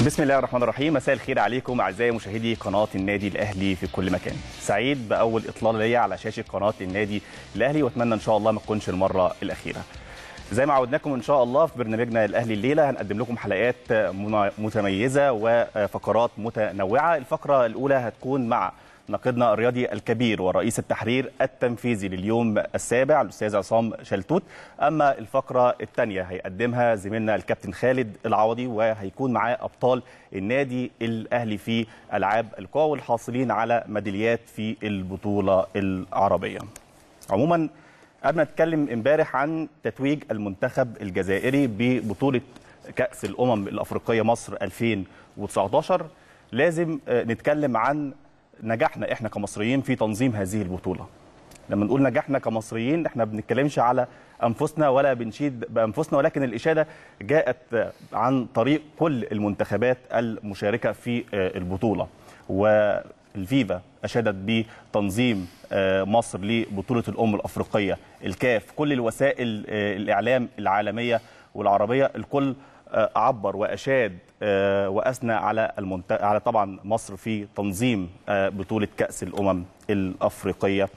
بسم الله الرحمن الرحيم مساء الخير عليكم اعزائي مشاهدي قناه النادي الاهلي في كل مكان سعيد باول اطلاله ليا على شاشه قناه النادي الاهلي واتمنى ان شاء الله ما تكونش المره الاخيره زي ما عودناكم ان شاء الله في برنامجنا الاهلي الليله هنقدم لكم حلقات متميزه وفقرات متنوعه الفقره الاولى هتكون مع ناقدنا الرياضي الكبير ورئيس التحرير التنفيذي لليوم السابع الاستاذ عصام شلتوت اما الفقره الثانيه هيقدمها زميلنا الكابتن خالد العوضي وهيكون معاه ابطال النادي الاهلي في العاب القوى والحاصلين على ميداليات في البطوله العربيه عموما قبل ما نتكلم امبارح عن تتويج المنتخب الجزائري ببطوله كاس الامم الافريقيه مصر 2019 لازم نتكلم عن نجحنا احنا كمصريين في تنظيم هذه البطوله لما نقول نجحنا كمصريين احنا ما بنتكلمش على انفسنا ولا بنشيد بانفسنا ولكن الاشاده جاءت عن طريق كل المنتخبات المشاركه في البطوله والفيفا اشادت بتنظيم مصر لبطوله الامم الافريقيه الكاف كل الوسائل الاعلام العالميه والعربيه الكل عبر واشاد واثنى على المنت... على طبعا مصر في تنظيم بطوله كاس الامم الافريقيه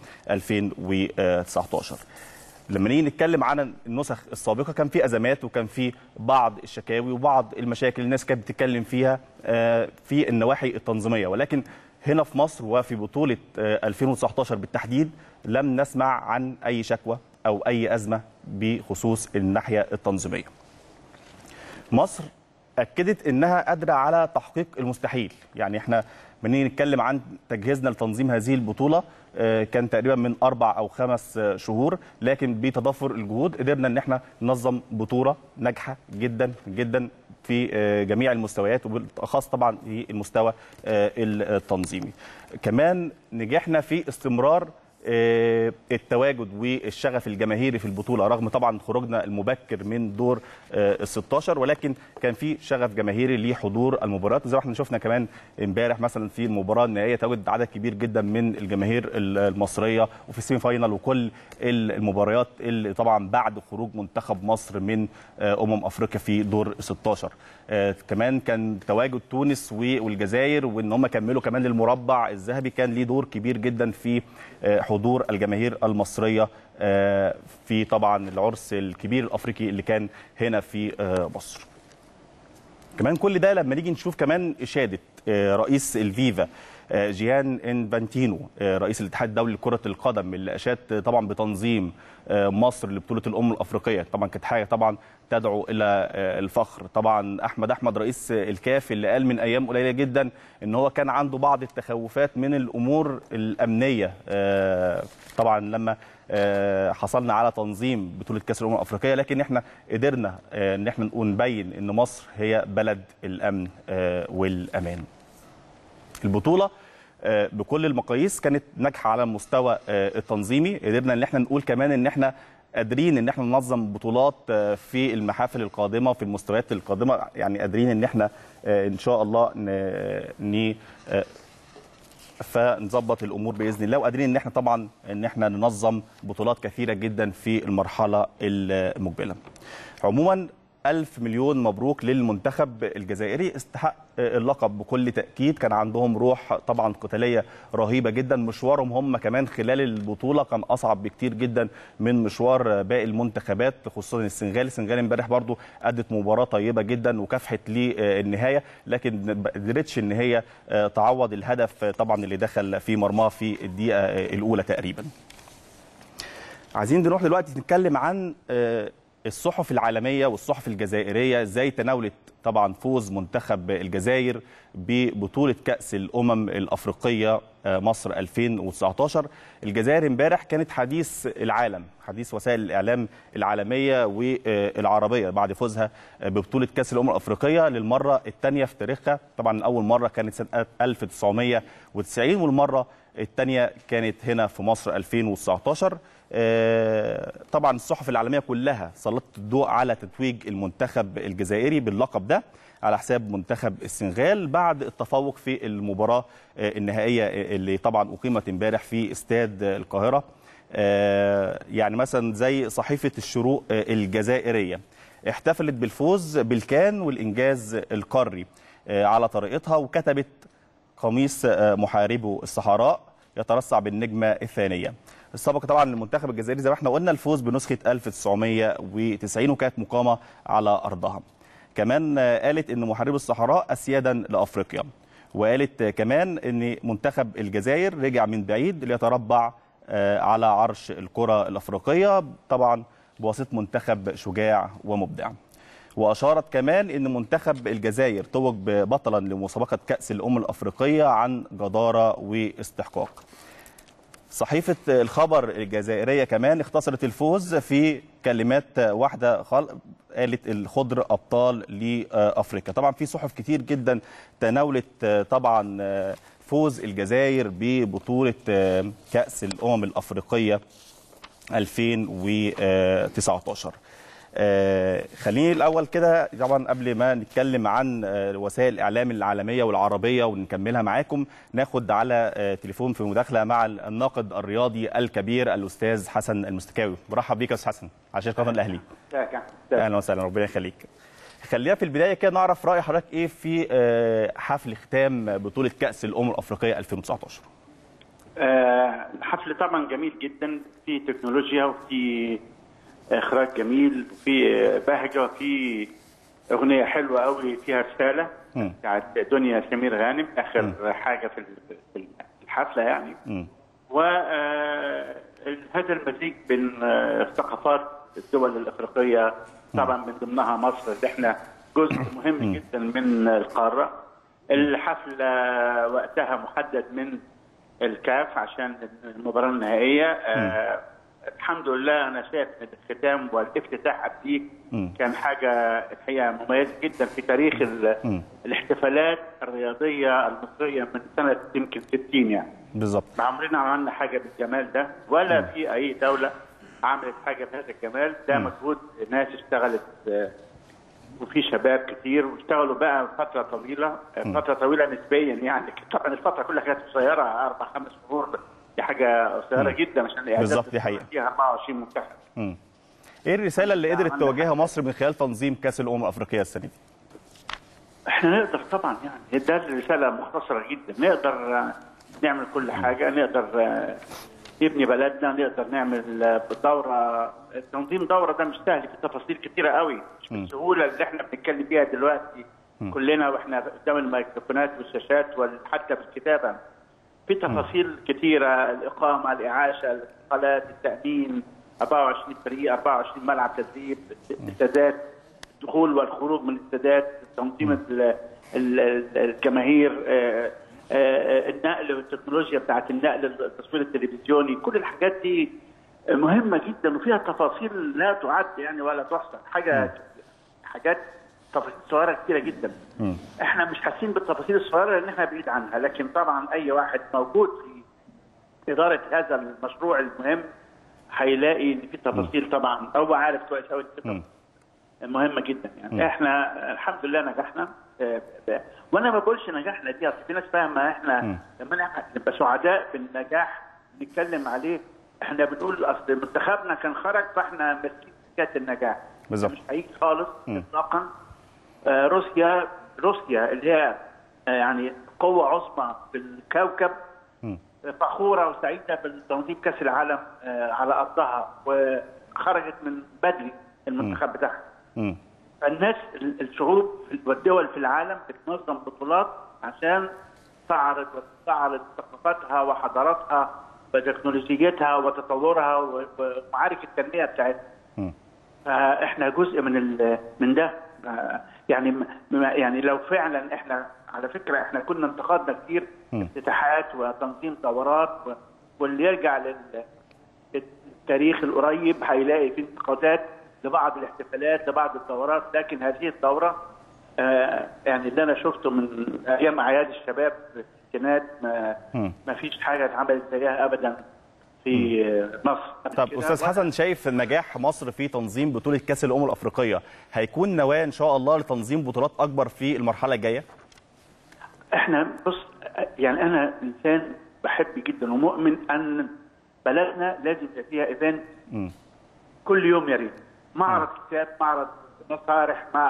2019 لما نيجي نتكلم عن النسخ السابقه كان في ازمات وكان في بعض الشكاوي وبعض المشاكل الناس كانت بتتكلم فيها في النواحي التنظيميه ولكن هنا في مصر وفي بطوله 2019 بالتحديد لم نسمع عن اي شكوى او اي ازمه بخصوص الناحيه التنظيميه. مصر اكدت انها قادره على تحقيق المستحيل يعني احنا بنيجي نتكلم عن تجهيزنا لتنظيم هذه البطوله كان تقريبا من اربع او خمس شهور لكن بتضافر الجهود قدرنا ان احنا ننظم بطوله ناجحه جدا جدا في جميع المستويات وبالاخص طبعا في المستوى التنظيمي كمان نجحنا في استمرار التواجد والشغف الجماهيري في البطوله رغم طبعا خروجنا المبكر من دور ال 16 ولكن كان في شغف جماهيري لحضور المباريات زي ما احنا شفنا كمان امبارح مثلا في المباراه النهائيه تواجد عدد كبير جدا من الجماهير المصريه وفي السيمي فاينال وكل المباريات اللي طبعا بعد خروج منتخب مصر من امم افريقيا في دور 16 كمان كان تواجد تونس والجزائر وان هم كملوا كمان المربع الذهبي كان ليه دور كبير جدا في حضور الجماهير المصريه في طبعا العرس الكبير الافريقي اللي كان هنا في مصر. كمان كل ده لما نيجي نشوف كمان اشاده رئيس الفيفا جيان انفانتينو رئيس الاتحاد الدولي لكره القدم اللي اشاد طبعا بتنظيم مصر لبطوله الامم الافريقيه طبعا كانت حاجه طبعا تدعو الى الفخر طبعا احمد احمد رئيس الكاف اللي قال من ايام قليله جدا ان هو كان عنده بعض التخوفات من الامور الامنيه طبعا لما حصلنا على تنظيم بطوله كاس الامم الافريقيه لكن احنا قدرنا ان احنا نبين ان مصر هي بلد الامن والامان البطوله بكل المقاييس كانت ناجحه على المستوى التنظيمي قدرنا ان احنا نقول كمان ان احنا قادرين ان احنا ننظم بطولات في المحافل القادمه في المستويات القادمه يعني قادرين ان احنا ان شاء الله ن فنظبط الامور باذن الله وقادرين ان احنا طبعا ان احنا ننظم بطولات كثيره جدا في المرحله المقبله. عموما ألف مليون مبروك للمنتخب الجزائري استحق اللقب بكل تأكيد كان عندهم روح طبعا قتالية رهيبة جدا مشوارهم هم كمان خلال البطولة كان أصعب بكتير جدا من مشوار باقي المنتخبات خصوصا السنغال السنغال امبارح برضو أدت مباراة طيبة جدا وكافحت للنهاية لكن ما قدرتش ان هي تعوض الهدف طبعا اللي دخل في مرماها في الدقيقة الأولى تقريبا عايزين نروح دلوقتي نتكلم عن الصحف العالميه والصحف الجزائريه ازاي تناولت طبعا فوز منتخب الجزائر ببطوله كاس الامم الافريقيه مصر 2019 الجزائر امبارح كانت حديث العالم حديث وسائل الاعلام العالميه والعربيه بعد فوزها ببطوله كاس الامم الافريقيه للمره الثانيه في تاريخها طبعا اول مره كانت سنه 1990 والمره الثانيه كانت هنا في مصر 2019 طبعا الصحف العالميه كلها سلطت الضوء على تتويج المنتخب الجزائري باللقب ده على حساب منتخب السنغال بعد التفوق في المباراه النهائيه اللي طبعا اقيمت امبارح في استاد القاهره يعني مثلا زي صحيفه الشروق الجزائريه احتفلت بالفوز بالكان والانجاز القاري على طريقتها وكتبت قميص محاربو الصحراء يترصع بالنجمه الثانيه. السابق طبعا المنتخب الجزائري زي ما احنا قلنا الفوز بنسخه 1990 وكانت مقامه على ارضها. كمان قالت ان محاربو الصحراء اسيادا لافريقيا. وقالت كمان ان منتخب الجزائر رجع من بعيد ليتربع على عرش الكره الافريقيه طبعا بواسطه منتخب شجاع ومبدع. واشارت كمان ان منتخب الجزائر توج بطلا لمسابقه كاس الامم الافريقيه عن جداره واستحقاق. صحيفه الخبر الجزائريه كمان اختصرت الفوز في كلمات واحده خل... قالت الخضر ابطال لافريقيا طبعا في صحف كتير جدا تناولت طبعا فوز الجزائر ببطوله كاس الامم الافريقيه 2019 آه خليني الاول كده طبعا قبل ما نتكلم عن آه وسائل الاعلام العالميه والعربيه ونكملها معاكم ناخد على آه تليفون في مداخله مع الناقد الرياضي الكبير الاستاذ حسن المستكاوي برحب بيك يا استاذ حسن على شاشه قناه الاهلي اهلا وسهلا ربنا يخليك خلينا في البدايه كده نعرف راي حضرتك ايه في حفل ختام بطوله كاس الامم الافريقيه 2019 الحفل طبعا جميل جدا في تكنولوجيا وفي اخراج جميل وفي بهجه وفي اغنيه حلوه قوي فيها رساله بتاعت دنيا سمير غانم اخر م. حاجه في الحفله يعني وهذا المزيج بين ثقافات الدول الافريقيه طبعا من ضمنها مصر اللي احنا جزء مهم جدا من القاره الحفله وقتها محدد من الكاف عشان المباراه النهائيه الحمد لله انا شايف ان الختام والافتتاح قبليه كان حاجه الحقيقه مميزه جدا في تاريخ الاحتفالات الرياضيه المصريه من سنه يمكن 60 يعني بالظبط ما عمرنا عملنا حاجه بالجمال ده ولا م. في اي دوله عملت حاجه بهذا الجمال ده مجهود ناس اشتغلت وفي شباب كتير واشتغلوا بقى فتره طويله فتره طويله نسبيا يعني طبعا الفتره كلها كانت قصيره اربع خمس شهور دي حاجه قصيره جدا عشان بالظبط دي حقيقه فيها 24 منتخب ايه الرساله اللي قدرت توجهها مصر من خلال تنظيم كاس الامم الافريقيه السنه دي؟ احنا نقدر طبعا يعني ده رساله مختصره جدا نقدر نعمل كل حاجه نقدر نبني بلدنا نقدر نعمل دوره تنظيم دوره ده مش سهل في تفاصيل كتيره قوي مش بالسهوله اللي احنا بنتكلم فيها دلوقتي كلنا واحنا قدام الميكروفونات والشاشات وحتى بالكتابه في تفاصيل كثيره الاقامه الاعاشه الانتقالات التامين 24 فريق 24 ملعب تدريب استادات الدخول والخروج من الاستادات تنظيم الجماهير النقل والتكنولوجيا بتاعت النقل التصوير التلفزيوني كل الحاجات دي مهمه جدا وفيها تفاصيل لا تعد يعني ولا تحصى حاجه حاجات تفاصيل صغيره كتيره جدا م. احنا مش حاسين بالتفاصيل الصغيره لان احنا بعيد عنها لكن طبعا اي واحد موجود في اداره هذا المشروع المهم هيلاقي ان في تفاصيل طبعا هو عارف كويس قوي مهمه جدا يعني م. احنا الحمد لله نجحنا وانا ما بقولش نجحنا دي اصل في ناس فاهمه احنا لما نبقى سعداء بالنجاح نتكلم عليه احنا بنقول اصل منتخبنا كان خرج فاحنا ماسكين حكايه النجاح بالظبط مش هيجي خالص اطلاقا آه روسيا روسيا اللي هي آه يعني قوه عظمى في الكوكب م. فخوره وسعيده بالتنظيم كاس العالم آه على ارضها وخرجت من بدري المنتخب بتاعها فالناس الشعوب والدول في العالم بتنظم بطولات عشان تعرض وتستعرض ثقافتها وحضاراتها وتكنولوجيتها وتطورها ومعارك التنميه بتاعتها. فاحنا جزء من من ده يعني يعني لو فعلا احنا على فكره احنا كنا انتقدنا كتير افتتاحات وتنظيم دورات واللي يرجع للتاريخ القريب هيلاقي في انتقادات لبعض الاحتفالات لبعض الدورات لكن هذه الدوره آه يعني اللي انا شفته من ايام اعياد الشباب في الستينات ما, ما فيش حاجه اتعملت زيها ابدا في مصر طب استاذ حسن شايف نجاح مصر في تنظيم بطوله كاس الامم الافريقيه هيكون نواه ان شاء الله لتنظيم بطولات اكبر في المرحله الجايه؟ احنا بص يعني انا انسان بحب جدا ومؤمن ان بلدنا لازم يبقى فيها ايفنت كل يوم يا ريت معرض كتاب معرض مسارح مع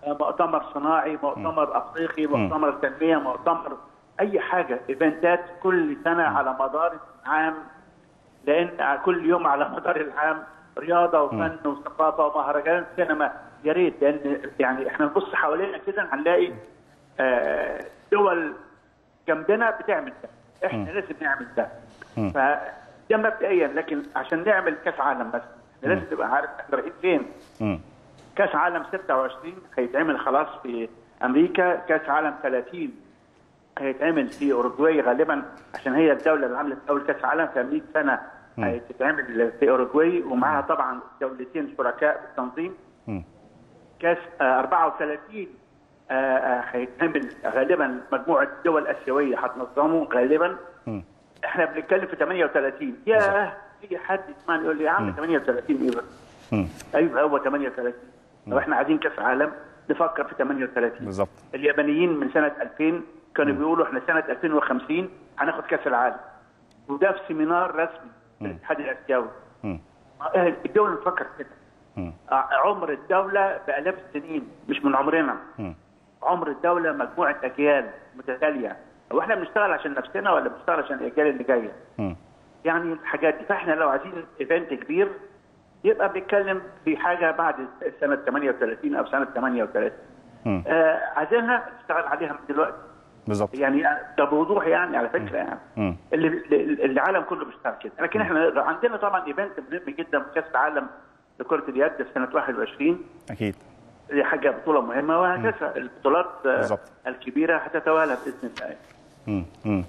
مؤتمر صناعي مؤتمر افريقي مؤتمر تنميه مؤتمر اي حاجه ايفنتات كل سنه على مدار عام لان كل يوم على مدار العام رياضه وفن وثقافه ومهرجان سينما يا ريت لان يعني احنا نبص حوالينا كده هنلاقي آه، دول جنبنا بتعمل ده احنا لازم نعمل ده فده مبدئيا لكن عشان نعمل كاس عالم بس احنا لازم تبقى عارف احنا رايحين فين مم. كاس عالم 26 هيتعمل خلاص في امريكا كاس عالم 30 هيتعمل في اوروجواي غالبا عشان هي الدوله اللي عملت اول كاس عالم في 100 سنه هتتعمل في اوروجواي ومعاها طبعا دولتين شركاء في التنظيم مم. كاس آه، 34 آه، آه، هيتعمل غالبا مجموعه دول اسيويه هتنظمه غالبا مم. احنا بنتكلم في 38 ياه يجي حد يسمعني يقول لي يا عم 38 ايه بس مم. ايوه هو 38 لو احنا عايزين كاس عالم نفكر في 38 بالظبط اليابانيين من سنه 2000 كانوا بيقولوا احنا سنه 2050 هناخد كاس العالم وده في سيمينار رسمي للاتحاد الاسيوي مم. آه، الدوله بتفكر كده مم. آه، عمر الدوله بالاف السنين مش من عمرنا مم. عمر الدوله مجموعه اجيال متتاليه هو احنا بنشتغل عشان نفسنا ولا بنشتغل عشان الاجيال اللي جايه مم. يعني الحاجات دي فاحنا لو عايزين ايفنت كبير يبقى بنتكلم في حاجه بعد سنه 38 او سنه 38 مم. آه عايزينها نشتغل عليها من دلوقتي بالظبط يعني ده بوضوح يعني على فكره يعني مم. اللي اللي- العالم كله بيشتغل كده لكن احنا عندنا طبعا ايفنت مهم جدا في كاس العالم لكره اليد في سنه 21 اكيد دي حاجه بطوله مهمه وهكذا البطولات آه، بالظبط. الكبيره هتتوالى باذن الله مم. مم.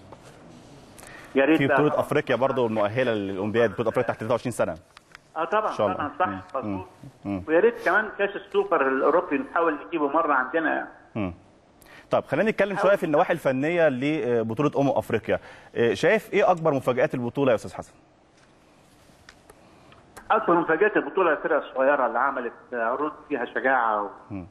يا ريت في بقى- بطوله افريقيا برضو المؤهله للاولمبياد بطوله افريقيا تحت 23 سنه اه طبعا إن شاء الله. طبعا صح مم. مظبوط مم. ويا ريت كمان كاس السوبر الاوروبي نحاول نجيبه مره عندنا يعني. مم. طيب خلينا نتكلم شويه في النواحي الفنيه لبطوله امم افريقيا إيه، شايف ايه اكبر مفاجات البطوله يا استاذ حسن اكبر مفاجات البطوله الفرقه الصغيره اللي عملت عروض فيها شجاعه و...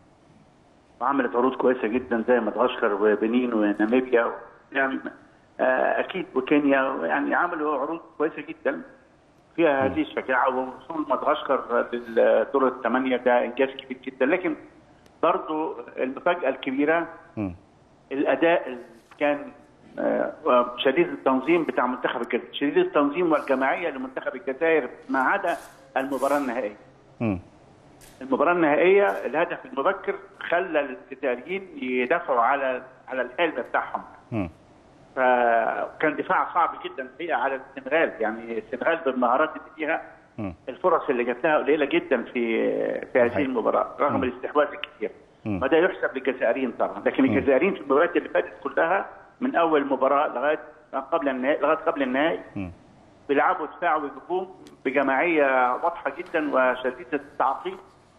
وعملت عروض كويسه جدا زي مدغشقر وبنين وناميبيا و... يعني آه، اكيد وكينيا يعني عملوا عروض كويسه جدا فيها هذه الشجاعه ووصول مدغشقر للدور الثمانيه ده انجاز كبير جدا لكن برضو المفاجاه الكبيره مم. الاداء اللي كان آه، شديد التنظيم بتاع منتخب الجزائر شديد التنظيم والجماعيه لمنتخب الجزائر ما عدا المباراه النهائيه مم. المباراه النهائيه الهدف المبكر خلى الجزائريين يدافعوا على على الحلم بتاعهم مم. فكان دفاع صعب جدا الحقيقه على السنغال يعني السنغال بالمهارات اللي فيها مم. الفرص اللي جات لها قليله جدا في في هذه صحيح. المباراه رغم الاستحواذ الكثير مم. ما ده يحسب للجزائريين طبعا لكن الجزائريين في المباريات اللي فاتت كلها من اول مباراه لغايه قبل النهائي لغايه قبل النهائي مم. بيلعبوا دفاع وهجوم بجماعيه واضحه جدا وشديده التعقيد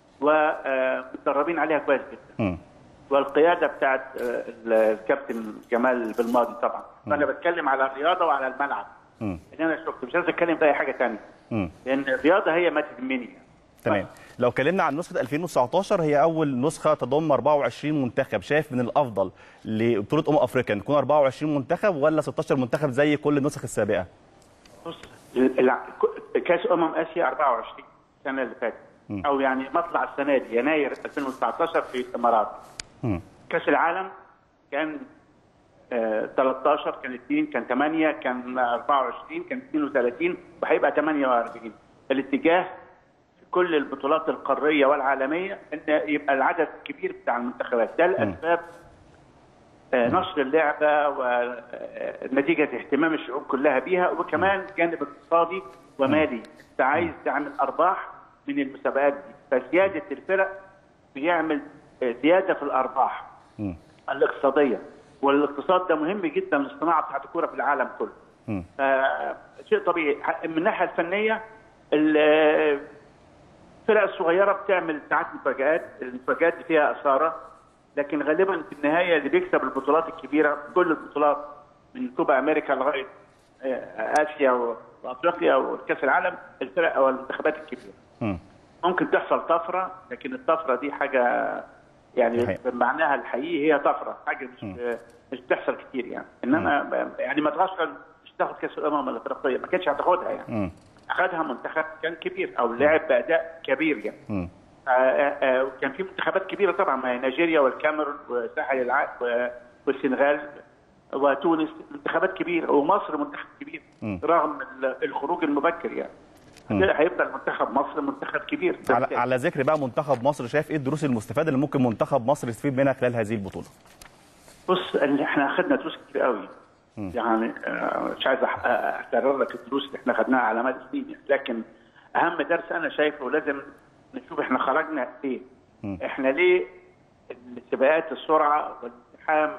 ومتدربين عليها كويس جدا مم. والقياده بتاعت آه، الكابتن جمال بالماضي طبعا فانا بتكلم على الرياضه وعلى الملعب مم. اللي انا شفته مش عايز اتكلم في اي حاجه ثانيه مم. لان الرياضه هي ما تهمني تمام لو اتكلمنا عن نسخه 2019 هي اول نسخه تضم 24 منتخب شايف من الافضل لبطوله امم افريقيا نكون 24 منتخب ولا 16 منتخب زي كل النسخ السابقه بص الع- ك- كاس امم اسيا 24 السنه اللي فاتت او يعني مطلع السنه دي يناير 2019 في الامارات مم. كاس العالم كان آه 13 كان 2 كان 8 كان 24 كان 32 وهيبقى 48 الاتجاه في كل البطولات القاريه والعالميه ان يبقى العدد الكبير بتاع المنتخبات ده الاسباب آه، نشر اللعبه ونتيجه اهتمام الشعوب كلها بيها وكمان جانب اقتصادي ومالي انت عايز تعمل ارباح من المسابقات دي فزياده الفرق بيعمل آه، زياده في الارباح مم. الاقتصاديه والاقتصاد ده مهم جدا للصناعه بتاعت الكوره في العالم كله مم. آه، شيء طبيعي من الناحيه الفنيه ال- الفرق الصغيره بتعمل ساعات مفاجات المفاجات دي فيها اثاره لكن غالبا في النهايه اللي بيكسب البطولات الكبيره كل البطولات من كوبا امريكا لغايه آه، اسيا و- وافريقيا وكاس العالم الفرق او المنتخبات الكبيره مم. ممكن تحصل طفره لكن الطفره دي حاجه يعني صحيح. بمعناها الحقيقي هي طفره حاجه مش مش بتحصل كتير يعني انما يعني مدغشقر مش تاخد كاس الامم الافريقيه ما كانتش هتاخدها يعني مم. اخذها منتخب كان كبير او لعب باداء كبير يعني مم. آه، آه، وكان في منتخبات كبيره طبعا ما هي نيجيريا والكاميرون وساحل العاج و- والسنغال وتونس منتخبات كبيره ومصر منتخب كبير مم. رغم ال- الخروج المبكر يعني مم. هيفضل منتخب مصر منتخب كبير على, على ذكر بقى منتخب مصر شايف ايه الدروس المستفاده اللي ممكن منتخب مصر يستفيد منها خلال هذه البطوله بص اللي احنا اخذنا دروس كتير قوي يعني آه، مش عايز أح- آه، اكرر لك الدروس اللي احنا اخذناها على مدى سنين لكن اهم درس انا شايفه لازم نشوف احنا خرجنا ايه احنا ليه السباقات السرعه والازدحام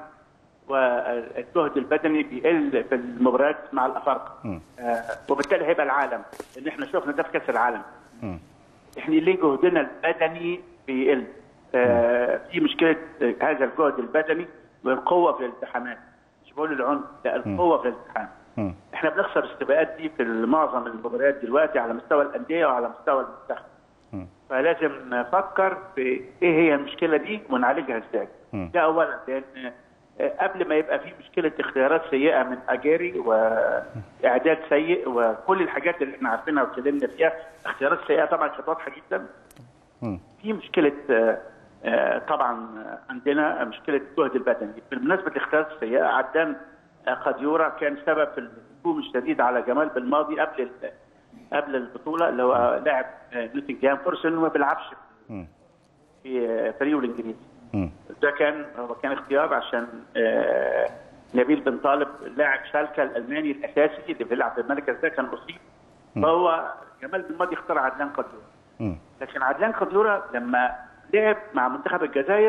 والجهد البدني بيقل في المباريات مع الافارقه آه وبالتالي هيبقى العالم ان احنا شفنا ده في كاس العالم مم. احنا ليه جهدنا البدني بيقل؟ آه في مشكله هذا الجهد البدني والقوه في الالتحامات مش بقول العنف لا القوه في الالتحام مم. احنا بنخسر السباقات دي في معظم المباريات دلوقتي على مستوى الانديه وعلى مستوى المنتخب مم. فلازم نفكر في ايه هي المشكله دي ونعالجها ازاي مم. ده اولا لان آه، قبل ما يبقى في مشكله اختيارات سيئه من اجاري واعداد سيء وكل الحاجات اللي احنا عارفينها واتكلمنا فيها اختيارات سيئه طبعا كانت واضحه جدا مم. في مشكله آه، آه، طبعا عندنا مشكله الجهد البدني بالمناسبه الاختيارات السيئه عدان آه، قديورة كان سبب في الهجوم الشديد على جمال بالماضي قبل ال- قبل البطوله اللي هو لاعب آه، نوتنجهام فورست انه ما بيلعبش مم. في آه، فريقه الانجليزي مم. ده كان هو كان اختيار عشان آه، نبيل بن طالب لاعب شالكه الالماني الاساسي اللي بيلعب في المركز ده كان اصيب فهو جمال بن ماضي اختار عدنان قديورة مم. لكن عدنان قديورة لما لعب مع منتخب الجزائر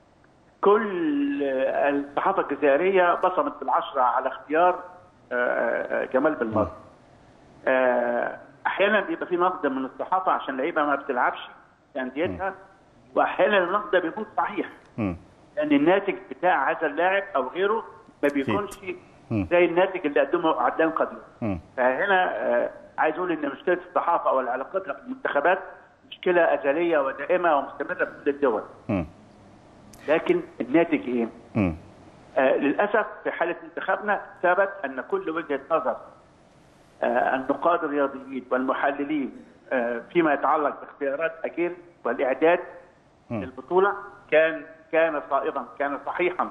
كل آه، الصحافه الجزائريه بصمت بالعشره على اختيار آه، آه، جمال بن ماضي آه، احيانا بيبقى في نقد من الصحافه عشان لعيبه ما بتلعبش في انديتها واحيانا النقد ده بيكون صحيح مم. لان الناتج بتاع هذا اللاعب او غيره ما بيكونش زي الناتج اللي قدمه عدنان قدير مم. فهنا آه، عايز اقول ان مشكله الصحافه او علاقتها بالمنتخبات مشكله ازليه ودائمه ومستمره في كل الدول مم. لكن الناتج ايه؟ مم. آه للاسف في حاله منتخبنا ثبت ان كل وجهه نظر آه النقاد الرياضيين والمحللين آه فيما يتعلق باختيارات اجيل والاعداد للبطوله كان كان صائبا كان صحيحا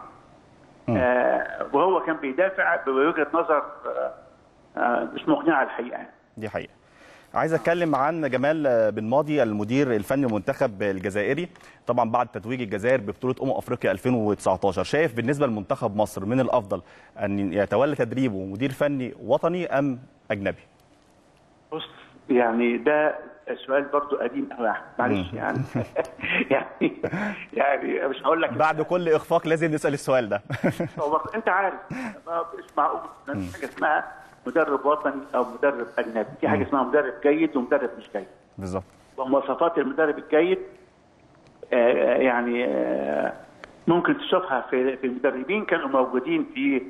آه وهو كان بيدافع بوجهه نظر آه آه مش مقنعه الحقيقه يعني. دي حقيقة عايز اتكلم عن جمال بن ماضي المدير الفني المنتخب الجزائري طبعا بعد تتويج الجزائر ببطوله امم افريقيا 2019 شايف بالنسبه لمنتخب مصر من الافضل ان يتولى تدريبه مدير فني وطني ام اجنبي بص يعني ده سؤال برضو قديم قوي يا أحمد، معلش يعني يعني يعني مش هقول لك بعد كل اخفاق لازم نسال السؤال ده هو انت عارف ما مش معقول ما فيش حاجه اسمها مدرب وطني او مدرب اجنبي في حاجه اسمها مدرب جيد ومدرب مش جيد بالظبط ومواصفات المدرب الجيد آه، يعني آه، ممكن تشوفها في في المدربين كانوا موجودين في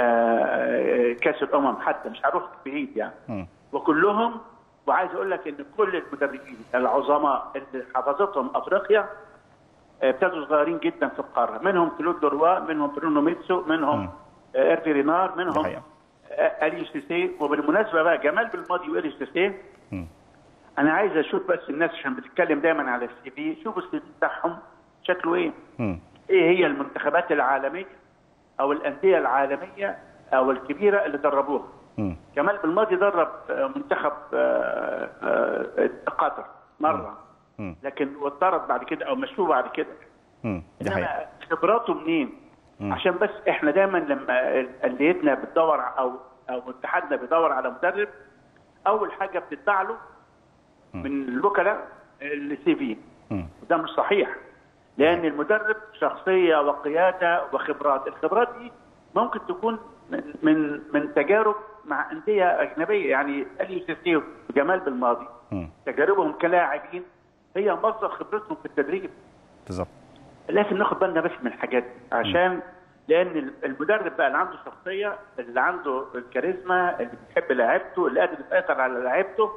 آه، كاس الامم حتى مش هروح بعيد يعني مم. وكلهم وعايز اقول لك ان كل المدربين العظماء اللي حفظتهم افريقيا آه، ابتدوا صغيرين جدا في القاره منهم كلود لوروا منهم برونو ميتسو منهم آه، ايرفي رينار دي منهم حقيقة. آه، الي سيسي وبالمناسبه بقى جمال بالماضي والي سيسي انا عايز اشوف بس الناس عشان بتتكلم دايما على السي في شوفوا السي في بتاعهم شكله ايه مم. ايه هي المنتخبات العالميه او الانديه العالميه او الكبيره اللي دربوها مم. كمال بالماضي درب آه، منتخب آه، آه، قطر مره مم. لكن واتطرد بعد كده او مشوه بعد كده مم. دي حقيقة انما خبراته منين؟ عشان بس احنا دايما لما انديتنا بتدور او او اتحادنا بيدور على مدرب اول حاجه بتدفع له من الوكلاء السي في مم. وده مش صحيح لان المدرب شخصيه وقياده وخبرات الخبرات دي ممكن تكون من من, من تجارب مع انديه اجنبيه يعني اليو سيسي وجمال بالماضي مم. تجاربهم كلاعبين هي مصدر خبرتهم في التدريب بالظبط لازم ناخد بالنا بس من الحاجات دي عشان لان المدرب بقى اللي عنده شخصيه اللي عنده الكاريزما اللي بيحب لعيبته اللي قادر يسيطر على لعيبته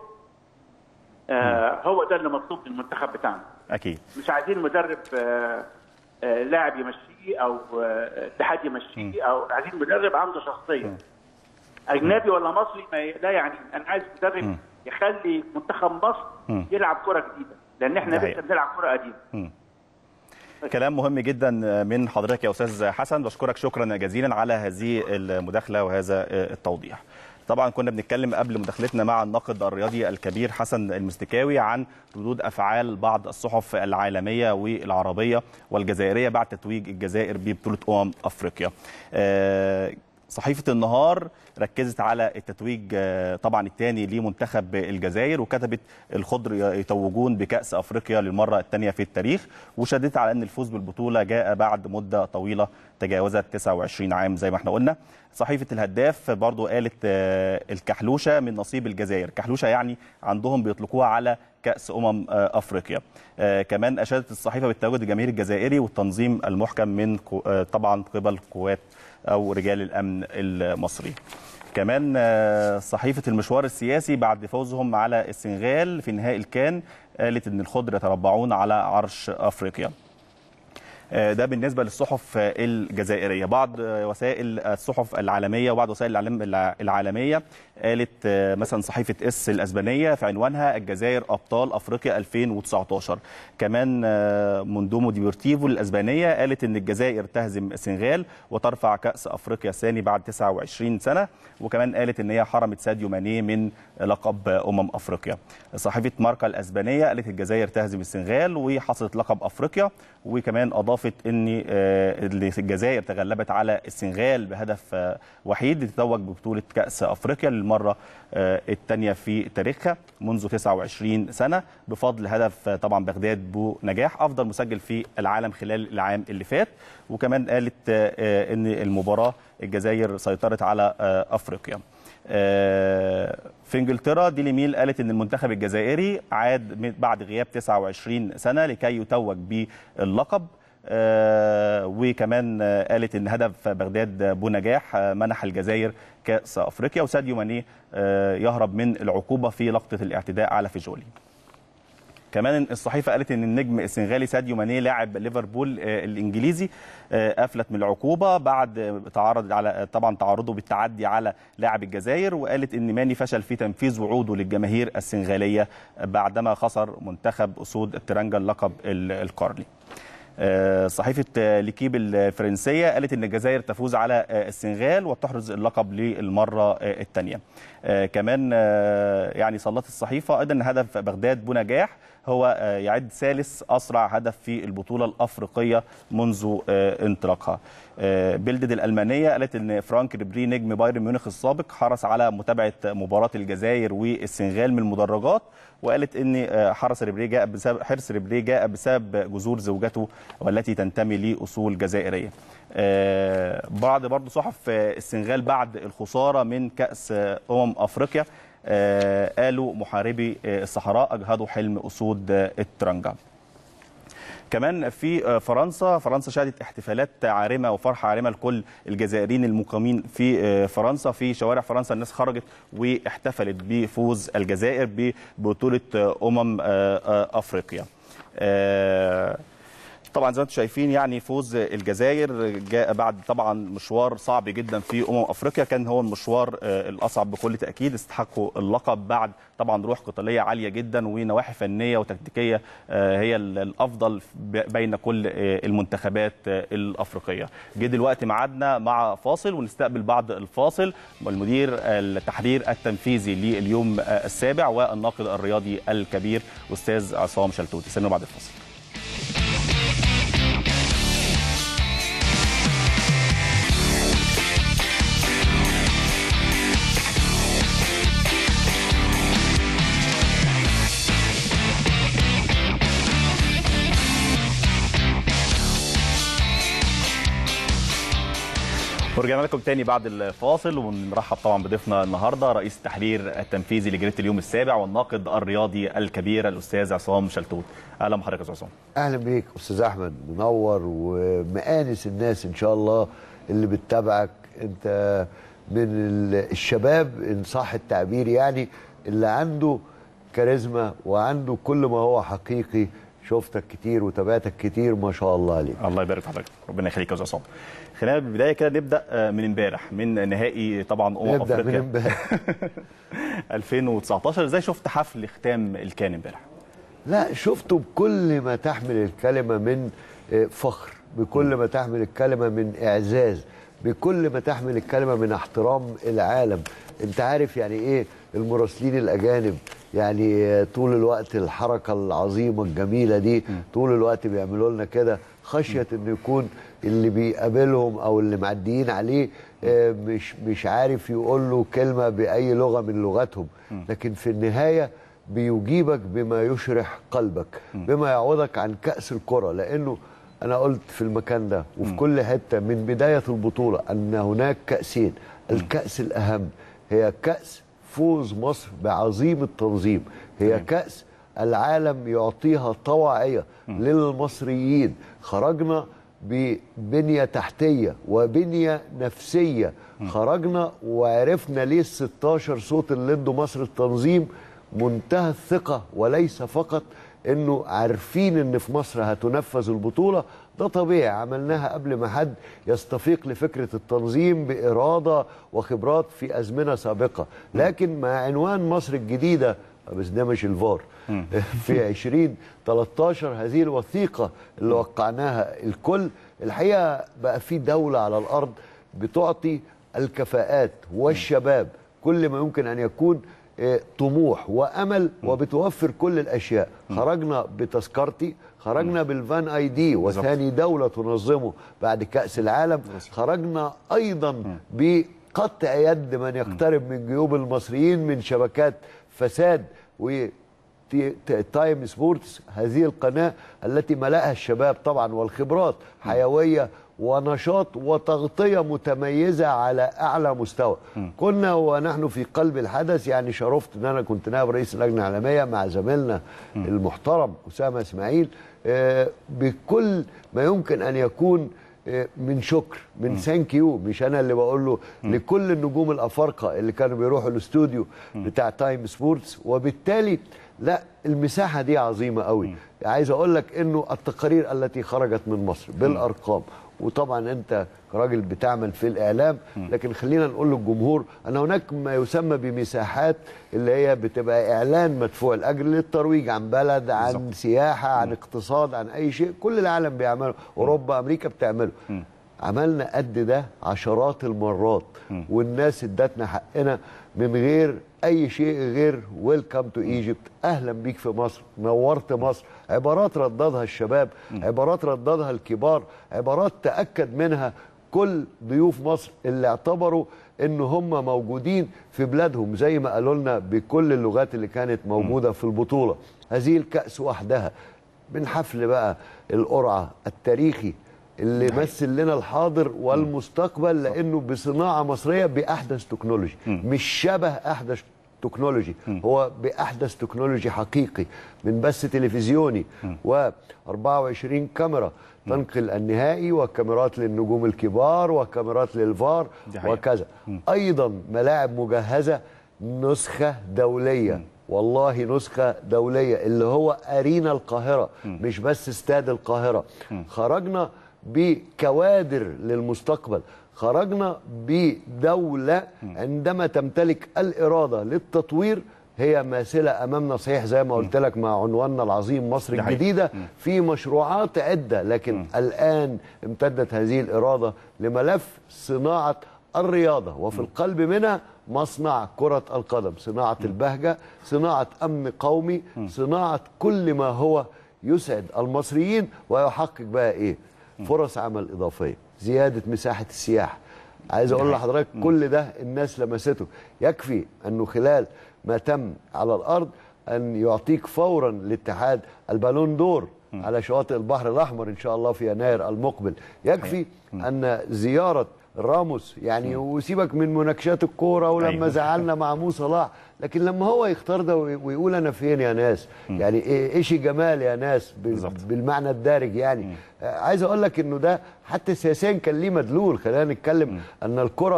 آه هو ده اللي مطلوب من المنتخب بتاعنا اكيد مش عايزين مدرب آه آه لاعب يمشيه او آه، اتحاد يمشيه او عايزين مدرب عنده شخصيه اجنبي ولا مصري ما ي- لا يعني انا عايز مدرب يخلي منتخب مصر مم. يلعب كره جديده لان احنا ده لسه حقيقي. بنلعب كره قديمه كلام مهم جدا من حضرتك يا استاذ حسن بشكرك شكرا جزيلا على هذه المداخله وهذا التوضيح طبعا كنا بنتكلم قبل مداخلتنا مع الناقد الرياضي الكبير حسن المستكاوي عن ردود افعال بعض الصحف العالميه والعربيه والجزائريه بعد تتويج الجزائر ببطوله امم افريقيا آه، صحيفه النهار ركزت على التتويج آه، طبعا الثاني لمنتخب الجزائر وكتبت الخضر يتوجون بكاس افريقيا للمره الثانيه في التاريخ وشددت على ان الفوز بالبطوله جاء بعد مده طويله تجاوزت 29 عام زي ما احنا قلنا صحيفه الهداف برضو قالت آه، الكحلوشه من نصيب الجزائر كحلوشه يعني عندهم بيطلقوها على كاس امم آه، افريقيا آه، كمان اشادت الصحيفه بالتواجد الجماهيري الجزائري والتنظيم المحكم من كو- آه، طبعا قبل قوات او رجال الامن المصري كمان آه، صحيفه المشوار السياسي بعد فوزهم على السنغال في نهائي الكان قالت ان الخضر يتربعون على عرش افريقيا آه، ده بالنسبه للصحف آه، الجزائريه بعض آه، وسائل الصحف العالميه وبعض وسائل الإعلام الع- العالميه قالت آه، مثلا صحيفه اس الاسبانيه في عنوانها الجزائر ابطال افريقيا 2019 كمان آه، موندومو ديبورتيفو الاسبانيه قالت ان الجزائر تهزم السنغال وترفع كاس افريقيا الثاني بعد 29 سنه وكمان قالت ان هي حرمت ساديو ماني من لقب امم افريقيا صحيفه ماركا الاسبانيه قالت الجزائر تهزم السنغال وحصلت لقب افريقيا وكمان اضافت ان آه، الجزائر تغلبت على السنغال بهدف آه، وحيد لتتوج ببطوله كاس افريقيا للمره الثانيه في تاريخها منذ 29 سنه بفضل هدف آه، طبعا بغداد بو نجاح افضل مسجل في العالم خلال العام اللي فات وكمان قالت آه، آه، ان المباراه الجزائر سيطرت على آه، افريقيا آه، في انجلترا ديلي ميل قالت ان المنتخب الجزائري عاد من- بعد غياب 29 سنه لكي يتوج باللقب آه، وكمان آه، قالت ان هدف بغداد بونجاح آه، منح الجزائر كاس افريقيا وساديو ماني آه، يهرب من العقوبه في لقطه الاعتداء على فيجولي كمان الصحيفه قالت ان النجم السنغالي ساديو ماني لاعب ليفربول آه، الانجليزي آه، افلت من العقوبه بعد آه، تعرض على طبعا تعرضه بالتعدي على لاعب الجزائر وقالت ان ماني فشل في تنفيذ وعوده للجماهير السنغاليه بعدما خسر منتخب اسود الترنجا اللقب ال- القاري آه، صحيفة آه، ليكيب الفرنسية قالت أن الجزائر تفوز على آه، السنغال وتحرز اللقب للمرة آه، الثانية آه، كمان آه، يعني صلت الصحيفة أيضا أن هدف بغداد بونجاح هو آه، يعد ثالث أسرع هدف في البطولة الأفريقية منذ آه، انطلاقها آه، بيلدد الألمانية قالت أن فرانك ريبري نجم بايرن ميونخ السابق حرص على متابعة مباراة الجزائر والسنغال من المدرجات وقالت ان آه، حرس ريبري جاء بسبب حرص ريبري جاء بسبب جذور زوجته والتي تنتمي لاصول جزائريه. آه، بعض برضه صحف آه، السنغال بعد الخساره من كاس آه، امم افريقيا آه، قالوا محاربي آه، الصحراء اجهضوا حلم اسود آه، الترنجا. كمان في آه، فرنسا فرنسا شهدت احتفالات عارمه وفرحه عارمه لكل الجزائريين المقيمين في آه، فرنسا في شوارع فرنسا الناس خرجت واحتفلت بفوز الجزائر ببطوله آه، امم آه، آه، افريقيا آه، طبعا زي ما انتم شايفين يعني فوز الجزائر جاء بعد طبعا مشوار صعب جدا في امم افريقيا كان هو المشوار آه، الاصعب بكل تاكيد استحقوا اللقب بعد طبعا روح قتاليه عاليه جدا ونواحي فنيه وتكتيكيه آه، هي ال- الافضل ب- بين كل آه، المنتخبات آه، الافريقيه جه دلوقتي ميعادنا مع فاصل ونستقبل بعد الفاصل المدير التحرير التنفيذي لليوم آه، السابع والناقد الرياضي الكبير استاذ عصام شلتوت استنوا بعد الفاصل ورجعنا لكم تاني بعد الفاصل ونرحب طبعا بضيفنا النهارده رئيس التحرير التنفيذي لجريده اليوم السابع والناقد الرياضي الكبير الاستاذ عصام شلتوت اهلا بحضرتك يا أستاذ عصام اهلا بيك استاذ احمد منور ومآنس الناس ان شاء الله اللي بتتابعك انت من ال- الشباب ان صح التعبير يعني اللي عنده كاريزما وعنده كل ما هو حقيقي شفتك كتير وتابعتك كتير ما شاء الله عليك الله يبارك في حضرتك ربنا يخليك يا استاذ عصام خلينا بالبدايه كده نبدا آه، من امبارح من نهائي طبعا امم نبدا من افريقيا امبارح 2019 ازاي شفت حفل ختام الكان امبارح لا شفته بكل ما تحمل الكلمة من آه، فخر بكل ما تحمل الكلمة من إعزاز بكل ما تحمل الكلمة من احترام العالم انت عارف يعني ايه المراسلين الأجانب يعني آه، طول الوقت الحركة العظيمة الجميلة دي طول الوقت بيعملوا لنا كده خشية انه يكون اللي بيقابلهم او اللي معديين عليه آه، مش مش عارف يقول له كلمة بأي لغة من لغتهم لكن في النهاية بيجيبك بما يشرح قلبك بما يعوضك عن كأس الكرة لأنه أنا قلت في المكان ده وفي كل حتة من بداية البطولة أن هناك كأسين الكأس الأهم هي كأس فوز مصر بعظيم التنظيم هي كأس العالم يعطيها طواعية للمصريين خرجنا ببنية تحتية وبنية نفسية خرجنا وعرفنا ليه ال 16 صوت اللي ادوا مصر التنظيم منتهى الثقة وليس فقط انه عارفين ان في مصر هتنفذ البطولة ده طبيعي عملناها قبل ما حد يستفيق لفكرة التنظيم بإرادة وخبرات في أزمنة سابقة لكن مع عنوان مصر الجديدة بس ده مش الفار في 2013 هذه الوثيقة اللي وقعناها الكل الحقيقة بقى في دولة على الأرض بتعطي الكفاءات والشباب كل ما يمكن أن يكون آه، طموح وامل وبتوفر كل الاشياء خرجنا بتذكرتي خرجنا بالفان اي دي وثاني دوله تنظمه بعد كاس العالم خرجنا ايضا بقطع يد من يقترب من جيوب المصريين من شبكات فساد و تي- ت- تايم سبورتس هذه القناة التي ملأها الشباب طبعا والخبرات حيوية ونشاط وتغطية متميزة على أعلى مستوى كنا ونحن في قلب الحدث يعني شرفت أن أنا كنت نائب رئيس اللجنة العالمية مع زميلنا المحترم أسامة إسماعيل آه، بكل ما يمكن أن يكون آه، من شكر من ثانك يو مش انا اللي بقول له لكل النجوم الافارقه اللي كانوا بيروحوا الاستوديو بتاع تايم سبورتس وبالتالي لا المساحه دي عظيمه قوي عايز اقول لك انه التقارير التي خرجت من مصر بالارقام وطبعا انت كراجل بتعمل في الاعلام لكن خلينا نقول للجمهور ان هناك ما يسمى بمساحات اللي هي بتبقى اعلان مدفوع الاجر للترويج عن بلد عن بالظبط. سياحه عن اقتصاد عن اي شيء كل العالم بيعمله اوروبا امريكا بتعمله عملنا قد ده عشرات المرات والناس ادتنا حقنا من غير اي شيء غير ويلكم تو ايجيبت اهلا بيك في مصر نورت مصر عبارات رددها الشباب عبارات رددها الكبار عبارات تاكد منها كل ضيوف مصر اللي اعتبروا ان هم موجودين في بلادهم زي ما قالوا لنا بكل اللغات اللي كانت موجوده في البطوله هذه الكاس وحدها من حفل بقى القرعه التاريخي اللي مثل لنا الحاضر والمستقبل لانه بصناعه مصريه باحدث تكنولوجي مش شبه احدث تكنولوجي هو باحدث تكنولوجي حقيقي من بث تلفزيوني و24 كاميرا تنقل النهائي وكاميرات للنجوم الكبار وكاميرات للفار دي حقيقة. وكذا ايضا ملاعب مجهزه نسخه دوليه والله نسخة دولية اللي هو أرينا القاهرة مش بس استاد القاهرة خرجنا بكوادر للمستقبل خرجنا بدولة عندما تمتلك الإرادة للتطوير هي ماثلة أمامنا صحيح زي ما قلت لك مع عنواننا العظيم مصر ده حقيقي. الجديدة في مشروعات عدة لكن الآن امتدت هذه الإرادة لملف صناعة الرياضة وفي القلب منها مصنع كرة القدم صناعة البهجة صناعة أمن قومي صناعة كل ما هو يسعد المصريين ويحقق بقى إيه فرص عمل إضافية زيادة مساحة السياحة عايز أقول لحضرتك كل ده الناس لمسته يكفي أنه خلال ما تم على الأرض أن يعطيك فورا الاتحاد البالون دور على شواطئ البحر الأحمر إن شاء الله في يناير المقبل يكفي أن زيارة راموس يعني وسيبك من مناقشات الكوره ولما أيوة. زعلنا مع مو صلاح لكن لما هو يختار ده وي- ويقول انا فين يا ناس يعني إيه ايش جمال يا ناس بال- بالظبط. بالمعنى الدارج يعني آه، عايز اقول لك انه ده حتى سياسيا كان ليه مدلول خلينا نتكلم ان الكره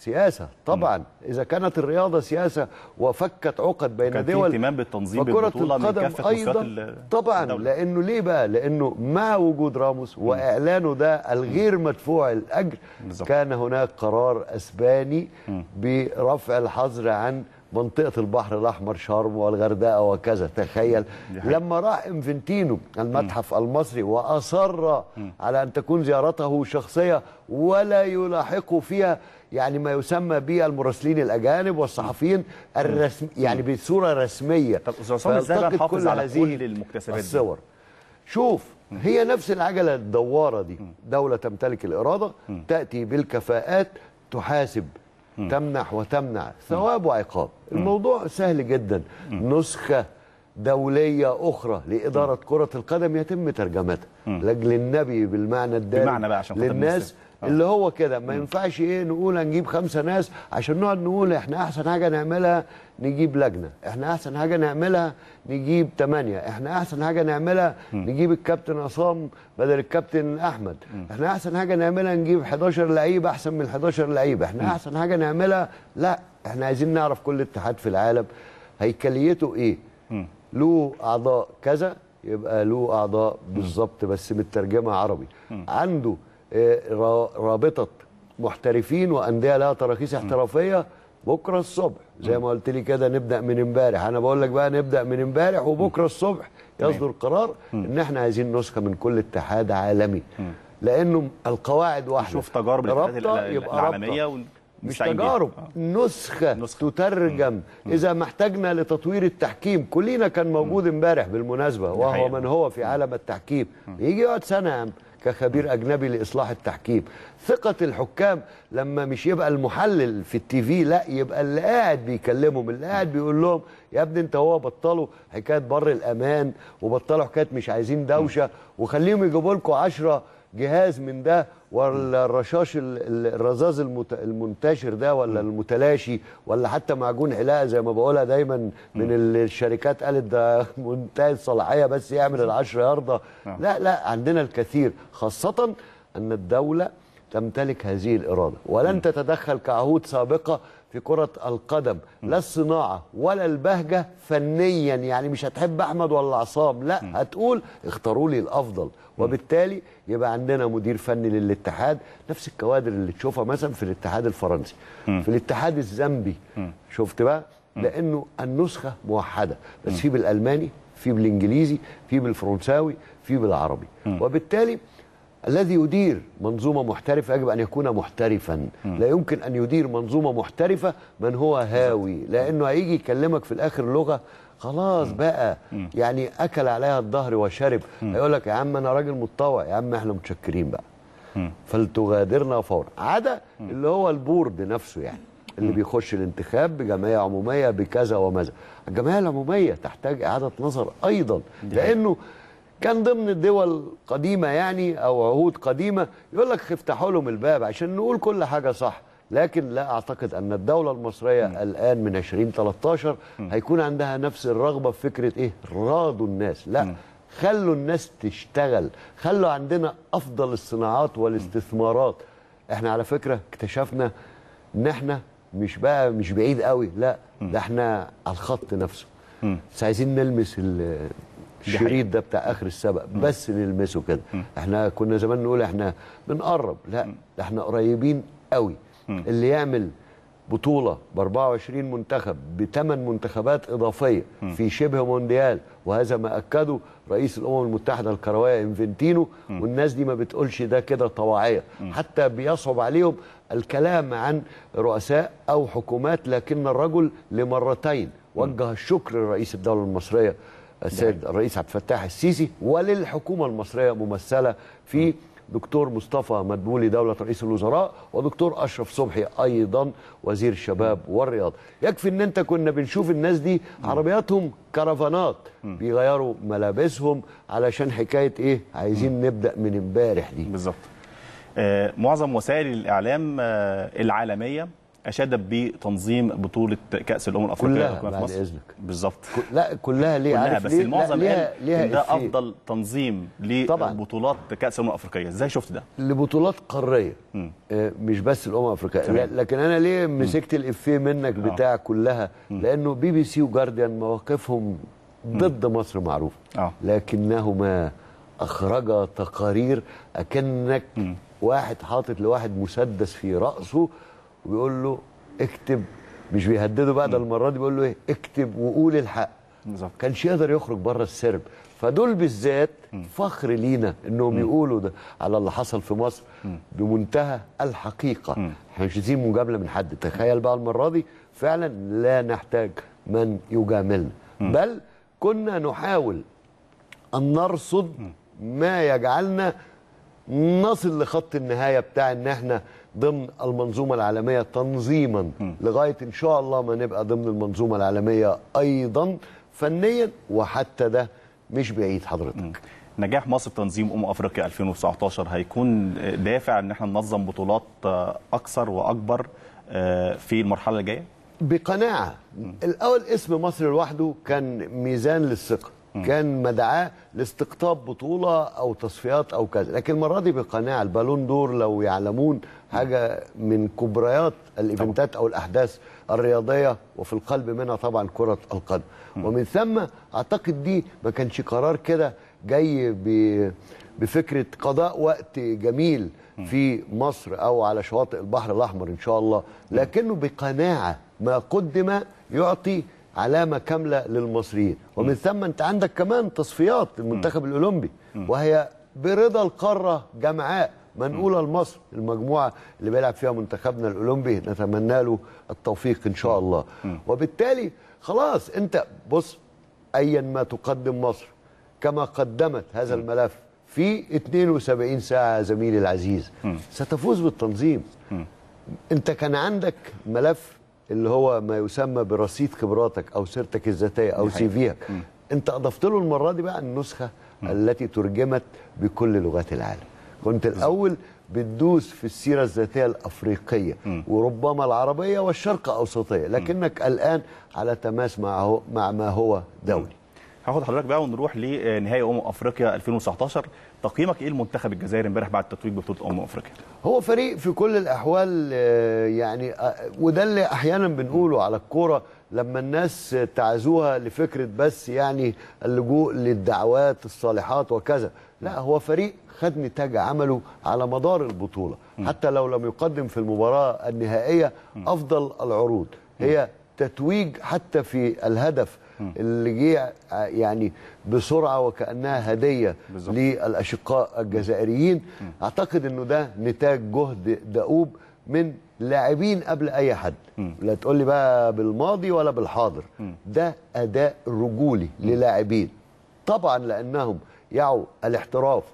سياسه طبعا اذا كانت الرياضه سياسه وفكت عقد بين كان في دول اهتمام بالتنظيم فكرة بالبطوله من القدم كافه مستويات ايضا ال- طبعا الدولة. لانه ليه بقى لانه مع وجود راموس واعلانه ده الغير مدفوع الاجر بالظبط. كان هناك قرار اسباني برفع الحظر عن منطقة البحر الأحمر شرم والغردقة وكذا تخيل دي حقيقة. لما راح انفنتينو المتحف المصري وأصر على أن تكون زيارته شخصية ولا يلاحقه فيها يعني ما يسمى بالمراسلين الأجانب والصحفيين الرسم يعني بصورة رسمية طب أستاذ عصام، إزاي بقى فيلتقط نحافظ على هذه كل المكتسبات دي؟ الصور شوف هي نفس العجلة الدوارة دي دولة تمتلك الإرادة تأتي بالكفاءات تحاسب تمنح وتمنع ثواب وعقاب الموضوع سهل جدا نسخة دولية أخرى لإدارة كرة القدم يتم ترجمتها لأجل النبي بالمعنى الدارج بمعنى بقى عشان خاطر للناس الناس- آه. اللي هو كده ما ينفعش ايه نقول هنجيب خمسة ناس عشان نقعد نقول احنا احسن حاجة نعملها نجيب لجنة احنا احسن حاجة نعملها نجيب تمانية احنا احسن حاجة نعملها نجيب الكابتن عصام بدل الكابتن احمد احنا احسن حاجة نعملها نجيب 11 لعيب احسن من 11 لعيب احنا احسن حاجة نعملها لا احنا عايزين نعرف كل اتحاد في العالم هيكليته ايه له اعضاء كذا يبقى له اعضاء بالظبط بس مترجمه عربي عنده آه، را- رابطه محترفين وانديه لها تراخيص احترافيه بكره الصبح زي ما قلت لي كده نبدا من امبارح انا بقول لك بقى نبدا من امبارح وبكره الصبح يصدر قرار ان احنا عايزين نسخه من كل اتحاد عالمي لانه القواعد واحده نشوف تجارب الاتحادات رابطة ال- يبقى العالميه رابطة. مش ونستعين بيها. تجارب آه. نسخة, نسخة. تترجم إذا ما احتاجنا لتطوير التحكيم كلنا كان موجود امبارح بالمناسبة وهو حقيقة. من هو في عالم التحكيم يجي يقعد سنة يا عم كخبير أجنبي لإصلاح التحكيم ثقة الحكام لما مش يبقى المحلل في التي في لا يبقى اللي قاعد بيكلمهم اللي قاعد بيقول لهم يا ابني انت هو بطلوا حكاية بر الأمان وبطلوا حكاية مش عايزين دوشة وخليهم يجيبوا لكم 10 جهاز من ده ولا الرشاش ال- ال- الرذاذ المت- المنتشر ده ولا المتلاشي ولا حتى معجون حلاقه زي ما بقولها دايما من ال- الشركات قالت ده منتهي الصلاحيه بس يعمل العشر يرضى لا لا عندنا الكثير خاصه ان الدوله تمتلك هذه الاراده ولن تتدخل كعهود سابقه في كرة القدم لا الصناعة ولا البهجة فنيا يعني مش هتحب أحمد ولا عصام لا هتقول اختاروا لي الأفضل وبالتالي يبقى عندنا مدير فني للاتحاد نفس الكوادر اللي تشوفها مثلا في الاتحاد الفرنسي في الاتحاد الزامبي شفت بقى لأنه النسخة موحدة بس في بالألماني في بالإنجليزي في بالفرنساوي في بالعربي وبالتالي الذي يدير منظومة محترفة يجب أن يكون محترفا لا يمكن أن يدير منظومة محترفة من هو هاوي لأنه هيجي يكلمك في الآخر لغة خلاص بقى يعني أكل عليها الظهر وشرب هيقول لك يا عم أنا راجل متطوع يا عم إحنا متشكرين بقى فلتغادرنا فورا عدا اللي هو البورد نفسه يعني اللي بيخش الانتخاب بجمعيه عموميه بكذا وماذا الجمعيه العموميه تحتاج اعاده نظر ايضا لانه كان ضمن الدول قديمه يعني او عهود قديمه يقول لك افتحوا لهم الباب عشان نقول كل حاجه صح لكن لا اعتقد ان الدوله المصريه الان من 2013 هيكون عندها نفس الرغبه في فكره ايه راضوا الناس لا خلوا الناس تشتغل خلوا عندنا افضل الصناعات والاستثمارات احنا على فكره اكتشفنا ان احنا مش بقى مش بعيد قوي لا ده احنا على الخط نفسه بس عايزين نلمس ال- الشريط ده بتاع اخر السبق بس نلمسه كده احنا كنا زمان نقول احنا بنقرب لا ده احنا قريبين قوي اللي يعمل بطولة ب 24 منتخب بثمان منتخبات إضافية في شبه مونديال وهذا ما أكده رئيس الأمم المتحدة الكروية انفنتينو والناس دي ما بتقولش ده كده طواعية حتى بيصعب عليهم الكلام عن رؤساء أو حكومات لكن الرجل لمرتين وجه الشكر لرئيس الدولة المصرية السيد الرئيس عبد الفتاح السيسي وللحكومة المصرية ممثلة في دكتور مصطفى مدبولي دولة رئيس الوزراء ودكتور أشرف صبحي أيضا وزير الشباب والرياضة يكفي أن أنت كنا بنشوف الناس دي عربياتهم كرفانات بيغيروا ملابسهم علشان حكاية إيه عايزين نبدأ من امبارح دي بالظبط آه، معظم وسائل الاعلام آه، العالميه اشاد بتنظيم بطوله كاس الامم الافريقيه كلها الحكومة بعد مصر. إذنك. بالظبط ك- لا كلها ليه كلها عارف بس ليه؟ المعظم لا قال ليها ليها إن ده إفيه. افضل تنظيم طبعاً. لبطولات كاس الامم الافريقيه ازاي شفت ده لبطولات قاريه آه، مش بس الامم الافريقيه تمام. لا- لكن انا ليه مسكت الافيه منك بتاع كلها لانه بي بي سي وجارديان مواقفهم ضد مصر معروفه آه. لكنهما اخرجا تقارير اكنك واحد حاطط لواحد مسدس في راسه وبيقول له اكتب مش بيهدده بقى ده المره دي بيقول له ايه اكتب وقول الحق بالظبط. كانش يقدر يخرج بره السرب فدول بالذات فخر لينا انهم يقولوا ده على اللي حصل في مصر بمنتهى الحقيقه احنا مش عايزين مجامله من حد تخيل بقى المره دي فعلا لا نحتاج من يجاملنا بل كنا نحاول ان نرصد ما يجعلنا نصل لخط النهايه بتاع ان احنا ضمن المنظومه العالميه تنظيما لغايه ان شاء الله ما نبقى ضمن المنظومه العالميه ايضا فنيا وحتى ده مش بعيد حضرتك نجاح مصر في تنظيم امم افريقيا 2019 هيكون دافع ان احنا ننظم بطولات اكثر واكبر في المرحله الجايه بقناعه الاول اسم مصر لوحده كان ميزان للثقه كان مدعاه لاستقطاب بطوله او تصفيات او كذا لكن المره دي بقناعه البالون دور لو يعلمون حاجه من كبريات الايفنتات او الاحداث الرياضيه وفي القلب منها طبعا كره القدم ومن ثم اعتقد دي ما كانش قرار كده جاي ب- بفكره قضاء وقت جميل في مصر او على شواطئ البحر الاحمر ان شاء الله لكنه بقناعه ما قدم يعطي علامه كامله للمصريين ومن ثم انت عندك كمان تصفيات المنتخب الاولمبي وهي برضا القاره جمعاء منقوله لمصر المجموعه اللي بيلعب فيها منتخبنا الاولمبي نتمنى له التوفيق ان شاء الله وبالتالي خلاص انت بص ايا ما تقدم مصر كما قدمت هذا الملف في 72 ساعه يا زميلي العزيز ستفوز بالتنظيم انت كان عندك ملف اللي هو ما يسمى برصيد خبراتك او سيرتك الذاتيه او سي فيك انت اضفت له المره دي بقى النسخه التي ترجمت بكل لغات العالم كنت الاول بتدوس في السيره الذاتيه الافريقيه وربما العربيه والشرق اوسطيه لكنك الان على تماس مع هو مع ما هو دولي هاخد حضرتك بقى ونروح لنهائي امم افريقيا 2019 تقييمك ايه المنتخب الجزائري امبارح بعد التتويج ببطوله امم افريقيا هو فريق في كل الاحوال آه، يعني آه، وده اللي احيانا بنقوله على الكوره لما الناس تعزوها لفكره بس يعني اللجوء للدعوات الصالحات وكذا لا هو فريق خد نتاج عمله على مدار البطوله حتى لو لم يقدم في المباراه النهائيه افضل العروض هي تتويج حتى في الهدف اللي جه يعني بسرعه وكانها هديه بالظبط. للاشقاء الجزائريين اعتقد انه ده نتاج جهد دؤوب من لاعبين قبل اي حد لا تقول لي بقى بالماضي ولا بالحاضر ده اداء رجولي للاعبين طبعا لانهم يعوا الاحتراف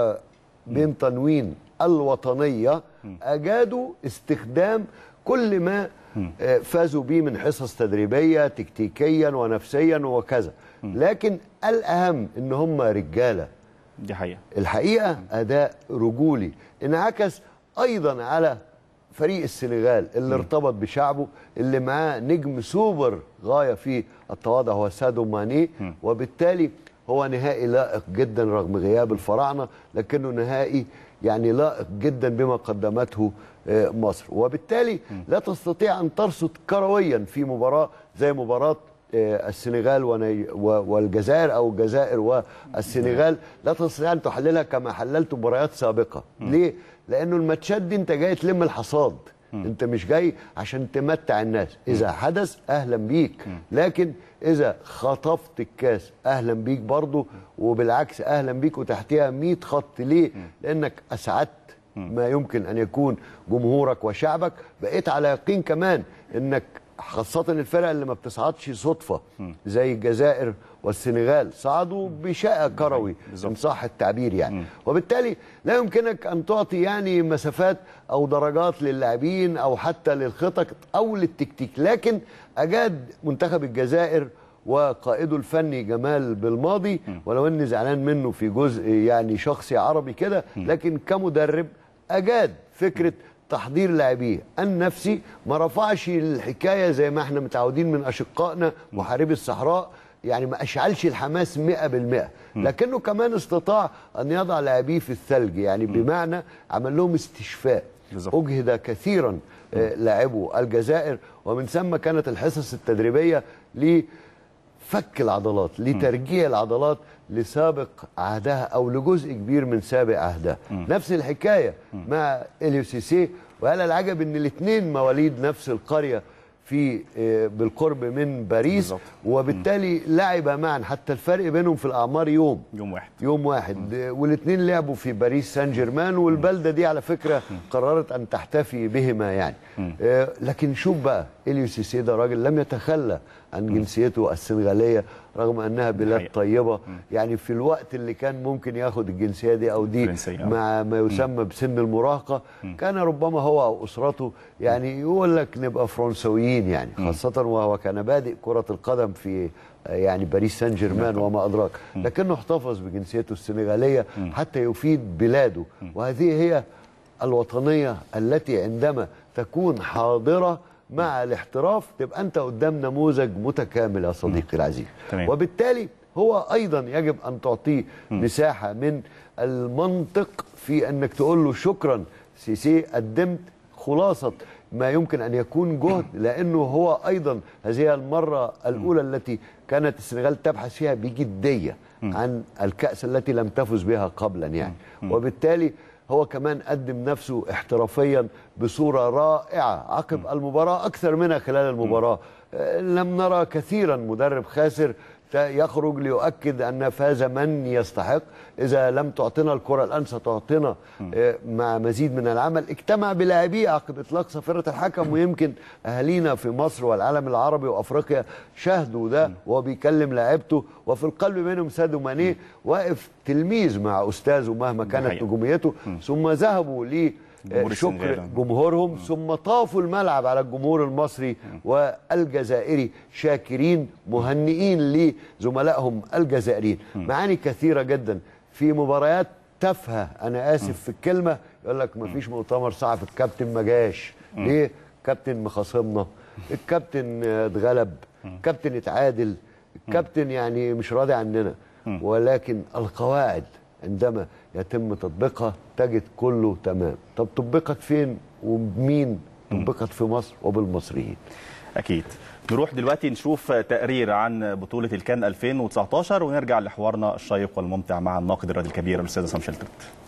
وبين تنوين الوطنيه اجادوا استخدام كل ما آه، فازوا به من حصص تدريبيه تكتيكيا ونفسيا وكذا لكن الاهم ان هم رجاله دي حقيقه الحقيقه اداء رجولي انعكس ايضا على فريق السنغال اللي ارتبط بشعبه اللي معاه نجم سوبر غايه في التواضع هو سادو ماني وبالتالي هو نهائي لائق جدا رغم غياب الفراعنه لكنه نهائي يعني لائق جدا بما قدمته آه، مصر وبالتالي لا تستطيع ان ترصد كرويا في مباراه زي مباراه آه، السنغال وني- و- والجزائر او الجزائر والسنغال لا تستطيع ان تحللها كما حللت مباريات سابقه ليه لانه الماتشات دي انت جاي تلم الحصاد انت مش جاي عشان تمتع الناس اذا حدث اهلا بيك لكن اذا خطفت الكاس اهلا بيك برضه وبالعكس اهلا بيك وتحتها 100 خط ليه لانك اسعدت ما يمكن ان يكون جمهورك وشعبك بقيت على يقين كمان انك خاصة الفرق اللي ما بتصعدش صدفة زي الجزائر والسنغال صعدوا بشقة كروي ان صح التعبير يعني وبالتالي لا يمكنك ان تعطي يعني مسافات او درجات للاعبين او حتى للخطط او للتكتيك لكن اجاد منتخب الجزائر وقائده الفني جمال بالماضي ولو اني زعلان منه في جزء يعني شخصي عربي كده لكن كمدرب اجاد فكره تحضير لاعبيه النفسي ما رفعش الحكايه زي ما احنا متعودين من اشقائنا محاربي الصحراء يعني ما اشعلش الحماس 100% لكنه كمان استطاع ان يضع لاعبيه في الثلج يعني بمعنى عمل لهم استشفاء بالظبط. اجهد كثيرا آه، لاعبو الجزائر ومن ثم كانت الحصص التدريبيه لفك العضلات لترجيع العضلات لسابق عهدها او لجزء كبير من سابق عهدها نفس الحكايه مع اليو سيسي وهلا العجب ان الاثنين مواليد نفس القريه في آه، بالقرب من باريس بالظبط. وبالتالي لعب معا حتى الفرق بينهم في الاعمار يوم يوم واحد يوم واحد والاثنين لعبوا في باريس سان جيرمان والبلده دي على فكره قررت ان تحتفي بهما يعني آه، لكن شوف بقى اليو سيسي ده راجل لم يتخلى عن جنسيته السنغاليه رغم انها بلاد حقيقة. طيبه يعني في الوقت اللي كان ممكن ياخد الجنسيه دي او دي فرنسية، آه. مع ما يسمى بسن المراهقه كان ربما هو او اسرته يعني يقول لك نبقى فرنسويين يعني خاصه وهو كان بادئ كره القدم في آه، يعني باريس سان جيرمان وما ادراك لكنه احتفظ بجنسيته السنغاليه حتى يفيد بلاده وهذه هي الوطنيه التي عندما تكون حاضره مع الاحتراف تبقى انت قدام نموذج متكامل يا صديقي العزيز تمام. وبالتالي هو ايضا يجب ان تعطيه مساحه من المنطق في انك تقول له شكرا سيسي قدمت خلاصه ما يمكن ان يكون جهد لانه هو ايضا هذه المره الاولى التي كانت السنغال تبحث فيها بجديه عن الكاس التي لم تفز بها قبلا يعني وبالتالي هو كمان قدم نفسه احترافيا بصوره رائعه عقب المباراه اكثر منها خلال المباراه آه، لم نرى كثيرا مدرب خاسر ت- يخرج ليؤكد ان فاز من يستحق اذا لم تعطينا الكره الان ستعطينا آه، مع مزيد من العمل اجتمع بلاعبيه عقب اطلاق صافره الحكم ويمكن اهالينا في مصر والعالم العربي وافريقيا شاهدوا ده وهو بيكلم لاعيبته وفي القلب منهم سادو ماني واقف تلميذ مع استاذه مهما كانت حقيقة. نجوميته ثم ذهبوا ل جمهور شكر السنغال. جمهورهم ثم طافوا الملعب على الجمهور المصري والجزائري شاكرين مهنئين لزملائهم الجزائريين معاني كثيرة جدا في مباريات تافهة أنا آسف في الكلمة يقول لك مفيش مؤتمر صحفي الكابتن ما جاش ليه؟ كابتن مخاصمنا الكابتن آه، اتغلب الكابتن اتعادل الكابتن يعني مش راضي عننا ولكن القواعد عندما يتم تطبيقها تجد كله تمام طب طبقت فين وبمين طبقت في مصر وبالمصريين اكيد نروح دلوقتي نشوف تقرير عن بطوله الكان 2019 ونرجع لحوارنا الشيق والممتع مع الناقد الرياضي الكبير الاستاذ عصام شلتت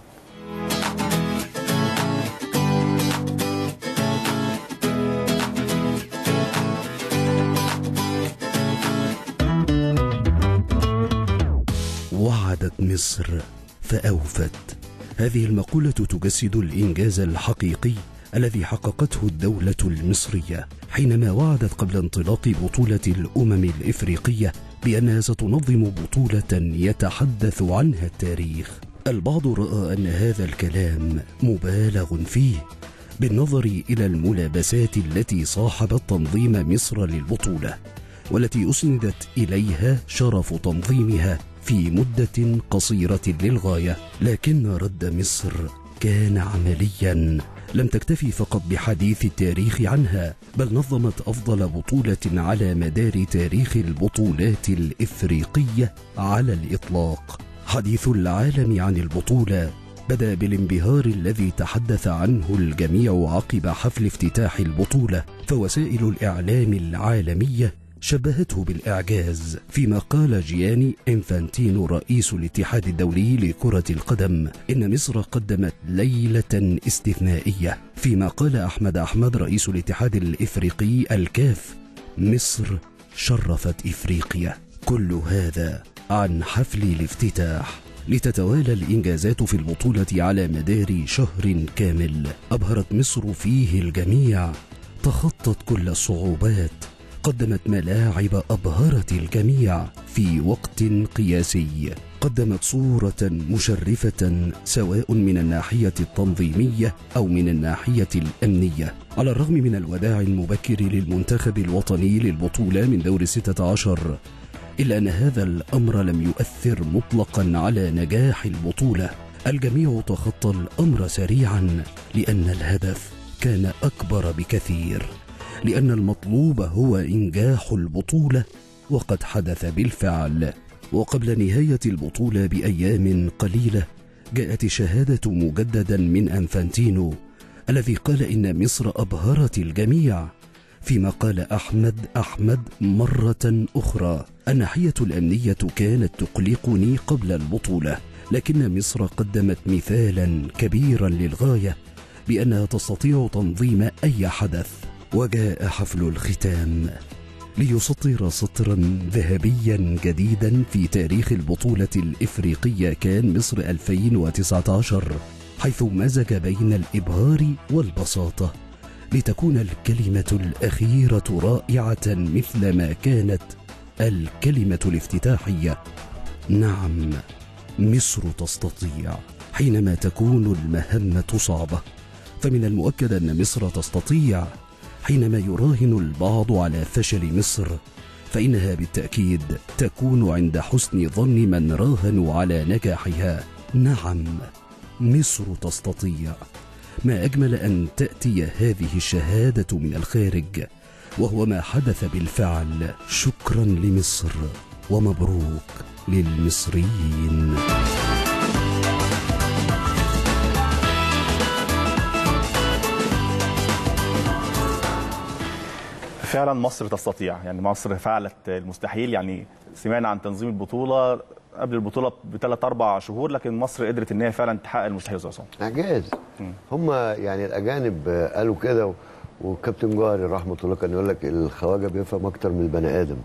وعدت مصر فأوفت هذه المقولة تجسد الإنجاز الحقيقي الذي حققته الدولة المصرية حينما وعدت قبل انطلاق بطولة الأمم الإفريقية بأنها ستنظم بطولة يتحدث عنها التاريخ البعض رأى أن هذا الكلام مبالغ فيه بالنظر إلى الملابسات التي صاحبت تنظيم مصر للبطولة والتي أسندت إليها شرف تنظيمها في مدة قصيرة للغاية لكن رد مصر كان عمليا لم تكتفي فقط بحديث التاريخ عنها بل نظمت أفضل بطولة على مدار تاريخ البطولات الإفريقية على الإطلاق حديث العالم عن البطولة بدا بالانبهار الذي تحدث عنه الجميع عقب حفل افتتاح البطوله فوسائل الاعلام العالميه شبهته بالاعجاز فيما قال جياني انفانتينو رئيس الاتحاد الدولي لكره القدم ان مصر قدمت ليله استثنائيه فيما قال احمد احمد رئيس الاتحاد الافريقي الكاف مصر شرفت افريقيا كل هذا عن حفل الافتتاح لتتوالى الانجازات في البطوله على مدار شهر كامل ابهرت مصر فيه الجميع تخطت كل الصعوبات قدمت ملاعب ابهرت الجميع في وقت قياسي قدمت صوره مشرفه سواء من الناحيه التنظيميه او من الناحيه الامنيه على الرغم من الوداع المبكر للمنتخب الوطني للبطوله من دور الستة عشر إلا أن هذا الأمر لم يؤثر مطلقا على نجاح البطولة الجميع تخطى الأمر سريعا لأن الهدف كان اكبر بكثير لان المطلوب هو انجاح البطوله وقد حدث بالفعل وقبل نهايه البطوله بايام قليله جاءت شهاده مجددا من انفانتينو الذي قال ان مصر ابهرت الجميع فيما قال احمد احمد مره اخرى الناحيه الامنيه كانت تقلقني قبل البطوله لكن مصر قدمت مثالا كبيرا للغايه بانها تستطيع تنظيم اي حدث وجاء حفل الختام ليسطر سطرا ذهبيا جديدا في تاريخ البطوله الافريقيه كان مصر 2019 حيث مزج بين الابهار والبساطه لتكون الكلمه الاخيره رائعه مثل ما كانت الكلمه الافتتاحيه نعم مصر تستطيع حينما تكون المهمه صعبه فمن المؤكد ان مصر تستطيع حينما يراهن البعض على فشل مصر فانها بالتاكيد تكون عند حسن ظن من راهنوا على نجاحها نعم مصر تستطيع ما اجمل ان تاتي هذه الشهاده من الخارج وهو ما حدث بالفعل شكرا لمصر ومبروك للمصريين فعلا مصر تستطيع يعني مصر فعلت المستحيل يعني سمعنا عن تنظيم البطوله قبل البطوله بثلاث اربع شهور لكن مصر قدرت ان هي فعلا تحقق المستحيل يا عصام اعجاز هم يعني الاجانب قالوا كده وكابتن جوهري رحمه الله كان يقول لك الخواجه بيفهم اكتر من البني ادم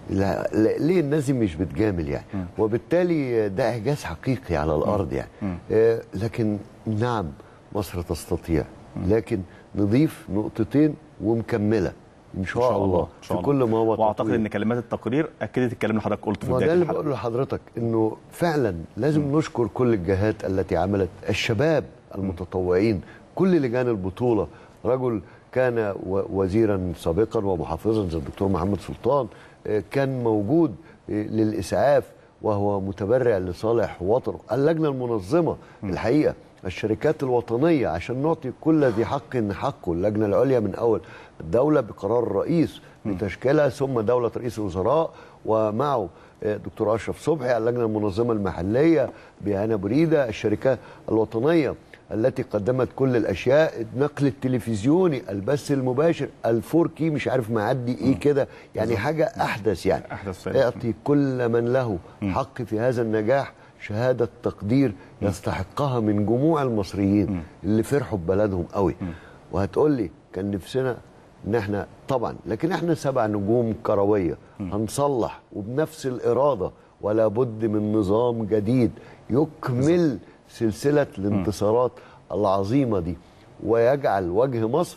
لا لا ليه الناس دي مش بتجامل يعني وبالتالي ده اعجاز حقيقي على الارض يعني آه لكن نعم مصر تستطيع لكن نضيف نقطتين ومكمله ان شاء, إن شاء الله, إن شاء الله. في كل ما هو واعتقد تطوير. ان كلمات التقرير اكدت الكلام اللي حضرتك قلته في ما بدايه ده اللي الحلقه بقوله لحضرتك انه فعلا لازم م. نشكر كل الجهات التي عملت الشباب المتطوعين كل لجان البطوله رجل كان وزيرا سابقا ومحافظا زي الدكتور محمد سلطان كان موجود للاسعاف وهو متبرع لصالح وطنه اللجنه المنظمه الحقيقه الشركات الوطنيه عشان نعطي كل ذي حق حقه اللجنه العليا من اول الدوله بقرار الرئيس بتشكيلها ثم دوله رئيس الوزراء ومعه دكتور اشرف صبحي اللجنه المنظمه المحليه بهنا بريده الشركات الوطنيه التي قدمت كل الاشياء النقل التلفزيوني البث المباشر الفوركي مش عارف معدي ايه كده يعني حاجه احدث يعني احدث اعطي كل من له حق في هذا النجاح شهاده تقدير يستحقها من جموع المصريين اللي فرحوا ببلدهم قوي وهتقول لي كان نفسنا ان احنا طبعا لكن احنا سبع نجوم كرويه هنصلح وبنفس الاراده ولا بد من نظام جديد يكمل سلسله الانتصارات العظيمه دي ويجعل وجه مصر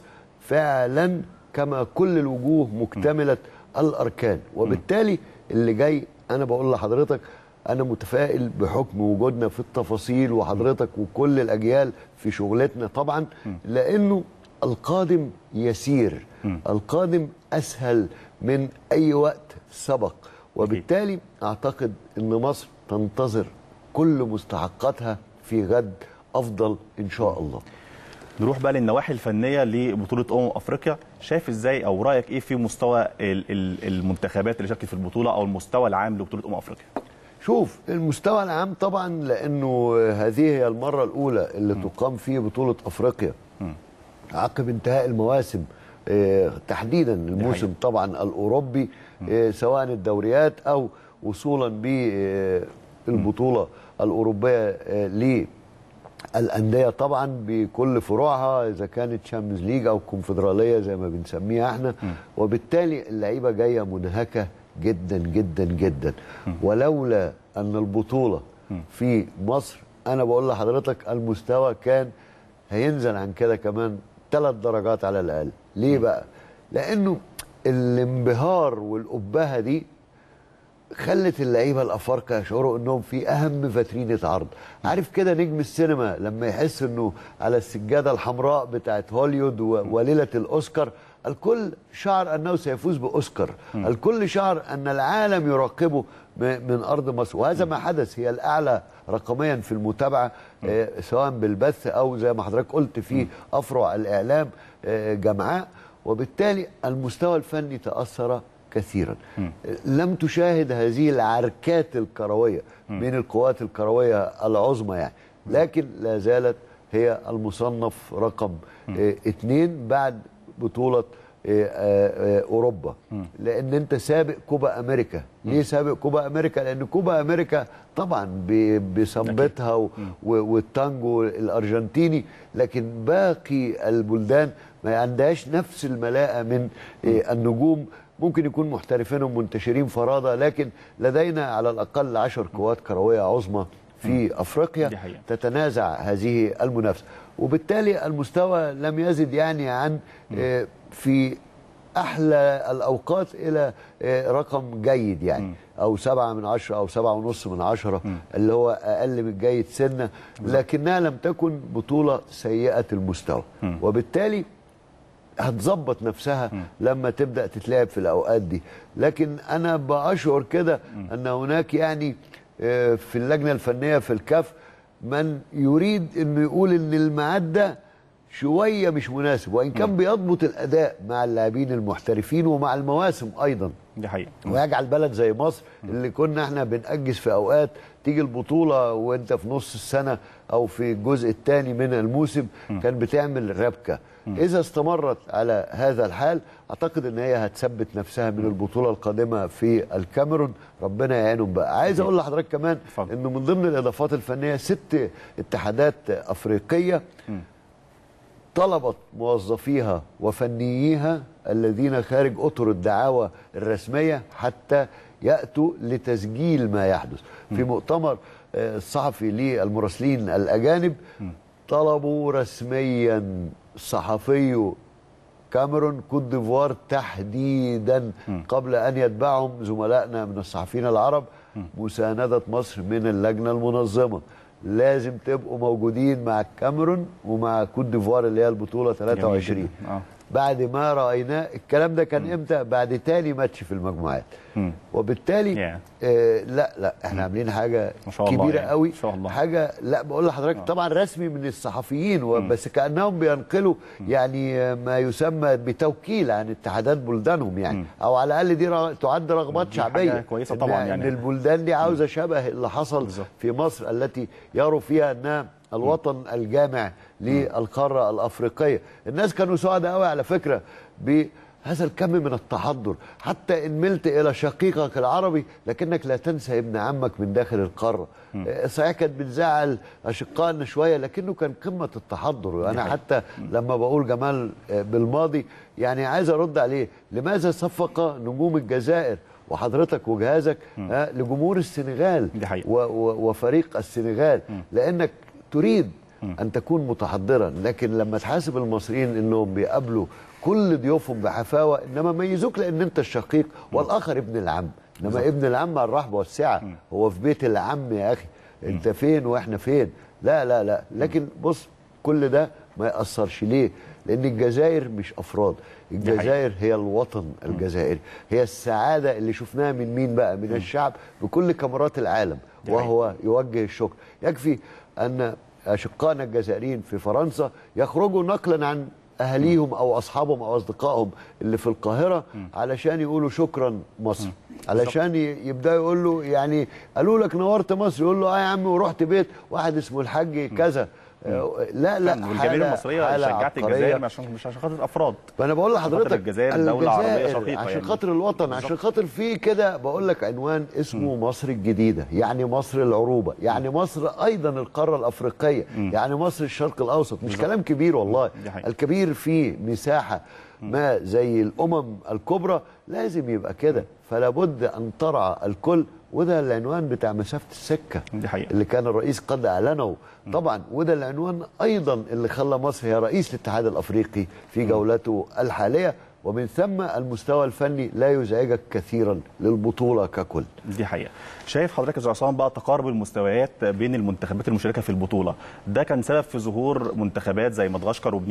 فعلا كما كل الوجوه مكتمله الاركان وبالتالي اللي جاي انا بقول لحضرتك انا متفائل بحكم وجودنا في التفاصيل وحضرتك وكل الاجيال في شغلتنا طبعا لانه القادم يسير القادم اسهل من اي وقت سبق وبالتالي اعتقد ان مصر تنتظر كل مستحقاتها في غد افضل ان شاء الله نروح بقى للنواحي الفنيه لبطوله امم افريقيا شايف ازاي او رايك ايه في مستوى المنتخبات اللي شاركت في البطوله او المستوى العام لبطوله امم افريقيا شوف المستوى العام طبعا لانه هذه هي المره الاولى اللي م. تقام فيه بطوله افريقيا م. عقب انتهاء المواسم اه تحديدا الموسم طبعا الاوروبي اه سواء الدوريات او وصولا بالبطوله الاوروبيه اه للانديه طبعا بكل فروعها اذا كانت شامبيونز ليج او كونفدراليه زي ما بنسميها احنا م. وبالتالي اللعيبه جايه منهكه جدا جدا جدا ولولا ان البطوله في مصر انا بقول لحضرتك المستوى كان هينزل عن كده كمان ثلاث درجات على الاقل ليه بقى لانه الانبهار والابهه دي خلت اللعيبه الافارقه يشعروا انهم في اهم فترينه عرض عارف كده نجم السينما لما يحس انه على السجاده الحمراء بتاعت هوليود وليله الاوسكار الكل شعر انه سيفوز باوسكار الكل شعر ان العالم يراقبه م- من ارض مصر وهذا ما حدث هي الاعلى رقميا في المتابعه آه، سواء بالبث او زي ما حضرتك قلت في افرع الاعلام آه، جمعاء وبالتالي المستوى الفني تاثر كثيرا لم تشاهد هذه العركات الكرويه بين القوات الكرويه العظمى يعني لكن لا زالت هي المصنف رقم آه، اثنين بعد بطولة آه، آه، آه، أوروبا لأن أنت سابق كوبا أمريكا ليه سابق كوبا أمريكا لأن كوبا أمريكا طبعا ب- بسمبتها و- و- والتانجو الأرجنتيني لكن باقي البلدان ما عندهاش نفس الملاءة من آه، النجوم ممكن يكون محترفين ومنتشرين فرادة لكن لدينا على الأقل عشر قوات كروية عظمى في أفريقيا دي حقيقة. تتنازع هذه المنافسه وبالتالي المستوى لم يزد يعني عن آه، في احلى الاوقات الى آه، رقم جيد يعني او سبعة من عشرة او سبعة ونص من عشرة اللي هو اقل من جيد سنة لكنها لم تكن بطولة سيئة المستوى وبالتالي هتظبط نفسها لما تبدا تتلعب في الاوقات دي لكن انا باشعر كده ان هناك يعني آه، في اللجنه الفنيه في الكاف من يريد انه يقول ان الميعاد ده شويه مش مناسب وان كان بيضبط الاداء مع اللاعبين المحترفين ومع المواسم ايضا دي حقيقه ويجعل بلد زي مصر اللي كنا احنا بنأجز في اوقات تيجي البطولة وانت في نص السنة او في الجزء الثاني من الموسم كان بتعمل ربكة اذا استمرت على هذا الحال اعتقد ان هي هتثبت نفسها من البطولة القادمة في الكاميرون ربنا يعينهم بقى عايز اقول لحضرتك كمان اتفضل. انه من ضمن الاضافات الفنية ست اتحادات افريقية طلبت موظفيها وفنييها الذين خارج اطر الدعاوى الرسميه حتى ياتوا لتسجيل ما يحدث في مؤتمر آه، الصحفي للمراسلين الاجانب طلبوا رسميا صحفي كاميرون كوت ديفوار تحديدا قبل ان يتبعهم زملائنا من الصحفيين العرب مسانده مصر من اللجنه المنظمه لازم تبقوا موجودين مع الكاميرون ومع كوت ديفوار اللي هي البطوله 23 جداً. آه. بعد ما رايناه الكلام ده كان امتى بعد تاني ماتش في المجموعات مم. وبالتالي Yeah. آه لا لا احنا عاملين حاجه ما شاء الله كبيره يعني. قوي ما شاء الله. حاجه لا بقول لحضرتك طبعا رسمي من الصحفيين و- بس كانهم بينقلوا يعني آه، ما يسمى بتوكيل عن اتحادات بلدانهم يعني او على الاقل دي رغ- تعد رغبات دي حاجة شعبيه كويسة إن- طبعاً يعني. ان البلدان دي عاوزه شبه اللي حصل بالظبط. في مصر التي يروا فيها انها الوطن الجامع للقاره الافريقيه الناس كانوا سعداء قوي على فكره بهذا الكم من التحضر حتى ان ملت الى شقيقك العربي لكنك لا تنسى ابن عمك من داخل القاره آه، صحيح كانت بتزعل اشقائنا شويه لكنه كان قمه التحضر وانا حتى لما بقول جمال آه، بالماضي يعني عايز ارد عليه لماذا صفق نجوم الجزائر وحضرتك وجهازك آه، لجمهور السنغال دي حقيقة. و- و- وفريق السنغال لانك تريد ان تكون متحضرا لكن لما تحاسب المصريين انهم بيقابلوا كل ضيوفهم بحفاوه انما ميزوك لان انت الشقيق والاخر ابن العم انما ابن العم على الرحب والسعه هو في بيت العم يا اخي انت فين واحنا فين لا لا لا لكن بص كل ده ما ياثرش ليه لان الجزائر مش افراد الجزائر هي الوطن الجزائري هي السعاده اللي شفناها من مين بقى من الشعب بكل كاميرات العالم دي وهو يوجه الشكر يكفي ان اشقائنا الجزائريين في فرنسا يخرجوا نقلا عن اهاليهم او اصحابهم او اصدقائهم اللي في القاهره علشان يقولوا شكرا مصر علشان ي- يبداوا يقول له يعني قالوا لك نورت مصر يقول له اه يا عم ورحت بيت واحد اسمه الحاج كذا آه، لا لا والجماهير حالة- المصريه حالة شجعت عبقرية. الجزائر مش عشان مش عشان خاطر افراد فانا بقول خاطر لحضرتك الجزائر دولة عربية الجزائر شقيقة عشان يعني. خاطر الوطن عشان خاطر في كده بقول لك عنوان اسمه مصر الجديده يعني مصر العروبه يعني مصر ايضا القاره الافريقيه يعني مصر الشرق الاوسط مش كلام كبير والله دي حقيقة. الكبير في مساحه ما زي الامم الكبرى لازم يبقى كده فلا بد ان ترعى الكل وده العنوان بتاع مسافه السكه دي حقيقة. اللي كان الرئيس قد اعلنه طبعا وده العنوان ايضا اللي خلى مصر هي رئيس الاتحاد الافريقي في جولته الحاليه ومن ثم المستوى الفني لا يزعجك كثيرا للبطوله ككل دي حقيقه شايف حضرتك يا استاذ عصام بقى تقارب المستويات بين المنتخبات المشاركه في البطوله ده كان سبب في ظهور منتخبات زي مدغشقر وبنين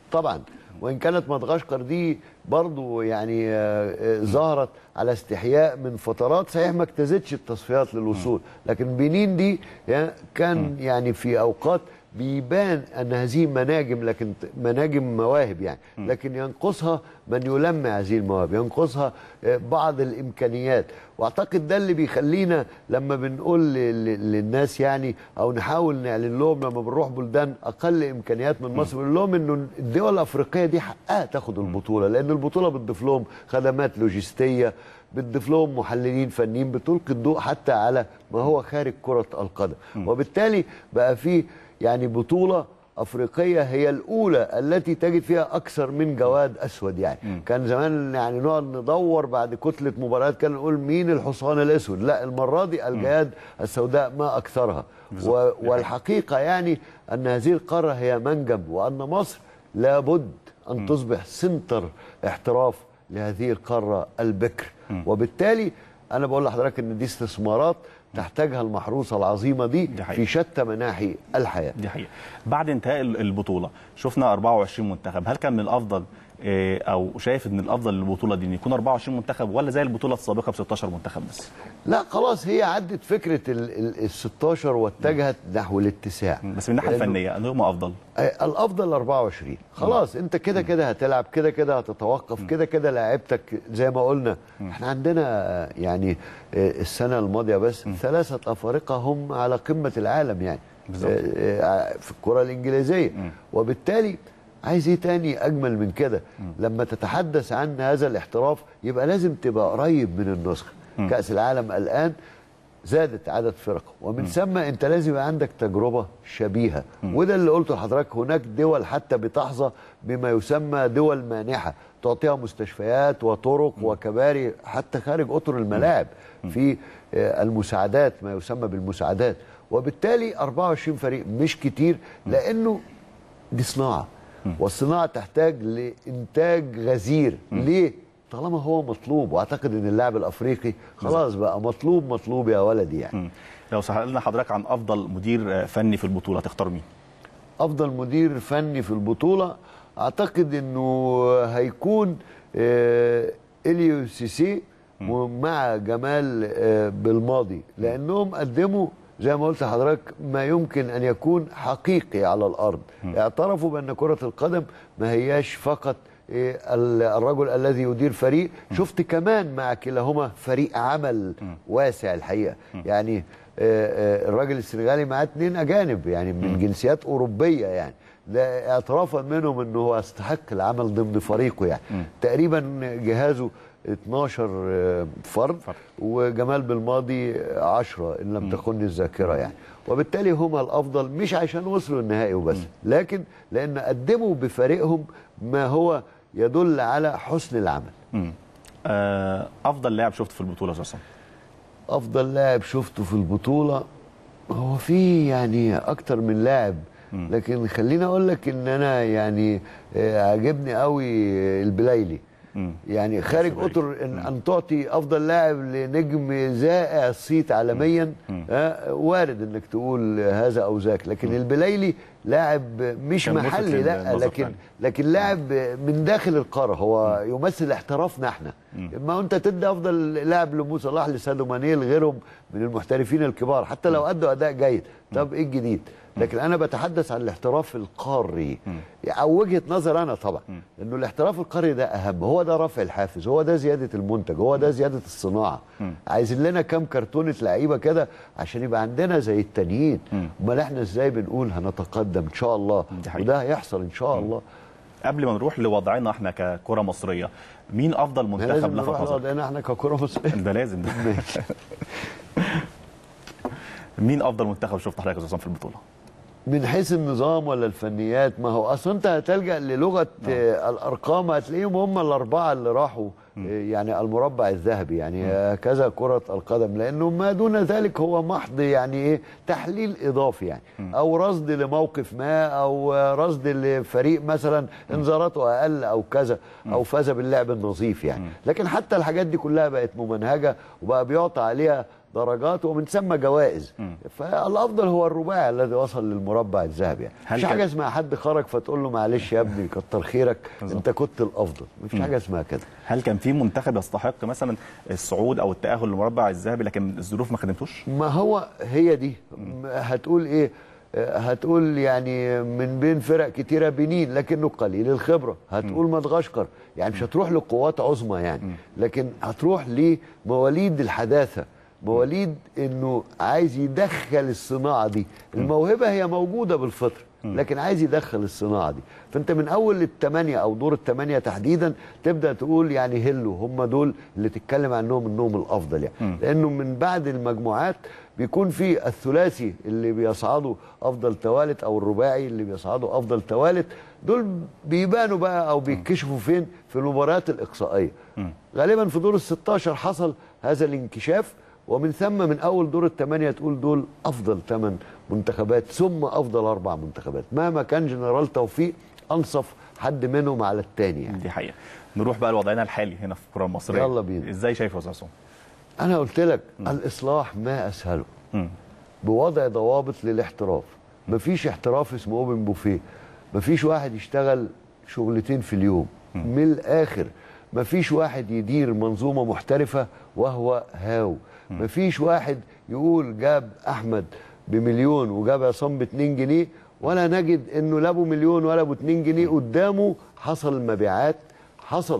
طبعا وان كانت مدغشقر دي برضو يعني آه، آه، ظهرت على استحياء من فترات صحيح ما اجتازتش التصفيات للوصول لكن بنين دي يعني كان يعني في اوقات بيبان ان هذه مناجم لكن ت- مناجم مواهب يعني لكن ينقصها من يلمع هذه المواهب ينقصها آه، بعض الامكانيات واعتقد ده اللي بيخلينا لما بنقول ل- ل- للناس يعني او نحاول نعلن لهم لما بنروح بلدان اقل امكانيات من مصر بنقول لهم انه الدول الافريقيه دي حقها تاخد البطوله لان البطوله بتضيف لهم خدمات لوجستيه بتضيف لهم محللين فنيين بتلقي الضوء حتى على ما هو خارج كره القدم وبالتالي بقى في يعني بطوله افريقيه هي الاولى التي تجد فيها اكثر من جواد اسود يعني كان زمان يعني نقعد ندور بعد كتله مباريات كان نقول مين الحصان الاسود لا المره دي الجياد السوداء ما اكثرها و- والحقيقه يعني ان هذه القاره هي منجم وان مصر لابد ان تصبح سنتر احتراف لهذه القاره البكر وبالتالي انا بقول لحضرتك ان دي استثمارات تحتاجها المحروسه العظيمه دي, دي حقيقة. في شتى مناحي الحياه دي حقيقة بعد انتهاء ال- البطولة شفنا 24 منتخب هل كان من الأفضل آه، أو شايف إن الأفضل للبطولة دي إن يكون 24 منتخب ولا زي البطولة السابقة ب 16 منتخب بس؟ لا خلاص هي عدت فكره ال ال 16 واتجهت نحو الاتساع بس من الناحية لأنه- الفنية أنهم أفضل آه، الافضل 24 خلاص انت كده كده هتلعب كده كده هتتوقف كده كده لاعيبتك زي ما قلنا احنا عندنا آه، يعني آه، السنه الماضيه بس ثلاثه افارقه هم على قمه العالم يعني بالظبط. آه، آه، في الكره الانجليزيه وبالتالي عايز ايه تاني اجمل من كده لما تتحدث عن هذا الاحتراف يبقى لازم تبقى قريب من النسخه كاس العالم الان زادت عدد فرق ومن ثم انت لازم يبقى عندك تجربه شبيهه وده اللي قلته لحضرتك هناك دول حتى بتحظى بما يسمى دول مانحه تعطيها مستشفيات وطرق وكباري حتى خارج اطر الملاعب في آه، المساعدات ما يسمى بالمساعدات وبالتالي 24 فريق مش كتير لانه دي صناعه والصناعه تحتاج لانتاج غزير ليه طالما هو مطلوب واعتقد ان اللاعب الافريقي خلاص بقى مطلوب مطلوب يا ولدي يعني مم. لو سألنا حضرتك عن أفضل مدير آه، فني في البطولة تختار مين؟ افضل مدير فني في البطوله اعتقد انه هيكون آه، اليو سيسي ومع جمال آه، بالماضي لانهم قدموا زي ما قلت لحضرتك ما يمكن ان يكون حقيقي على الارض اعترفوا بان كره القدم ما هياش فقط إيه، ال- الرجل الذي يدير فريق شفت كمان مع كلاهما فريق عمل واسع الحقيقه يعني آه، آه، الراجل السنغالي معاه اتنين اجانب يعني من جنسيات اوروبيه يعني ده اعترافا منهم انه هو يستحق العمل ضمن فريقه يعني تقريبا جهازه 12 آه، فرد فرد. وجمال بالماضي 10 ان لم تخن الذاكره يعني وبالتالي هما الافضل مش عشان وصلوا النهائي وبس لكن لان قدموا بفريقهم ما هو يدل على حسن العمل مم. آه، أفضل لاعب شفته في البطولة أساسا افضل لاعب شفته في البطوله هو في يعني اكتر من لاعب لكن خليني اقول لك ان انا يعني آه، عجبني قوي البلايلي مم. يعني خارج السباعي. اطر ان, أن تعطي افضل لاعب لنجم زائع الصيت عالميا آه وارد انك تقول هذا او ذاك لكن البلايلي لاعب مش كان ملفت محلي لا للنظر لكن فعلا. لكن لاعب من داخل القاره هو يمثل احترافنا احنا اما انت تدي افضل لاعب لمو صلاح لسادو ماني لغيرهم من المحترفين الكبار حتى لو ادوا اداء جيد طب ايه الجديد لكن انا بتحدث عن الاحتراف القاري او وجهه نظر انا طبعا انه الاحتراف القاري ده اهم هو ده رفع الحافز هو ده زياده المنتج هو ده زياده الصناعه عايزين لنا كام كرتونه لعيبه كده عشان يبقى عندنا زي التانيين امال احنا ازاي بنقول هنتقدم ان شاء الله دي حقيقة. وده هيحصل ان شاء الله قبل ما نروح لوضعنا احنا ككرة مصرية مين أفضل احنا منتخب لازم لفت نروح نظرك؟ لوضعنا احنا ككره مصريه ده لازم ده مين افضل منتخب شفت حضرتك اساسا في البطوله من حيث النظام ولا الفنيات ما هو اصلا انت هتلجا للغه آه الارقام هتلاقيهم هم الاربعه اللي راحوا آه يعني المربع الذهبي يعني هكذا كره القدم لانه ما دون ذلك هو محض يعني ايه تحليل اضافي يعني او رصد لموقف ما او آه، رصد لفريق مثلا انذاراته اقل او كذا او فاز باللعب النظيف يعني لكن حتى الحاجات دي كلها بقت ممنهجه وبقى بيعطى عليها درجات ومن ثم جوائز فالافضل هو الرباعي الذي وصل للمربع الذهبي يعني هل مفيش كان- حاجه اسمها حد خرج فتقول له معلش يا ابني كتر خيرك انت كنت الافضل مفيش حاجه اسمها كده هل كان في منتخب يستحق مثلا الصعود او التاهل للمربع الذهبي لكن الظروف ما خدمتوش ما هو هي دي م- هتقول ايه آه، هتقول يعني من بين فرق كتيرة بنين لكنه قليل الخبرة هتقول مدغشقر يعني مش هتروح لقوات عظمى يعني لكن هتروح لمواليد الحداثة مواليد انه عايز يدخل الصناعة دي الموهبة هي موجودة بالفطر لكن عايز يدخل الصناعة دي فانت من اول الثمانية او دور الثمانية تحديدا تبدأ تقول يعني هلو هم دول اللي تتكلم عنهم انهم الافضل يعني لانه من بعد المجموعات بيكون في الثلاثي اللي بيصعدوا افضل توالت او الرباعي اللي بيصعدوا افضل توالت دول بيبانوا بقى او بيتكشفوا فين في المباريات الاقصائيه غالبا في دور ال 16 حصل هذا الانكشاف ومن ثم من اول دور الثمانيه تقول دول افضل ثمان منتخبات ثم افضل اربع منتخبات مهما كان جنرال توفيق انصف حد منهم على الثاني يعني دي حقيقه نروح بقى لوضعنا الحالي هنا في الكره المصريه يلا بينا. ازاي شايف يا استاذ عصام انا قلت لك الاصلاح ما اسهله مم. بوضع ضوابط للاحتراف مفيش احتراف اسمه اوبن بوفيه مفيش واحد يشتغل شغلتين في اليوم من الاخر مفيش واحد يدير منظومه محترفه وهو هاو مفيش واحد يقول جاب احمد بمليون وجاب عصام ب 2 جنيه ولا نجد انه لا ابو مليون ولا ابو 2 جنيه قدامه حصل مبيعات حصل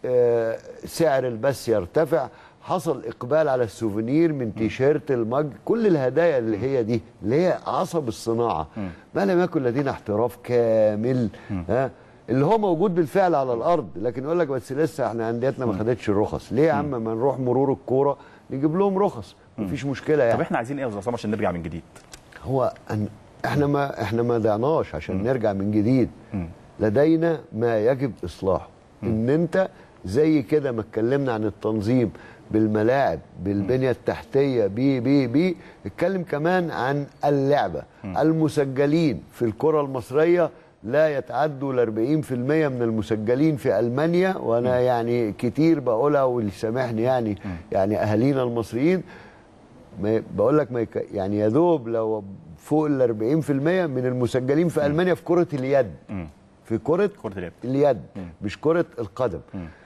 آه سعر البث يرتفع حصل اقبال على السوفينير من تيشيرت المج كل الهدايا اللي هي دي اللي هي عصب الصناعه ما لم يكن لدينا احتراف كامل ها اللي هو موجود بالفعل على الارض لكن يقول لك بس لسه احنا انديتنا ما خدتش الرخص ليه يا عم ما نروح مرور الكوره نجيب لهم رخص مفيش مشكله طب يعني احنا عايزين ايه يا استاذ عصام عشان نرجع من جديد هو أن احنا ما احنا ما ضعناش عشان نرجع من جديد لدينا ما يجب اصلاحه ان انت زي كده ما اتكلمنا عن التنظيم بالملاعب بالبنيه التحتيه بي بي بي اتكلم كمان عن اللعبه المسجلين في الكره المصريه لا يتعدوا ال 40% من المسجلين في المانيا وانا يعني كتير بقولها واللي سامحني يعني يعني اهالينا المصريين ما بقول لك ما يك... يعني يا دوب لو فوق ال 40% من المسجلين في المانيا في كره اليد في كره كرة اليد. اليد مش كره القدم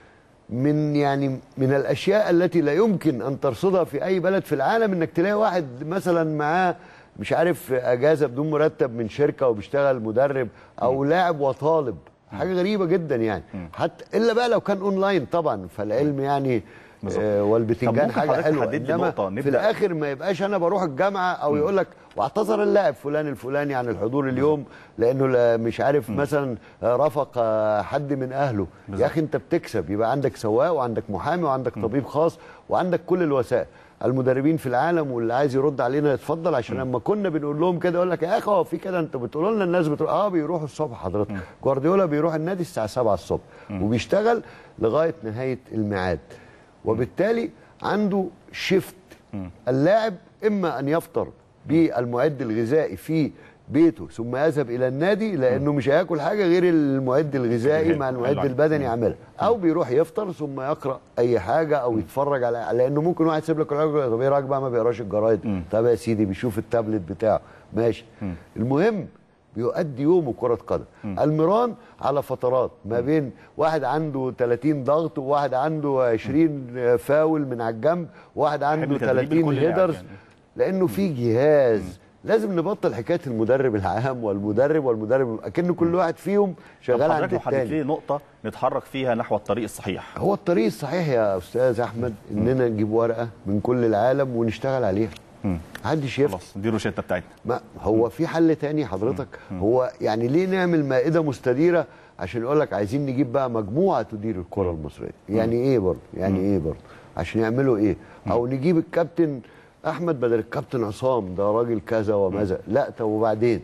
من يعني من الاشياء التي لا يمكن ان ترصدها في اي بلد في العالم انك تلاقي واحد مثلا معاه مش عارف اجازه بدون مرتب من شركه وبيشتغل مدرب او لاعب وطالب حاجه غريبه جدا يعني حتى الا بقى لو كان اونلاين طبعا فالعلم يعني بالظبط. آه طب والبتنجان ممكن حاجه حضرتك حلوه تحدد لي انما نقطة في نبدأ- الاخر ما يبقاش انا بروح الجامعه او يقول لك واعتذر اللاعب فلان الفلاني عن الحضور اليوم لانه لا مش عارف مثلا آه، رافق آه، حد من اهله يا اخي انت بتكسب يبقى عندك سواق وعندك محامي وعندك طبيب خاص وعندك كل الوسائل المدربين في العالم واللي عايز يرد علينا يتفضل عشان لما كنا بنقول لهم كده يقول لك يا اخي هو في كده انتوا بتقولوا لنا الناس بتقول اه بيروحوا الصبح حضرتك جوارديولا بيروح النادي الساعه 7 الصبح وبيشتغل لغايه نهايه الميعاد وبالتالي عنده شيفت اللاعب اما ان يفطر بالمعد الغذائي في بيته ثم يذهب الى النادي لانه مش هياكل حاجه غير المعد الغذائي مع المعد أيوة. البدني يعملها او بيروح يفطر ثم يقرا اي حاجه او يتفرج على لانه ممكن واحد يسيب لك الراجل طب ايه رايك بقى ما بيقراش الجرايد طب يا سيدي بيشوف التابلت بتاعه ماشي المهم بيؤدي يومه كرة قدم المران على فترات ما بين واحد عنده 30 ضغط وواحد عنده 20 فاول من على الجنب وواحد عنده تدريب 30 لكل لاعب هيدرز يعني. لانه في جهاز لازم نبطل حكايه المدرب العام والمدرب والمدرب اكن كل واحد فيهم طب شغال عند حضرتك لو حددت الثاني لي نقطه نتحرك فيها نحو الطريق الصحيح هو الطريق الصحيح يا استاذ احمد اننا نجيب ورقه من كل العالم ونشتغل عليها محدش يفتح خلاص دي الروشته بتاعتنا ما هو في حل تاني حضرتك هو يعني ليه نعمل مائده مستديره عشان يقول لك عايزين نجيب بقى مجموعه تدير الكره المصريه يعني ايه برضه يعني ايه برضه عشان يعملوا ايه او نجيب الكابتن احمد بدل الكابتن عصام ده راجل كذا وماذا لا طب وبعدين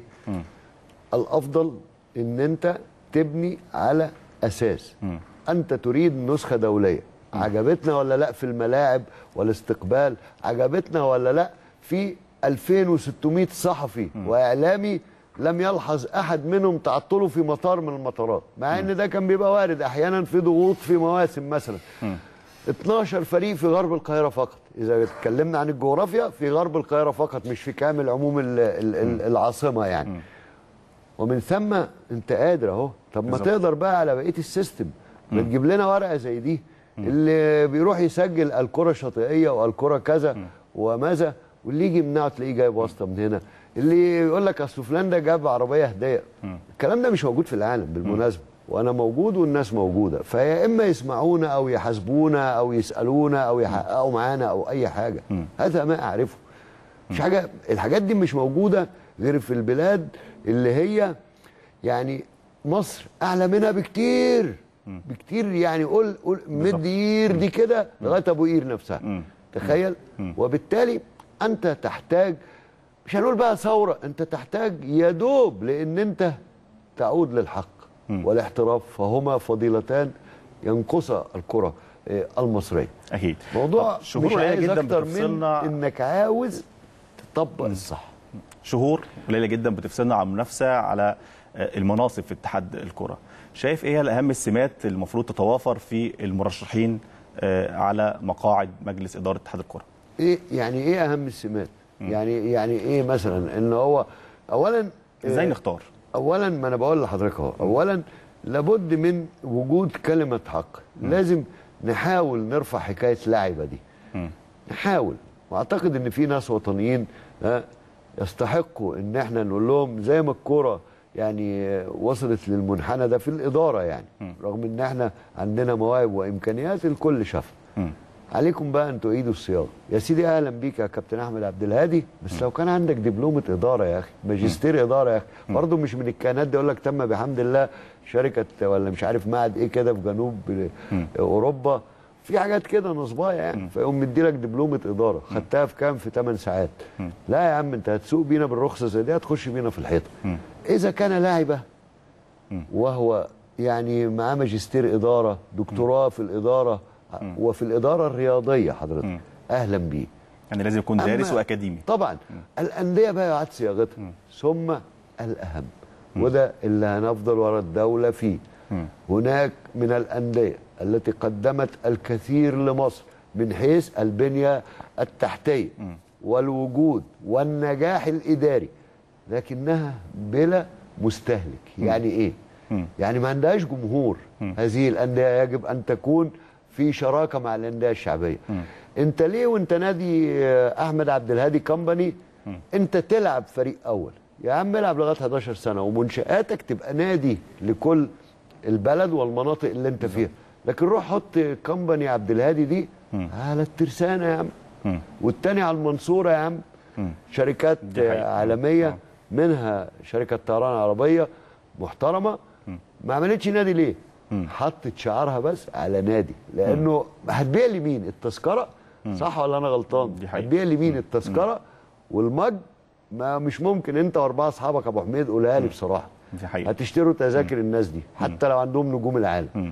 الافضل ان انت تبني على اساس انت تريد نسخه دوليه عجبتنا ولا لا في الملاعب والاستقبال عجبتنا ولا لا في 2600 صحفي واعلامي لم يلحظ احد منهم تعطله في مطار من المطارات مع ان ده كان بيبقى وارد احيانا في ضغوط في مواسم مثلا 12 فريق في غرب القاهره فقط اذا اتكلمنا عن الجغرافيا في غرب القاهره فقط مش في كامل عموم ال- ال- ال- العاصمه يعني ومن ثم انت قادر اهو طب ما بالظبط. تقدر بقى على بقيه السيستم ما تجيب لنا ورقه زي دي اللي بيروح يسجل الكره شاطئيه والكره كذا وماذا واللي يجي يمنعه تلاقيه جايب واسطه من هنا اللي يقول لك اصل فلان ده جاب عربيه هديه الكلام ده مش موجود في العالم بالمناسبه وانا موجود والناس موجوده فيا اما يسمعونا او يحاسبونا او يسالونا او يحققوا معانا او اي حاجه هذا ما اعرفه مش حاجه الحاجات دي مش موجوده غير في البلاد اللي هي يعني مصر اعلى منها بكتير بكتير يعني قول قول مد اير دي كده لغايه ابو قير نفسها تخيل وبالتالي انت تحتاج مش هنقول بقى ثوره انت تحتاج يا دوب لان انت تعود للحق والاحتراف فهما فضيلتان ينقصا الكره آه، المصريه اكيد موضوع طب شهور مش قليله عايز جدا اكتر من بتفصلنا انك عاوز تطبق الصح شهور قليله جدا بتفصلنا عن المنافسه على آه، المناصب في اتحاد الكره شايف ايه الاهم السمات اللي المفروض تتوافر في المرشحين آه، على مقاعد مجلس اداره اتحاد الكره ايه يعني ايه اهم السمات يعني يعني ايه مثلا ان هو اولا ازاي آه، نختار اولا ما انا بقول لحضرتك اهو اولا لابد من وجود كلمه حق لازم نحاول نرفع حكايه لعبه دي نحاول واعتقد ان في ناس وطنيين ها، يستحقوا ان احنا نقول لهم زي ما الكوره يعني آه، وصلت للمنحنى ده في الاداره يعني رغم ان احنا عندنا مواهب وامكانيات الكل شافها عليكم بقى ان تعيدوا الصياغه يا سيدي اهلا بيك يا كابتن احمد عبد الهادي بس لو كان عندك دبلومه اداره يا اخي ماجستير اداره يا اخي برضه مش من الكيانات دي يقول لك تم بحمد الله شركه ولا مش عارف معهد ايه كده في جنوب اوروبا في حاجات كده نصبايه يعني فيقوم مديلك دبلومه اداره خدتها في كام في 8 ساعات لا يا عم انت هتسوق بينا بالرخصه زي دي هتخش بينا في الحيطه اذا كان لاعبه وهو يعني معاه ماجستير اداره دكتوراه في الاداره وفي الاداره الرياضيه حضرتك اهلا بيه يعني لازم يكون دارس أما- واكاديمي طبعا الانديه بقى يعاد صياغتها ثم الاهم وده اللي هنفضل ورا الدوله فيه هناك من الانديه التي قدمت الكثير لمصر من حيث البنيه التحتيه والوجود والنجاح الاداري لكنها بلا مستهلك يعني ايه يعني ما عندهاش جمهور هذه الانديه يجب ان تكون في شراكه مع الانديه الشعبيه انت ليه وانت نادي آه، احمد عبد الهادي كومباني انت تلعب فريق اول يا عم العب لغايه 11 سنه ومنشاتك تبقى نادي لكل البلد والمناطق اللي انت فيها لكن روح حط كومباني عبد الهادي دي على الترسانه يا عم والتاني على المنصوره يا عم شركات دي حقيقة. آه، عالميه منها شركه طيران عربيه محترمه ما عملتش نادي ليه؟ حطت شعارها بس على نادي لانه هتبيع لي مين؟ التذكره صح ولا انا غلطان؟ دي حقيقة. هتبيع لي مين التذكره والمج ما مش ممكن انت واربعه اصحابك ابو حميد قولها لي بصراحه دي حقيقة. هتشتروا تذاكر الناس دي حتى لو عندهم نجوم العالم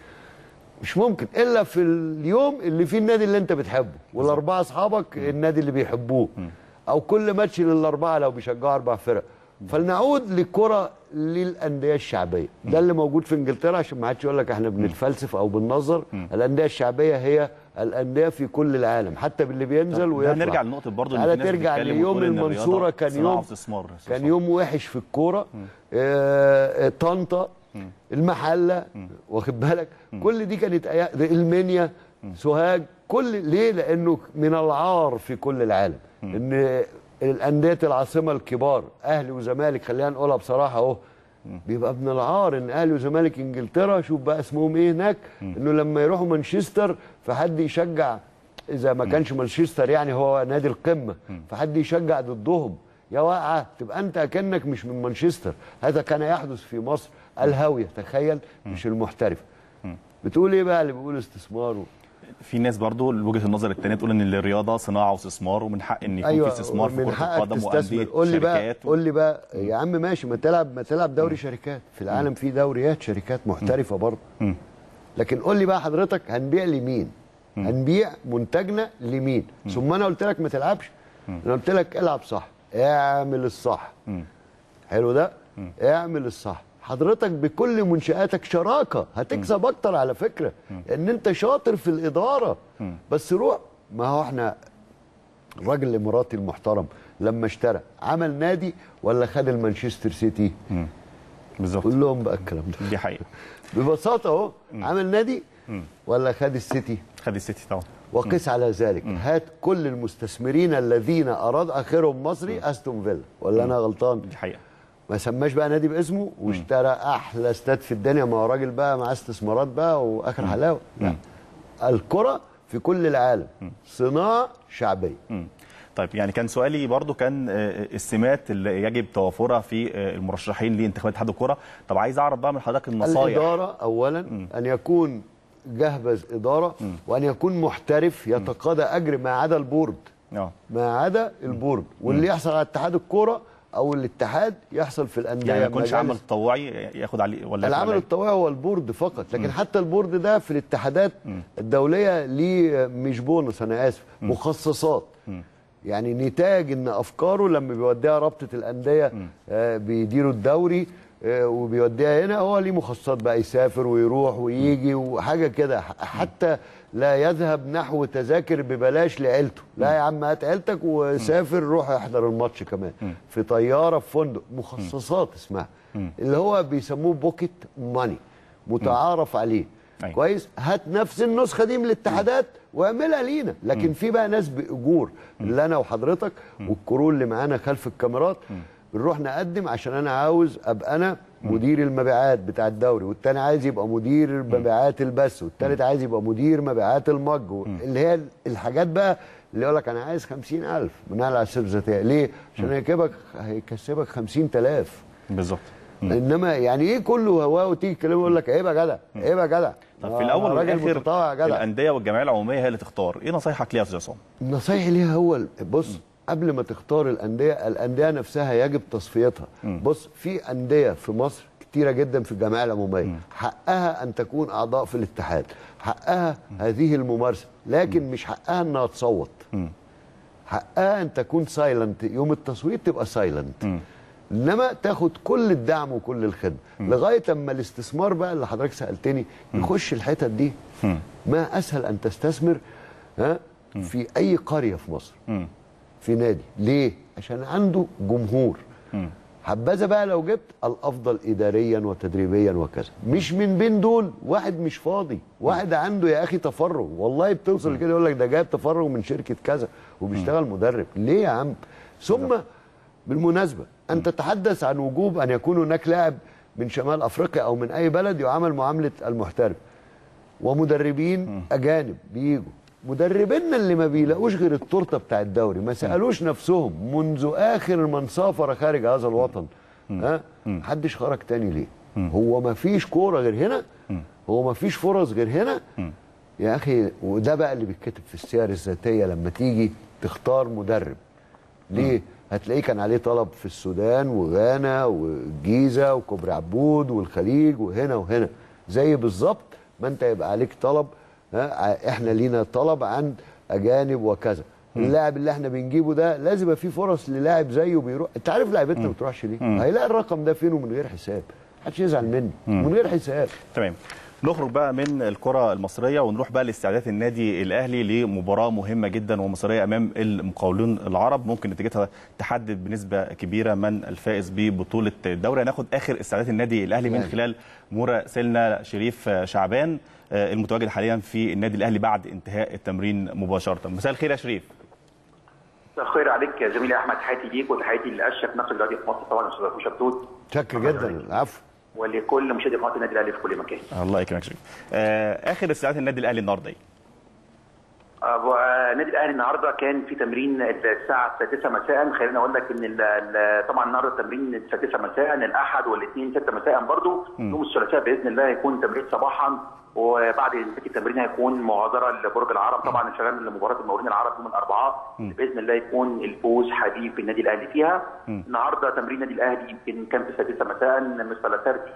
مش ممكن الا في اليوم اللي فيه النادي اللي انت بتحبه والاربعه اصحابك النادي اللي بيحبوه او كل ماتش للاربعه لو بيشجعوا اربع فرق فلنعود للكره للانديه الشعبيه ده اللي موجود في انجلترا عشان ما حدش يقول لك احنا بنتفلسف او بننظر الانديه الشعبيه هي الانديه في كل العالم حتى باللي بينزل ويطلع هنرجع لنقطه برضه إن على في ناس ترجع بتتكلم ليوم وتقول إن المنصوره الرياضة كان صناعة يوم واستثمار. كان يوم وحش في الكوره آه، آه، طنطا المحله واخد بالك كل دي كانت أيا- المنيا سوهاج كل ليه لانه من العار في كل العالم ان الانديه العاصمه الكبار اهلي وزمالك خلينا نقولها بصراحه اهو بيبقى من العار ان اهلي وزمالك انجلترا شوف بقى اسمهم ايه هناك انه لما يروحوا مانشستر فحد يشجع اذا ما كانش مانشستر يعني هو نادي القمه فحد يشجع ضدهم يا واقعه تبقى انت اكنك مش من مانشستر هذا كان يحدث في مصر الهاويه تخيل مش المحترف بتقول ايه بقى اللي بيقول استثمار و... في ناس برضو وجهه النظر الثانيه تقول ان الرياضه صناعه واستثمار ومن حق ان يكون ايوه في استثمار في من كره حقك القدم تستثمر وانديه قول لي بقى شركات و- قول لي بقى يا عم ماشي ما تلعب ما تلعب دوري شركات في العالم في دوريات شركات محترفه برضه لكن قول لي بقى حضرتك هنبيع لمين هنبيع منتجنا لمين ثم انا قلت لك ما تلعبش انا قلت لك العب صح اعمل الصح حلو ده اعمل الصح حضرتك بكل منشاتك شراكه هتكسب اكتر على فكره ان انت شاطر في الاداره بس روح ما هو احنا الراجل الاماراتي المحترم لما اشترى عمل نادي ولا خد المانشستر سيتي بالظبط قول لهم بقى الكلام ده دي حقيقه ببساطه اهو عمل نادي ولا خد السيتي خد السيتي طبعا وقس على ذلك هات كل المستثمرين الذين اراد اخرهم مصري استون فيلا ولا انا غلطان دي حقيقه ما سماش بقى نادي باسمه واشترى احلى استاد في الدنيا ما هو راجل بقى معاه استثمارات بقى واخر حلاوه لا الكره في كل العالم صناعه شعبيه مم. طيب يعني كان سؤالي برضو كان آه، السمات اللي يجب توافرها في آه، المرشحين لانتخابات اتحاد الكره طب عايز اعرف بقى من حضرتك النصايح الاداره اولا ان يكون جهبذ اداره وان يكون محترف يتقاضى اجر ما عدا البورد اه ما عدا البورد واللي يحصل على اتحاد الكوره او الاتحاد يحصل في الانديه يعني ما يكونش مجالس- عمل تطوعي ياخد عليه ولا ياخد العمل عليه؟ التطوعي هو البورد فقط لكن حتى البورد ده في الاتحادات الدوليه ليه مش بونص انا اسف مخصصات يعني نتاج ان افكاره لما بيوديها رابطه الانديه آه بيديروا الدوري آه وبيوديها هنا هو ليه مخصصات بقى يسافر ويروح ويجي وحاجه كده ح- حتى لا يذهب نحو تذاكر ببلاش لعيلته لا يا عم هات عيلتك وسافر روح احضر الماتش كمان في طياره في فندق مخصصات اسمها اللي هو بيسموه بوكيت ماني متعارف عليه أيوة. كويس هات نفس النسخه دي من الاتحادات واعملها لينا لكن في بقى ناس باجور اللي انا وحضرتك والكرو اللي معانا خلف الكاميرات بنروح نقدم عشان انا عاوز ابقى انا مدير المبيعات بتاع الدوري والتاني عايز يبقى مدير مبيعات البث والتالت عايز يبقى مدير مبيعات المج اللي هي الحاجات بقى اللي يقول لك انا عايز 50000 بناء على السير الذاتيه ليه؟ عشان هيكسبك هيكسبك 50000 بالظبط انما يعني ايه كله هواه وتيجي تكلمه يقول لك عيب يا جدع عيب يا جدع طب آه، في الاول أنا راجل والاخر متطوع يا جدع الانديه والجمعيه العموميه هي اللي تختار ايه نصايحك ليها يا استاذ عصام نصايحي ليها هو ال- بص قبل ما تختار الانديه الانديه نفسها يجب تصفيتها بص في انديه في مصر كتيره جدا في الجمعيه العموميه حقها ان تكون اعضاء في الاتحاد حقها هذه الممارسه لكن مش حقها انها تصوت حقها ان تكون سايلنت يوم التصويت تبقى سايلنت انما تاخد كل الدعم وكل الخدمه لغايه اما الاستثمار بقى اللي حضرتك سالتني يخش الحتت دي ما اسهل ان تستثمر ها في اي قريه في مصر في نادي ليه عشان عنده جمهور حبذا بقى لو جبت الافضل اداريا وتدريبيا وكذا مش من بين دول واحد مش فاضي واحد عنده يا اخي تفرغ والله بتوصل كده يقول لك ده جايب تفرغ من شركه كذا وبيشتغل مدرب ليه يا عم ثم بالمناسبه ان تتحدث عن وجوب ان يكون هناك لاعب من شمال افريقيا او من اي بلد يعامل معامله المحترف ومدربين اجانب بيجوا مدربينا اللي ما بيلاقوش غير التورته بتاع الدوري ما سالوش نفسهم منذ اخر من سافر خارج هذا الوطن ها محدش خرج تاني ليه هو ما فيش كوره غير هنا هو ما فيش فرص غير هنا يا اخي وده بقى اللي بيتكتب في السير الذاتيه لما تيجي تختار مدرب ليه هتلاقيه كان عليه طلب في السودان وغانا والجيزه وكوبري عبود والخليج وهنا وهنا زي بالظبط ما انت يبقى عليك طلب ها احنا لينا طلب عن اجانب وكذا اللاعب اللي احنا بنجيبه ده لازم يبقى في فرص للاعب زيه بيروح انت عارف لعيبتنا ما بتروحش ليه هيلاقي الرقم ده فين ومن غير حساب محدش يزعل مني من غير حساب تمام نخرج بقى من الكرة المصرية ونروح بقى لاستعدادات النادي الأهلي لمباراة مهمة جدا ومصرية أمام المقاولون العرب ممكن نتيجتها تحدد بنسبة كبيرة من الفائز ببطولة الدوري هناخد آخر استعدادات النادي الأهلي من يعني. خلال مراسلنا شريف شعبان آه، المتواجد حاليا في النادي الأهلي بعد انتهاء التمرين مباشرة مساء الخير يا شريف مساء الخير عليك يا زميلي احمد تحياتي ليك وتحياتي لاشرف نقل دلوقتي في مصر طبعا استاذ ابو شبتوت شكر جدا العفو ولكل مشاهدي قناه النادي الاهلي في كل مكان. الله يكرمك يا شريف آه، آخر استعدادات النادي الأهلي النهارده إيه؟ أبو- آه، النادي الاهلي النهارده كان في تمرين الساعه 6 مساء خليني اقول لك ان ال- ال- طبعا النهارده التمرين 6 مساء الاحد والاثنين 6 مساء برضه يوم الثلاثاء باذن الله هيكون تمرين صباحا وبعد انتهاء التمرين هيكون مغادره لبرج العرب طبعا شغال لمباراه المقاولين العرب يوم الاربعاء باذن الله يكون الفوز حليف النادي الاهلي فيها النهارده تمرين النادي الاهلي يمكن كان في السادسه مساء مستر لاسارتي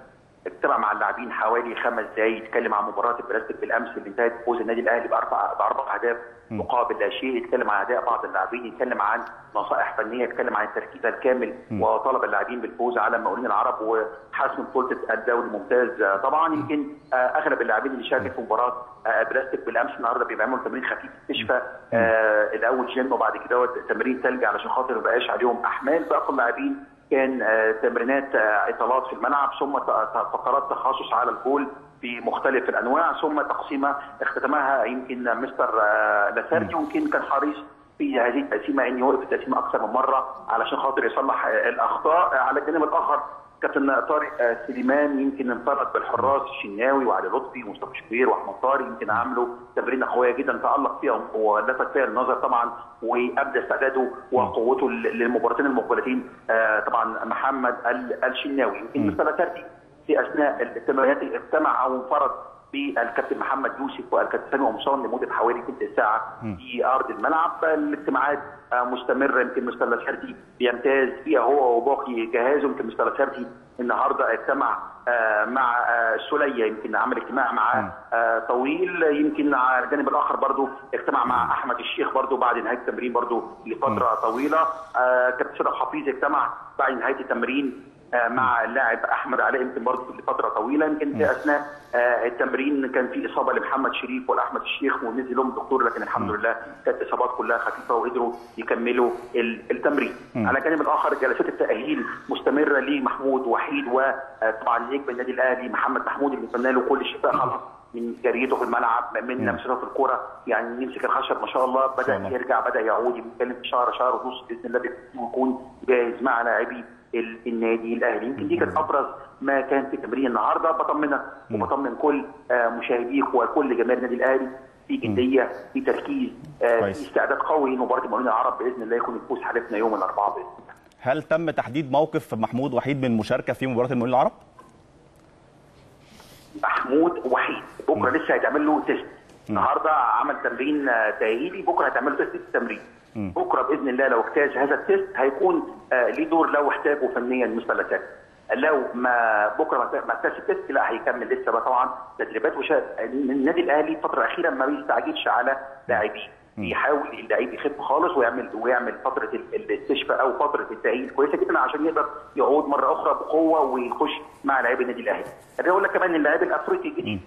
اجتمع مع اللاعبين حوالي خمس دقائق يتكلم عن مباراه البلاستيك بالامس اللي انتهت بفوز النادي الاهلي باربع باربع اهداف مقابل لا شيء يتكلم عن اداء بعض اللاعبين يتكلم عن نصائح فنيه يتكلم عن التركيز الكامل وطلب اللاعبين بالفوز على المقاولين العرب وحسم بطوله الدوري الممتاز آه، طبعا يمكن آه، اغلب اللاعبين اللي شاركوا في مباراه آه، بلاستيك بالامس النهارده بيعملوا تمرين خفيف استشفاء آه، الاول جيم وبعد كده تمرين ثلج علشان خاطر ما يبقاش عليهم احمال باقي اللاعبين كان آه، تمرينات آه، اطالات في الملعب ثم ت- ت- فقرات تخصص على الجول بمختلف الانواع ثم تقسيمه اختتمها يمكن مستر آه، لاسارتي يمكن كان حريص في هذه التقسيمه ان يوقف التقسيمه اكثر من مره علشان خاطر يصلح آه، الاخطاء آه، على الجانب الاخر كابتن طارق آه، سليمان يمكن انفرد بالحراس الشناوي وعلي لطفي ومصطفى شوبير واحمد طارق يمكن عملوا تمرينه قويه جدا تالق فيها ولفت فيها النظر طبعا وابدى استعداده وقوته للمباراتين المقبلتين آه، طبعا محمد ال- الشناوي يمكن مستر لاسارتي في اثناء التمرينات اجتمع او انفرد بالكابتن محمد يوسف والكابتن سامي قمصان لمده حوالي تلت ساعه في ارض الملعب الاجتماعات آه، مستمره يمكن مستر لاسارتي بيمتاز فيها هو وباقي جهازه يمكن مستر لاسارتي النهارده اجتمع آه، مع آه، سوليه يمكن عمل اجتماع مع آه، طويل يمكن على الجانب الاخر برضو اجتمع مع احمد الشيخ برضو بعد نهايه التمرين برضو لفتره طويله آه، كابتن صدق حفيظ اجتمع بعد نهايه التمرين آه، مع اللاعب احمد علاء يمكن برضه لفتره طويله يمكن في اثناء آه، التمرين كان في اصابه لمحمد شريف ولاحمد الشيخ ونزل لهم الدكتور لكن الحمد لله كانت اصابات كلها خفيفه وقدروا يكملوا ال- التمرين. على الجانب الاخر جلسات التاهيل مستمره لمحمود وحيد وطبعا نجم النادي الاهلي محمد محمود اللي نتمنى له كل الشفاء خلاص من جريته في الملعب من لمسته في الكوره يعني يمسك الخشب ما شاء الله بدا الله. يرجع بدا يعود يتكلم في شهر شهر ونص باذن الله ويكون جاهز مع لاعبي ال- النادي الاهلي يمكن دي كانت ابرز ما كان في تمرين النهارده بطمنك وبطمن كل آه، مشاهديك وكل جماهير النادي الاهلي في جديه في تركيز آه، كويس. في استعداد قوي لمباراه المقاولين العرب باذن الله يكون الفوز حالفنا يوم الاربعاء باذن الله هل تم تحديد موقف محمود وحيد من المشاركه في مباراه المقاولين العرب؟ محمود وحيد بكره لسه هيتعمل له تيست النهارده عمل تمرين آه، تاهيلي بكره هيتعمل له تيست التمرين بكره باذن الله لو اجتاز هذا التيست هيكون آه، ليه دور لو احتاجه فنيا مستر لاسارتي لو ما بكره ما ما اجتاز التيست لا هيكمل لسه بقى طبعا تدريبات وشا... النادي الاهلي الفتره الاخيره ما بيستعجلش على لاعبيه بيحاول اللعيب يخف خالص ويعمل ويعمل فتره ال- الاستشفاء او فتره التاهيل كويسه جدا عشان يقدر يعود مره اخرى بقوه ويخش مع لاعبي النادي الاهلي. انا اقول لك كمان اللاعب الافريقي الجديد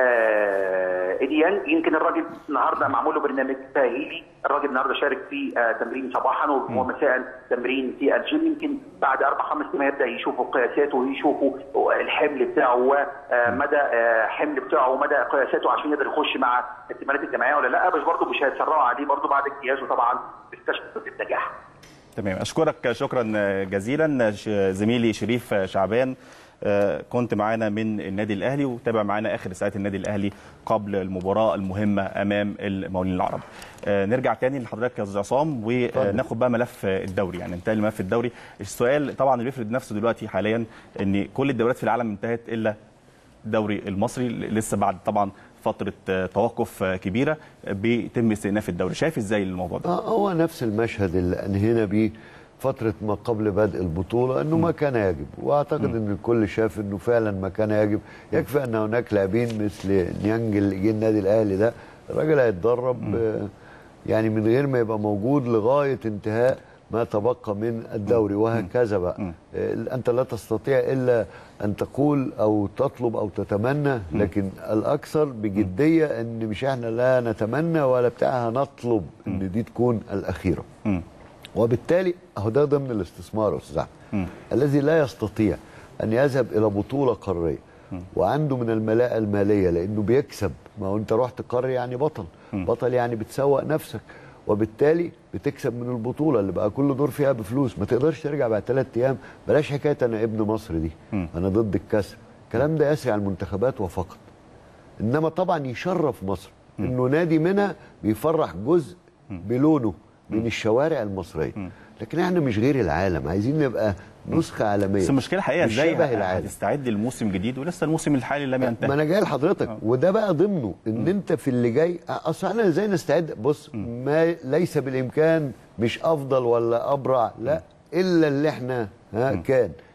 آه ايديان يمكن الراجل النهارده معمول له برنامج تاهيلي الراجل النهارده شارك في آه تمرين صباحا ومساء تمرين في الجيم يمكن بعد اربع خمس ايام يبدا يشوفوا قياساته ويشوفوا الحمل بتاعه ومدى حمل بتاعه ومدى قياساته عشان يقدر يخش مع الاحتمالات الجماعيه ولا لا بس برضه مش هيتسرعوا عليه برضه بعد اجتيازه طبعا باستشفاء النجاح. تمام اشكرك شكرا جزيلا ش- زميلي شريف شعبان آه، كنت معانا من النادي الاهلي وتابع معانا اخر ساعات النادي الاهلي قبل المباراه المهمه امام المقاولين العرب آه، نرجع تاني لحضرتك يا استاذ عصام وناخد بقى ملف الدوري يعني انتهى الملف الدوري السؤال طبعا اللي بيفرض نفسه دلوقتي حاليا ان كل الدوريات في العالم انتهت الا الدوري المصري لسه بعد طبعا فتره آه، توقف آه، كبيره بيتم استئناف الدوري شايف ازاي الموضوع ده آه، هو نفس المشهد اللي انهينا بيه فترة ما قبل بدء البطولة انه ما كان يجب واعتقد ان الكل شاف انه فعلا ما كان يجب يكفي ان هناك لاعبين مثل نيانج اللي جه النادي الاهلي ده الراجل هيتدرب آه، يعني من غير ما يبقى موجود لغاية انتهاء ما تبقى من الدوري وهكذا بقى آه، انت لا تستطيع الا ان تقول او تطلب او تتمنى لكن الاكثر بجدية ان مش احنا لا نتمنى ولا بتاع هنطلب ان دي تكون الاخيره مم. وبالتالي اهو ده ضمن الاستثمار يا استاذ أحمد. الذي لا يستطيع ان يذهب الى بطوله قاريه وعنده من الملاءه الماليه لانه بيكسب ما هو انت رحت قاري يعني بطل بطل يعني بتسوق نفسك وبالتالي بتكسب من البطوله اللي بقى كل دور فيها بفلوس ما تقدرش ترجع بعد ثلاث ايام بلاش حكايه انا ابن مصر دي انا ضد الكسر الكلام ده يسري على المنتخبات وفقط انما طبعا يشرف مصر انه نادي منها بيفرح جزء بلونه من الشوارع المصريه لكن احنا مش غير العالم عايزين نبقى نسخه عالميه بس المشكله حقيقه مش ازاي شبه العالم هتستعد للموسم جديد ولسه الموسم الحالي لم ينتهي ما انا جاي لحضرتك وده بقى ضمنه ان انت في اللي جاي اصل احنا ازاي نستعد بص ما ليس بالامكان مش افضل ولا ابرع لا الا اللي احنا ها كان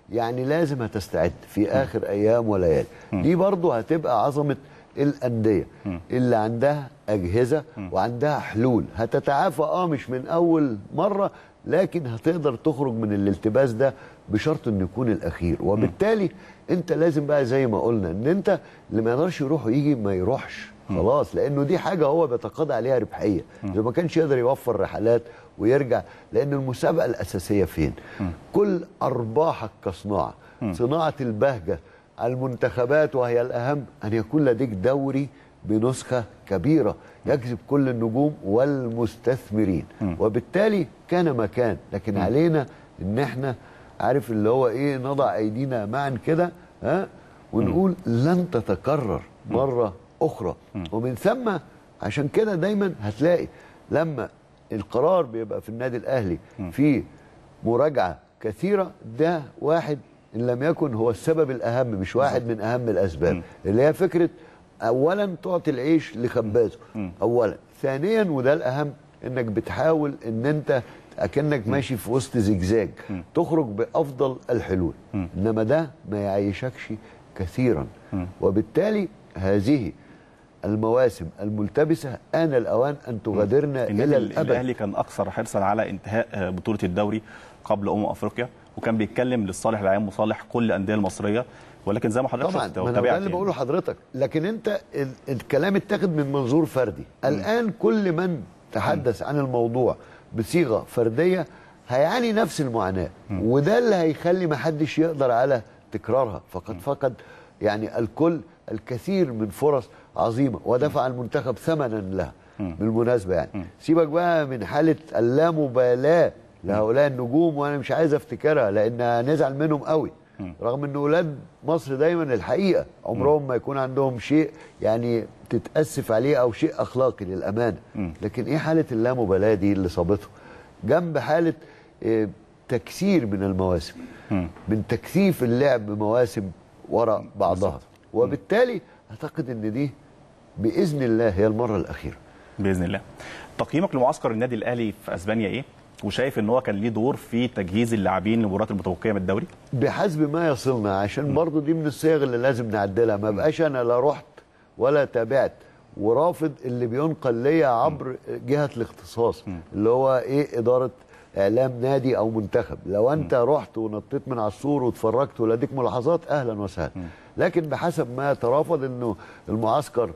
يعني لازم هتستعد في اخر ايام وليالي دي برضو هتبقى عظمه الانديه اللي عندها اجهزه وعندها حلول هتتعافى اه مش من اول مره لكن هتقدر تخرج من الالتباس ده بشرط انه يكون الاخير وبالتالي انت لازم بقى زي ما قلنا ان انت اللي ما يقدرش يروح ويجي ما يروحش خلاص لانه دي حاجه هو بيتقاضى عليها ربحيه اذا ما كانش يقدر يوفر رحلات ويرجع لان المسابقه الاساسيه فين كل ارباحك كصناعه صناعه البهجه المنتخبات وهي الاهم ان يكون لديك دوري بنسخه كبيره يجذب كل النجوم والمستثمرين وبالتالي كان مكان لكن علينا ان احنا عارف اللي هو ايه نضع ايدينا معا كده ها ونقول لن تتكرر مره اخرى ومن ثم عشان كده دايما هتلاقي لما القرار بيبقى في النادي الاهلي في مراجعه كثيره ده واحد ان لم يكن هو السبب الاهم مش واحد من اهم الاسباب اللي هي فكره اولا تعطي العيش لخبازه اولا ثانيا وده الاهم انك بتحاول ان انت اكنك ماشي في وسط زجزاج تخرج بافضل الحلول انما ده ما يعيشكش كثيرا وبالتالي هذه المواسم الملتبسه آن الأوان أن تغادرنا إلى النادي الأبد الاهلي كان اكثر حرصا على انتهاء آه، بطوله الدوري قبل امم افريقيا وكان بيتكلم للصالح العام وصالح كل الانديه المصريه ولكن زي ما حضرتك طبعا شفت ما انا وتابعت ده اللي يعني. بقوله لحضرتك لكن انت ال- الكلام اتاخد من منظور فردي الان كل من تحدث عن الموضوع بصيغه فرديه هيعاني نفس المعاناه وده اللي هيخلي ما حدش يقدر على تكرارها فقد فقد يعني الكل الكثير من فرص عظيمه ودفع المنتخب ثمنا لها بالمناسبه يعني سيبك بقى من حاله اللامبالاه لهؤلاء النجوم وانا مش عايز افتكرها لان هنزعل منهم قوي رغم ان اولاد مصر دايما الحقيقه عمرهم ما يكون عندهم شيء يعني تتاسف عليه او شيء اخلاقي للامانه لكن ايه حاله اللامبالاه دي اللي صابته جنب حاله آه، تكسير من المواسم من تكثيف اللعب بمواسم وراء بعضها وبالتالي اعتقد ان دي باذن الله هي المره الاخيره باذن الله تقييمك لمعسكر النادي الاهلي في اسبانيا ايه وشايف ان هو كان ليه دور في تجهيز اللاعبين للمباريات المتبقيه من الدوري بحسب ما يصلنا عشان برضو دي من الصيغ اللي لازم نعدلها ما بقاش انا لا رحت ولا تابعت ورافض اللي بينقل ليا عبر جهه الاختصاص اللي هو ايه اداره اعلام نادي او منتخب لو انت رحت ونطيت من على السور واتفرجت ولديك ملاحظات اهلا وسهلا لكن بحسب ما ترافض انه المعسكر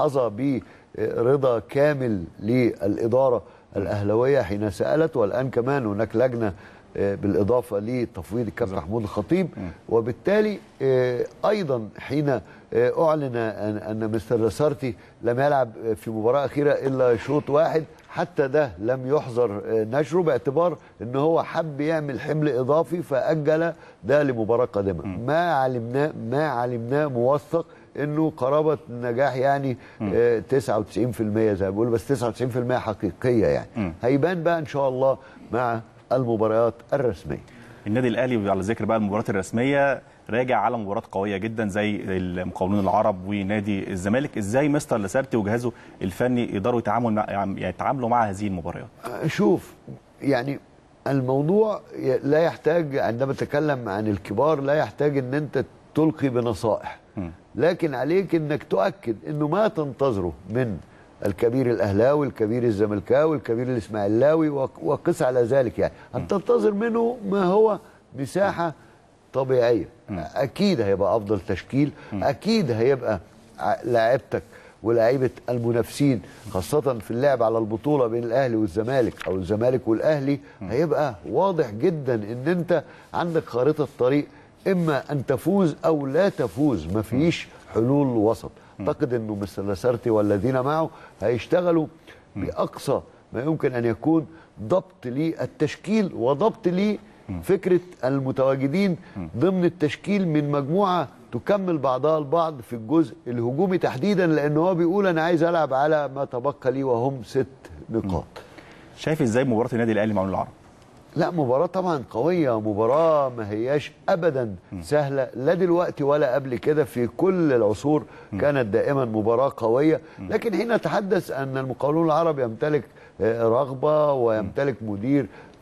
حظى برضا كامل للاداره الاهلاويه حين سالت والان كمان هناك لجنه آه، بالاضافه لتفويض الكابتن محمود الخطيب وبالتالي آه، ايضا حين آه، اعلن ان أن مستر لاسارتي لم يلعب في مباراه اخيره الا شوط واحد حتى ده لم يحظر آه، نشره باعتبار ان هو حب يعمل حمل اضافي فاجل ده لمباراه قادمه ما علمناه ما علمناه موثق انه قرابه النجاح يعني آه، 99% زي ما بيقولوا بس 99% حقيقيه يعني هيبان بقى ان شاء الله مع المباريات الرسميه النادي الاهلي على ذكر بقى المباريات الرسميه راجع على مباراه قويه جدا زي المقاولون العرب ونادي الزمالك ازاي مستر لاسارتي وجهازه الفني يقدروا يتعاملوا مع يعني يتعاملوا مع هذه المباريات شوف يعني الموضوع ي- لا يحتاج عندما تتكلم عن الكبار لا يحتاج ان انت تلقي بنصائح لكن عليك انك تؤكد انه ما تنتظره من الكبير الاهلاوي الكبير الزملكاوي الكبير الاسماعيلاوي وق- وقس على ذلك يعني ان تنتظر منه ما هو مساحه طبيعيه اكيد هيبقى افضل تشكيل اكيد هيبقى ع- لاعيبتك ولاعيبه المنافسين خاصه في اللعب على البطوله بين الاهلي والزمالك او الزمالك والاهلي هيبقى واضح جدا ان انت عندك خارطه طريق اما ان تفوز او لا تفوز ما فيش حلول وسط اعتقد انه مستر لاسارتي والذين معه هيشتغلوا باقصى ما يمكن ان يكون ضبط للتشكيل وضبط لفكره المتواجدين ضمن التشكيل من مجموعه تكمل بعضها البعض في الجزء الهجومي تحديدا لان هو بيقول انا عايز العب على ما تبقى لي وهم ست نقاط شايف ازاي مباراه النادي الاهلي مع المقاولون العرب لا مباراة طبعا قوية مباراة ما هياش أبدا سهلة لا دلوقتي ولا قبل كده في كل العصور كانت دائما مباراة قوية لكن حين نتحدث أن المقاولون العرب يمتلك آه، رغبة ويمتلك مدير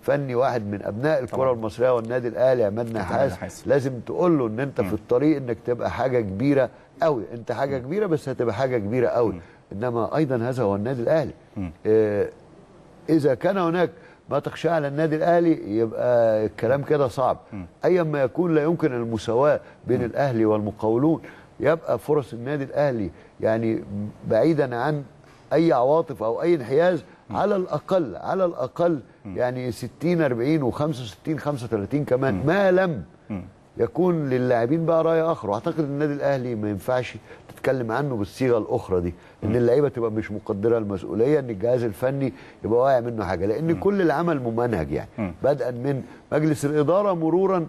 فني واحد من ابناء الكره طبعاً. المصريه والنادي الاهلي عماد نحاس نحاس. لازم تقول له ان انت في الطريق انك تبقى حاجه كبيره قوي انت حاجه كبيره بس هتبقى حاجه كبيره قوي انما ايضا هذا هو النادي الاهلي آه اذا كان هناك ما تخشى على النادي الاهلي يبقى الكلام كده صعب ايا ما يكون لا يمكن المساواه بين الاهلي والمقاولون يبقى فرص النادي الاهلي يعني بعيدا عن اي عواطف او اي انحياز على الاقل على الاقل يعني 60 40 و65 35 كمان ما لم يكون للاعبين بقى راي اخر واعتقد النادي الاهلي ما ينفعش تتكلم عنه بالصيغه الاخرى دي ان اللعيبه تبقى مش مقدره المسؤوليه ان الجهاز الفني يبقى واقع منه حاجه لان كل العمل ممنهج يعني بدءا من مجلس الاداره مرورا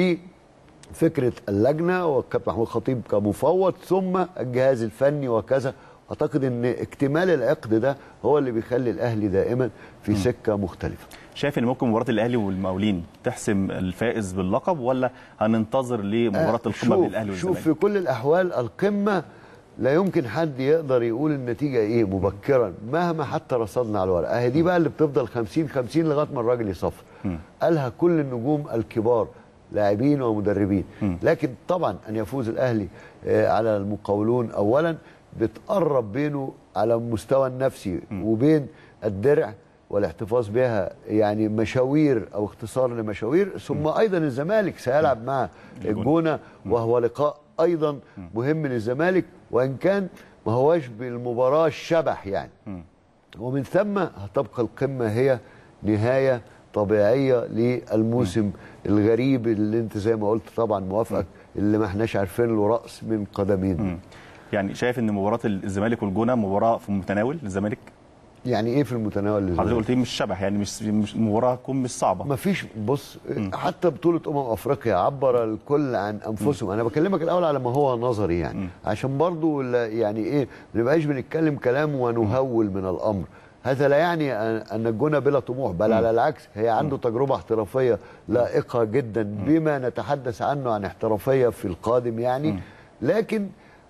بفكره اللجنه والكابتن محمود خطيب كمفوض ثم الجهاز الفني وكذا اعتقد ان اكتمال العقد ده هو اللي بيخلي الاهلي دائما في سكه مختلفه شايف ان ممكن مباراه الاهلي والمقاولين تحسم الفائز باللقب ولا هننتظر لمباراه القمه بين الاهلي شوف والزمالك في كل الاحوال القمه لا يمكن حد يقدر يقول النتيجه ايه مبكرا مهما حتى رصدنا على الورق اهي دي بقى اللي بتفضل 50 50 لغايه ما الراجل يصفر قالها كل النجوم الكبار لاعبين ومدربين لكن طبعا ان يفوز الاهلي آه، على المقاولون اولا بتقرب بينه على المستوى النفسي وبين الدرع والاحتفاظ بها يعني مشاوير او اختصار لمشاوير ثم ايضا الزمالك سيلعب مع الجونه وهو لقاء ايضا مهم للزمالك وان كان ما هواش بالمباراه الشبح يعني ومن ثم هتبقى القمه هي نهايه طبيعيه للموسم الغريب اللي انت زي ما قلت طبعا موافقك اللي ما احناش عارفين له راس من قدمين يعني شايف ان مباراه الزمالك والجونه مباراه في متناول الزمالك يعني ايه في المتناول حضرتك للزمالك؟ قلت لي مش شبح يعني مش مش مباراه تكون مش صعبه ما فيش بص حتى بطولة أمم أفريقيا عبر الكل عن أنفسهم أنا بكلمك الأول على ما هو نظري يعني عشان برضو لا- يعني إيه ما نبقاش بنتكلم كلام ونهول من الأمر هذا لا يعني أن- أن الجونة بلا طموح بل على العكس هي عنده تجربة احترافية لائقة جدا بما نتحدث عنه عن احترافية في القادم يعني لكن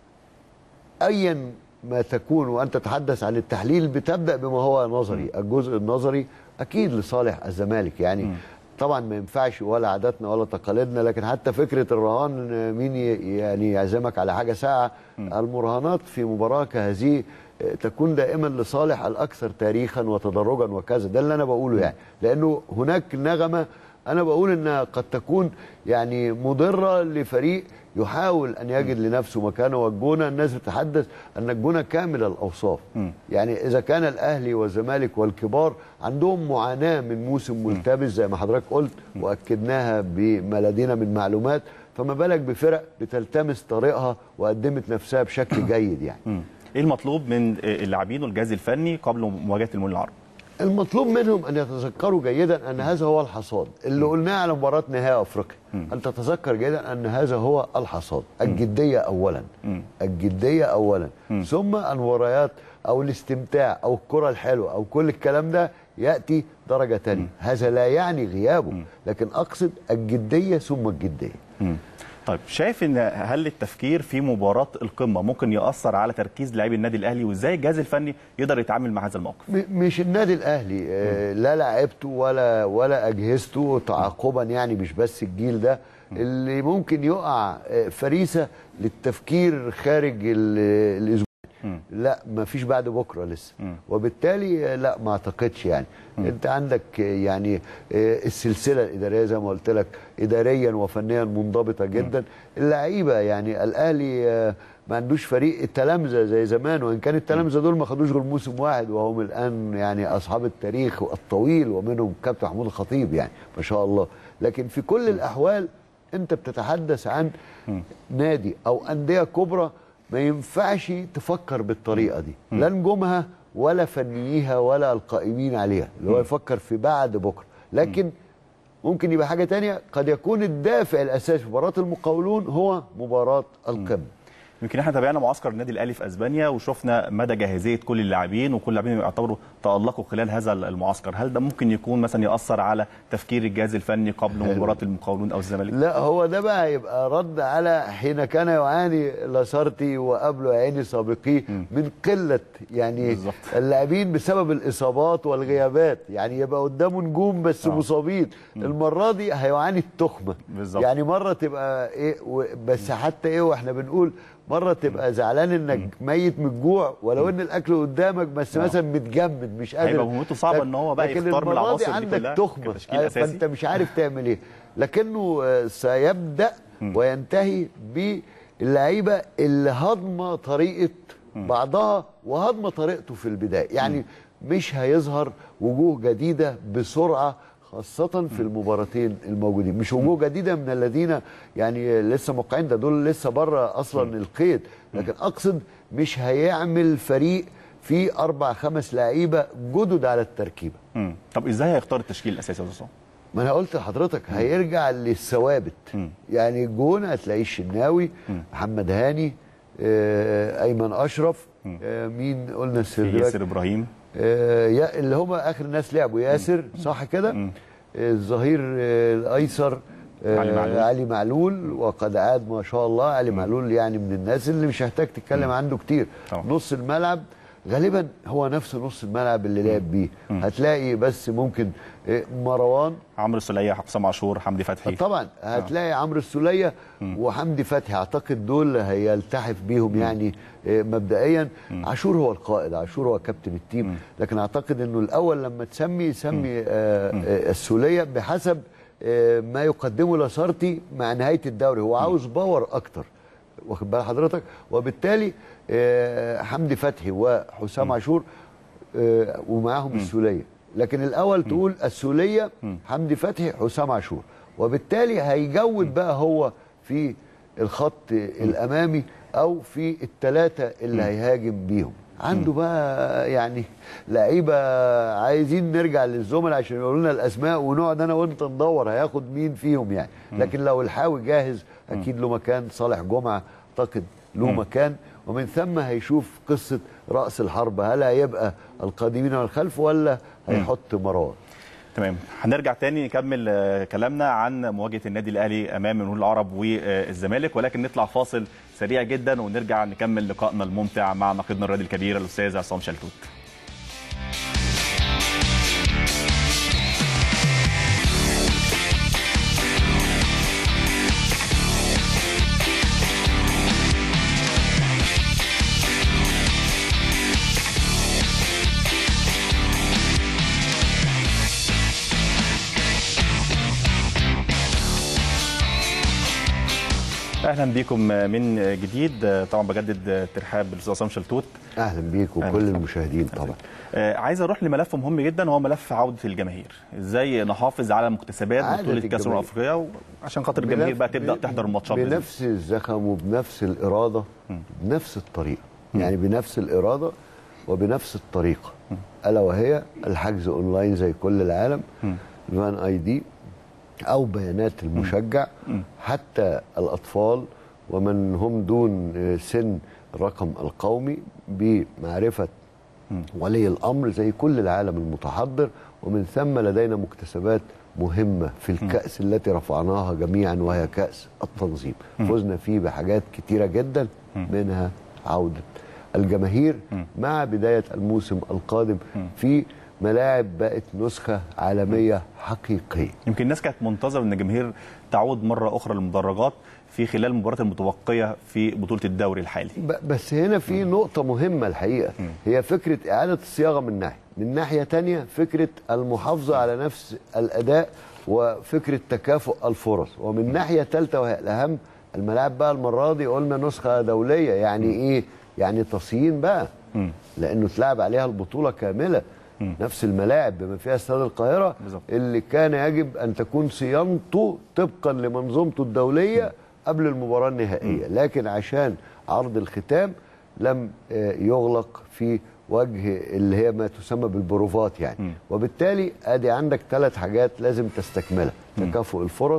ايا ما تكون وانت تتحدث عن التحليل بتبدا بما هو نظري الجزء النظري اكيد لصالح الزمالك يعني طبعا ما ينفعش ولا عاداتنا ولا تقاليدنا لكن حتى فكره الرهان مين ي- يعني يعزمك على حاجه ساعه المراهنات في مباراه كهذه آه، تكون دائما لصالح الاكثر تاريخا وتدرجا وكذا ده اللي انا بقوله يعني لانه هناك نغمه انا بقول انها قد تكون يعني مضره لفريق يحاول ان يجد لنفسه مكانه والجونه الناس بتتحدث ان الجونه كامل الاوصاف يعني اذا كان الاهلي والزمالك والكبار عندهم معاناه من موسم ملتبس زي ما حضرتك قلت واكدناها بما لدينا من معلومات فما بالك بفرق بتلتمس طريقها وقدمت نفسها بشكل جيد يعني مم. ايه المطلوب من اللاعبين والجهاز الفني قبل مواجهه المول العربي المطلوب منهم ان يتذكروا جيدا ان هذا هو الحصاد اللي قلناه على مباراه نهائي افريقيا ان تتذكر جيدا ان هذا هو الحصاد الجديه اولا الجديه اولا ثم المباريات او الاستمتاع او الكره الحلوه او كل الكلام ده ياتي درجه ثانيه هذا لا يعني غيابه لكن اقصد الجديه ثم الجديه مم. طيب شايف ان هل التفكير في مباراه القمه ممكن ياثر على تركيز لاعبي النادي الاهلي وازاي الجهاز الفني يقدر يتعامل مع هذا الموقف م- مش النادي الاهلي آه، لا لعبته ولا ولا اجهزته تعاقبا يعني مش بس الجيل ده اللي ممكن يقع آه، فريسه للتفكير خارج ال- الاسبوع لا ما فيش بعد بكره لسه وبالتالي آه، لا ما اعتقدش يعني انت عندك آه، يعني آه، السلسله الاداريه زي ما قلت لك اداريا وفنيا منضبطه جدا اللعيبه يعني الاهلي آه، ما عندوش فريق التلامذه زي زمان وان كان التلامذه دول ما خدوش غير موسم واحد وهم الان يعني اصحاب التاريخ الطويل ومنهم كابتن محمود الخطيب يعني ما شاء الله لكن في كل الاحوال انت بتتحدث عن نادي او انديه كبرى ما ينفعش تفكر بالطريقه دي لا نجومها ولا فنييها ولا القائمين عليها اللي هو يفكر في بعد بكره لكن ممكن يبقى حاجه تانية قد يكون الدافع الاساسي في مباراه المقاولون هو مباراه القمه يمكن احنا تابعنا معسكر النادي الاهلي في اسبانيا وشفنا مدى جاهزيه كل اللاعبين وكل اللاعبين يعتبروا تالقوا خلال هذا المعسكر هل ده ممكن يكون مثلا ياثر على تفكير الجهاز الفني قبل مباراه المقاولون او الزمالك لا هو ده بقى يبقى رد على حين كان يعاني لاسارتي وقبله عيني سابقيه من قله يعني بالظبط. اللاعبين بسبب الاصابات والغيابات يعني يبقى قدامه نجوم بس آه. مصابين المره دي هيعاني التخمه بالظبط. يعني مره تبقى ايه و- بس حتى ايه واحنا بنقول مره تبقى زعلان انك ميت من الجوع ولو ان الاكل قدامك بس مثلا متجمد مش قادر هيبقى مهمته صعبة لكن- إن هو بقى لكن يختار من المرة دي العناصر دي عندك كلها تخمه كتشكيل آه، أساسي. فانت مش عارف تعمل ايه لكنه آه، سيبدا وينتهي باللعيبه اللي هضمه طريقه بعضها وهضمه طريقته في البدايه يعني مش هيظهر وجوه جديده بسرعه خاصة في المباراتين الموجودين مش وجوه جديدة من الذين يعني لسه موقعين ده دول لسه بره أصلا القيد لكن أقصد مش هيعمل فريق فيه أربع خمس لعيبة جدد على التركيبة مم. طب ازاي هيختار التشكيل الاساسي يا استاذ ما انا قلت لحضرتك هيرجع للثوابت يعني الجون هتلاقيه الشناوي محمد هاني آه، ايمن اشرف آه، مين قلنا في السردباك ياسر ابراهيم آه، يا- اللي هم اخر ناس لعبوا ياسر صح كده آه، الظهير آه، الايسر آه، علي معلول. علي معلول وقد عاد ما شاء الله علي معلول يعني من الناس اللي مش هحتاج تتكلم عنه كتير طبعا. نص الملعب غالبا هو نفس نص الملعب اللي لعب بيه هتلاقي بس ممكن آه، مروان عمرو السوليه حسام عاشور حمدي فتحي طبعا هتلاقي عمرو السوليه وحمدي فتحي اعتقد دول هيلتحف بيهم يعني آه، مبدئيا عاشور هو القائد عاشور هو كابتن التيم لكن اعتقد انه الاول لما تسمي سمي آه، آه، السوليه بحسب آه، ما يقدمه لاسارتي مع نهايه الدوري هو عاوز باور اكتر واخد بال حضرتك وبالتالي آه، حمدي فتحي وحسام عاشور آه، ومعاهم السوليه لكن الاول تقول السوليه حمدي فتحي حسام عاشور وبالتالي هيجود بقى هو في الخط الامامي او في الثلاثه اللي هيهاجم بيهم عنده بقى يعني لعيبه عايزين نرجع للزملاء عشان يقولوا لنا الاسماء ونقعد انا وانت ندور هياخد مين فيهم يعني لكن لو الحاوي جاهز اكيد له مكان صالح جمعه اعتقد له مكان ومن ثم هيشوف قصه راس الحرب هل هيبقى القادمين والخلف ولا هيحط مروان تمام هنرجع تاني نكمل آه، كلامنا عن مواجهه النادي الاهلي امام المنهول العرب والزمالك ولكن نطلع فاصل سريع جدا ونرجع نكمل لقائنا الممتع مع نقيدنا الرياضي الكبير الاستاذ عصام شلتوت اهلا بكم من جديد طبعا بجدد ترحاب بالاستاذ عصام شلتوت اهلا بيك أهلا وكل وسهلا. المشاهدين طبعا آه، عايز اروح لملف مهم جدا وهو ملف عوده الجماهير ازاي نحافظ على مكتسبات عادة بطوله كاس الامم الجماهير. الافريقيه وعشان خاطر الجماهير بقى تبدا بن- تحضر الماتشات بإذن الله. بنفس الزخم وبنفس الاراده بنفس الطريقه يعني بنفس الاراده وبنفس الطريقه الا وهي الحجز اونلاين زي كل العالم الفان اي دي او بيانات المشجع حتى الاطفال ومن هم دون آه، سن الرقم القومي بمعرفه ولي الامر زي كل العالم المتحضر ومن ثم لدينا مكتسبات مهمه في الكاس التي رفعناها جميعا وهي كاس التنظيم فزنا فيه بحاجات كتيره جدا منها عوده الجماهير مع بدايه الموسم القادم في ملاعب بقت نسخه عالميه حقيقيه يمكن الناس كانت منتظره ان الجماهير تعود مره اخرى للمدرجات في خلال المباريات المتبقيه في بطوله الدوري الحالي ب- بس هنا في نقطة مهمة الحقيقة هي فكرة إعادة الصياغة من ناحية من ناحية تانية فكرة المحافظة على نفس الأداء وفكرة تكافؤ الفرص ومن ناحية ثالثة وهي الأهم الملاعب بقى المرة دي قلنا نسخة دولية يعني إيه يعني تصيين بقى لأنه اتلعب عليها البطولة كاملة نفس الملاعب بما فيها استاد القاهرة بالظبط. اللي كان يجب أن تكون صيانته طبقا لمنظومته الدولية قبل المباراة النهائية لكن عشان عرض الختام لم آه، يغلق في وجه اللي هي ما تسمى بالبروفات يعني وبالتالي ادي عندك ثلاث حاجات لازم تستكملها تكافؤ الفرص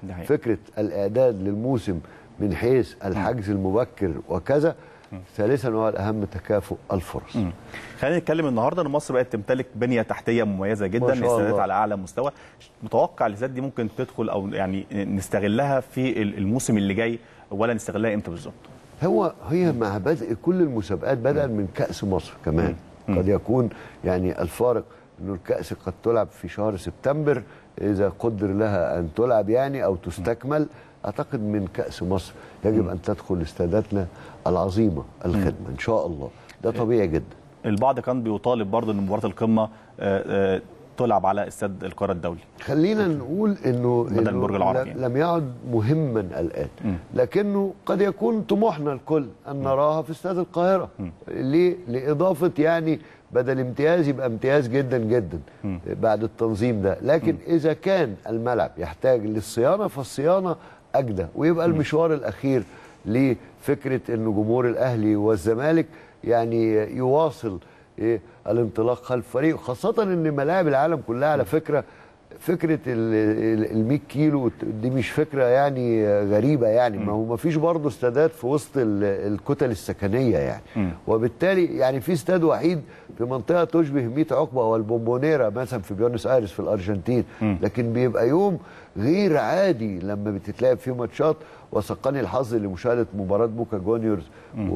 ده حقيقي. فكره الاعداد للموسم من حيث الحجز المبكر وكذا ثالثا وهو الاهم تكافؤ الفرص خلينا نتكلم النهارده ان مصر بقت تمتلك بنيه تحتيه مميزه جدا ما شاء استعدادات الله. على اعلى مستوى متوقع الاستاد دي ممكن تدخل او يعني نستغلها في الموسم اللي جاي ولا نستغلها امتى بالظبط هو هي مع بدء كل المسابقات بدءا من كأس مصر كمان قد يكون يعني الفارق انه الكأس قد تلعب في شهر سبتمبر اذا قدر لها ان تلعب يعني او تستكمل اعتقد من كأس مصر يجب ان تدخل استاداتنا العظيمه الخدمه ان شاء الله ده طبيعي جدا البعض كان بيطالب برضه ان مباراه القمه آه، آه، تلعب على استاد القاره الدولي خلينا نقول انه بدل إنه برج العرب ل- يعني. لم يعد مهما الان لكنه قد يكون طموحنا الكل ان نراها في استاد القاهره ليه لاضافه يعني بدل امتياز يبقى امتياز جدا جدا بعد التنظيم ده لكن اذا كان الملعب يحتاج للصيانه فالصيانه اجدى ويبقى المشوار الاخير لفكره ان جمهور الاهلي والزمالك يعني يواصل ايه الانطلاق خلف فريق خاصه ان ملاعب العالم كلها على فكره فكره ال 100 كيلو دي مش فكره يعني غريبه يعني ما هو ما فيش برضه استادات في وسط ال- الكتل السكنيه يعني وبالتالي يعني في استاد وحيد في منطقه تشبه 100 عقبه هو البومبونيرا مثلا في بيونس ايرس في الارجنتين لكن بيبقى يوم غير عادي لما بتتلعب فيه ماتشات وسقني الحظ لمشاهده مباراه بوكا جونيورز و...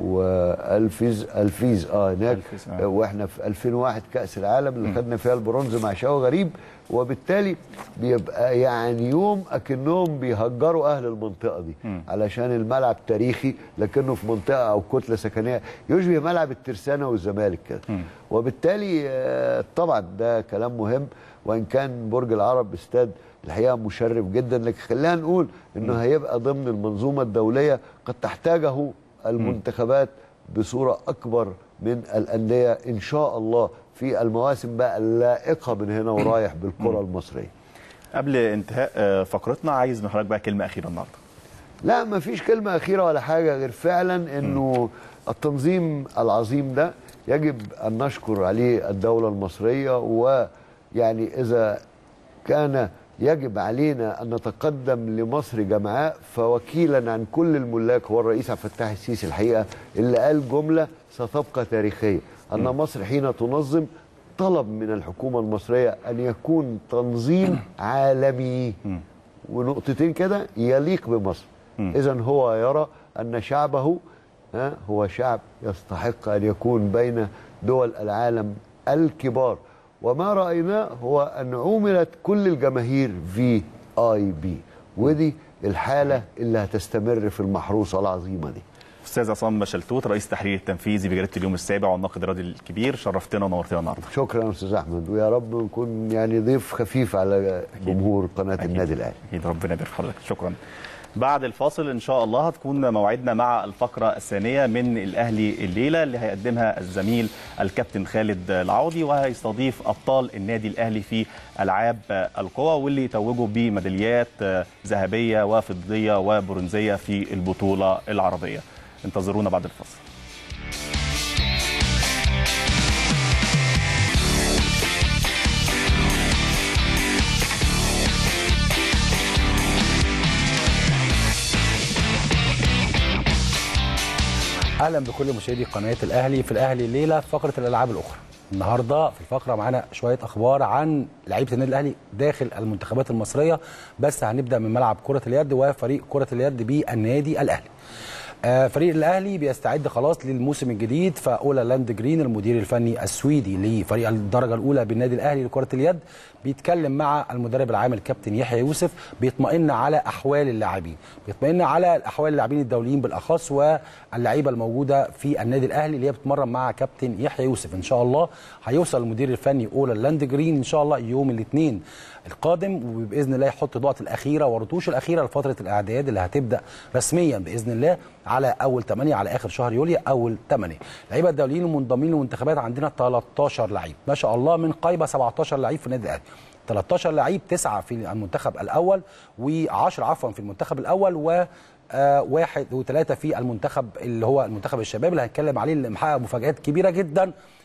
والفيز الفيز اه هناك الفيز، آه. واحنا في 2001 كاس العالم اللي خدنا فيها البرونز مع شاو غريب وبالتالي بيبقى يعني يوم اكنهم بيهجروا اهل المنطقه دي علشان الملعب تاريخي لكنه في منطقه او كتله سكنيه يشبه ملعب الترسانه والزمالك كده وبالتالي آه، طبعا ده كلام مهم وان كان برج العرب استاد الحقيقه مشرف جدا لكن خلينا نقول انه هيبقى ضمن المنظومه الدوليه قد تحتاجه المنتخبات بصوره اكبر من الانديه ان شاء الله في المواسم بقى اللائقه من هنا ورايح بالكره المصريه. قبل انتهاء آه، فقرتنا عايز من حضرتك بقى كلمه اخيره النهارده لا ما فيش كلمة أخيرة ولا حاجة غير فعلا أنه التنظيم العظيم ده يجب أن نشكر عليه الدولة المصرية ويعني إذا كان يجب علينا أن نتقدم لمصر جمعاء فوكيلا عن كل الملاك هو الرئيس عبد الفتاح السيسي الحقيقة اللي قال جملة ستبقى تاريخية أن مصر حين تنظم طلب من الحكومة المصرية أن يكون تنظيم عالمي ونقطتين كده يليق بمصر اذا هو يرى ان شعبه ها هو شعب يستحق ان يكون بين دول العالم الكبار وما رايناه هو ان عملت كل الجماهير في اي بي ودي الحاله اللي هتستمر في المحروسه العظيمه دي استاذ عصام شلتوت رئيس التحرير التنفيذي بجريده اليوم السابع والناقد الرياضي الكبير شرفتنا ونورتنا النهارده شكرا استاذ احمد ويا رب نكون يعني ضيف خفيف على جمهور قناه أكيد. النادي الاهلي اكيد ربنا يبارك في حضرتك شكرا بعد الفاصل ان شاء الله هتكون موعدنا مع الفقره الثانيه من الاهلي الليله اللي هيقدمها الزميل الكابتن خالد العوضي وهيستضيف ابطال النادي الاهلي في العاب القوى واللي توجوا بميداليات ذهبيه وفضيه وبرونزيه في البطوله العربيه انتظرونا بعد الفاصل اهلا بكل مشاهدي قناه الاهلي في الاهلي الليله في فقره الالعاب الاخرى النهارده في الفقره معانا شويه اخبار عن لعيبه النادي الاهلي داخل المنتخبات المصريه بس هنبدا من ملعب كره اليد وفريق كره اليد بالنادي الاهلي آه، فريق الاهلي بيستعد خلاص للموسم الجديد فاولا لاند جرين المدير الفني السويدي لفريق الدرجه الاولى بالنادي الاهلي لكره اليد بيتكلم مع المدرب العام الكابتن يحيى يوسف بيطمئن على احوال اللاعبين بيطمئن على احوال اللاعبين الدوليين بالاخص واللعيبه الموجوده في النادي الاهلي اللي هي بتتمرن مع كابتن يحيى يوسف ان شاء الله هيوصل المدير الفني اولا لاند جرين ان شاء الله يوم الاثنين القادم وباذن الله يحط النقط الاخيره والرتوش الاخيره لفتره الاعداد اللي هتبدا رسميا باذن الله على اول 8 على اخر شهر يوليو اول 8 اللعيبه الدوليين المنضمين للمنتخبات عندنا 13 لعيب ما شاء الله من قايمه 17 لعيب في النادي الاهلي 13 لعيب تسعه في المنتخب الاول و10 عفوا في المنتخب الاول و آه واحد وثلاثه في المنتخب اللي هو المنتخب الشباب اللي هنتكلم عليه اللي محقق مفاجات كبيره جدا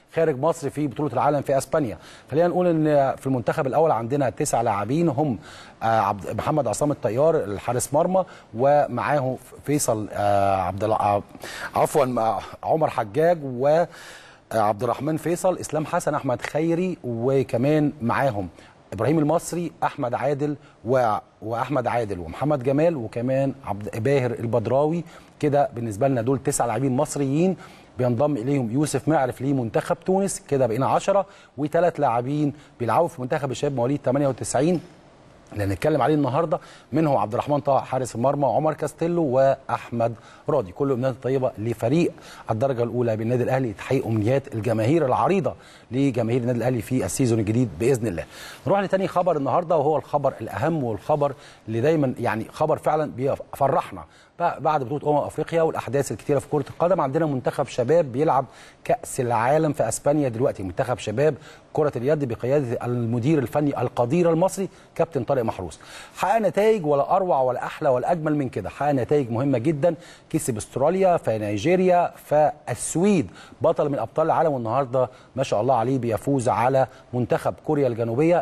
خارج مصر في بطوله العالم في اسبانيا خلينا نقول ان في المنتخب الاول عندنا تسع لاعبين هم آه، عبد محمد عصام الطيار الحارس مرمى ومعاه فيصل آه، عبد الع- آه، عفوا مع عمر حجاج و عبد الرحمن فيصل اسلام حسن احمد خيري وكمان معاهم ابراهيم المصري احمد عادل و... واحمد عادل ومحمد جمال وكمان عبد باهر البدراوي كده بالنسبه لنا دول تسع لاعبين مصريين بينضم اليهم يوسف معرف لمنتخب تونس كده بقينا 10 وثلاث لاعبين بيلعبوا في منتخب الشباب مواليد 98 اللي هنتكلم عليه النهارده منهم عبد الرحمن طه حارس المرمى وعمر كاستيلو واحمد راضي كل امنيات طيبه لفريق الدرجه الاولى بالنادي الاهلي تحقيق امنيات الجماهير العريضه لجماهير النادي الاهلي في السيزون الجديد باذن الله. نروح لتاني خبر النهارده وهو الخبر الاهم والخبر اللي دايما يعني خبر فعلا بيفرحنا بعد بطوله امم افريقيا والاحداث الكتيره في كره القدم عندنا منتخب شباب بيلعب كاس العالم في اسبانيا دلوقتي منتخب شباب كره اليد بقياده المدير الفني القدير المصري كابتن طارق محروس حقق نتائج ولا اروع ولا احلى ولا اجمل من كده حقق نتائج مهمه جدا كسب استراليا في نيجيريا فالسويد بطل من ابطال العالم والنهارده ما شاء الله عليه بيفوز على منتخب كوريا الجنوبيه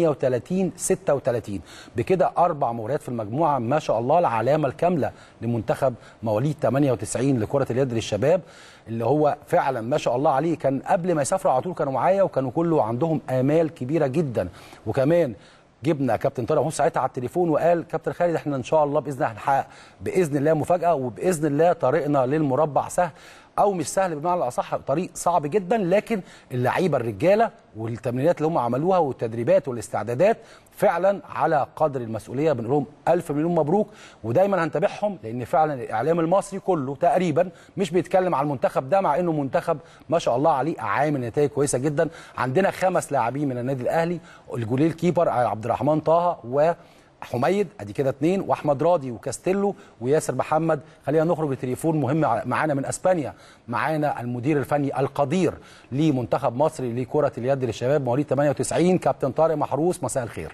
38 36 بكده اربع مباريات في المجموعه ما شاء الله العلامه الكامله لمنتخب مواليد 98 لكره اليد للشباب اللي هو فعلا ما شاء الله عليه كان قبل ما يسافروا على طول كانوا معايا وكانوا كله عندهم امال كبيره جدا وكمان جبنا كابتن طارق محمود ساعتها على التليفون وقال كابتن خالد احنا ان شاء الله باذن الله هنحقق باذن الله مفاجاه وباذن الله طريقنا للمربع سهل او مش سهل بمعنى الاصح طريق صعب جدا لكن اللعيبه الرجاله والتمرينات اللي هم عملوها والتدريبات والاستعدادات فعلا على قدر المسؤوليه بنقول لهم الف مليون مبروك ودايما هنتابعهم لان فعلا الاعلام المصري كله تقريبا مش بيتكلم على المنتخب ده مع انه منتخب ما شاء الله عليه عامل نتائج كويسه جدا عندنا خمس لاعبين من النادي الاهلي الجوليل كيبر عبد الرحمن طه و حميد ادي كده اثنين واحمد راضي وكاستيلو وياسر محمد خلينا نخرج لتليفون مهم معانا من اسبانيا معانا المدير الفني القدير لمنتخب مصر لكره اليد للشباب مواليد 98 كابتن طارق محروس مساء الخير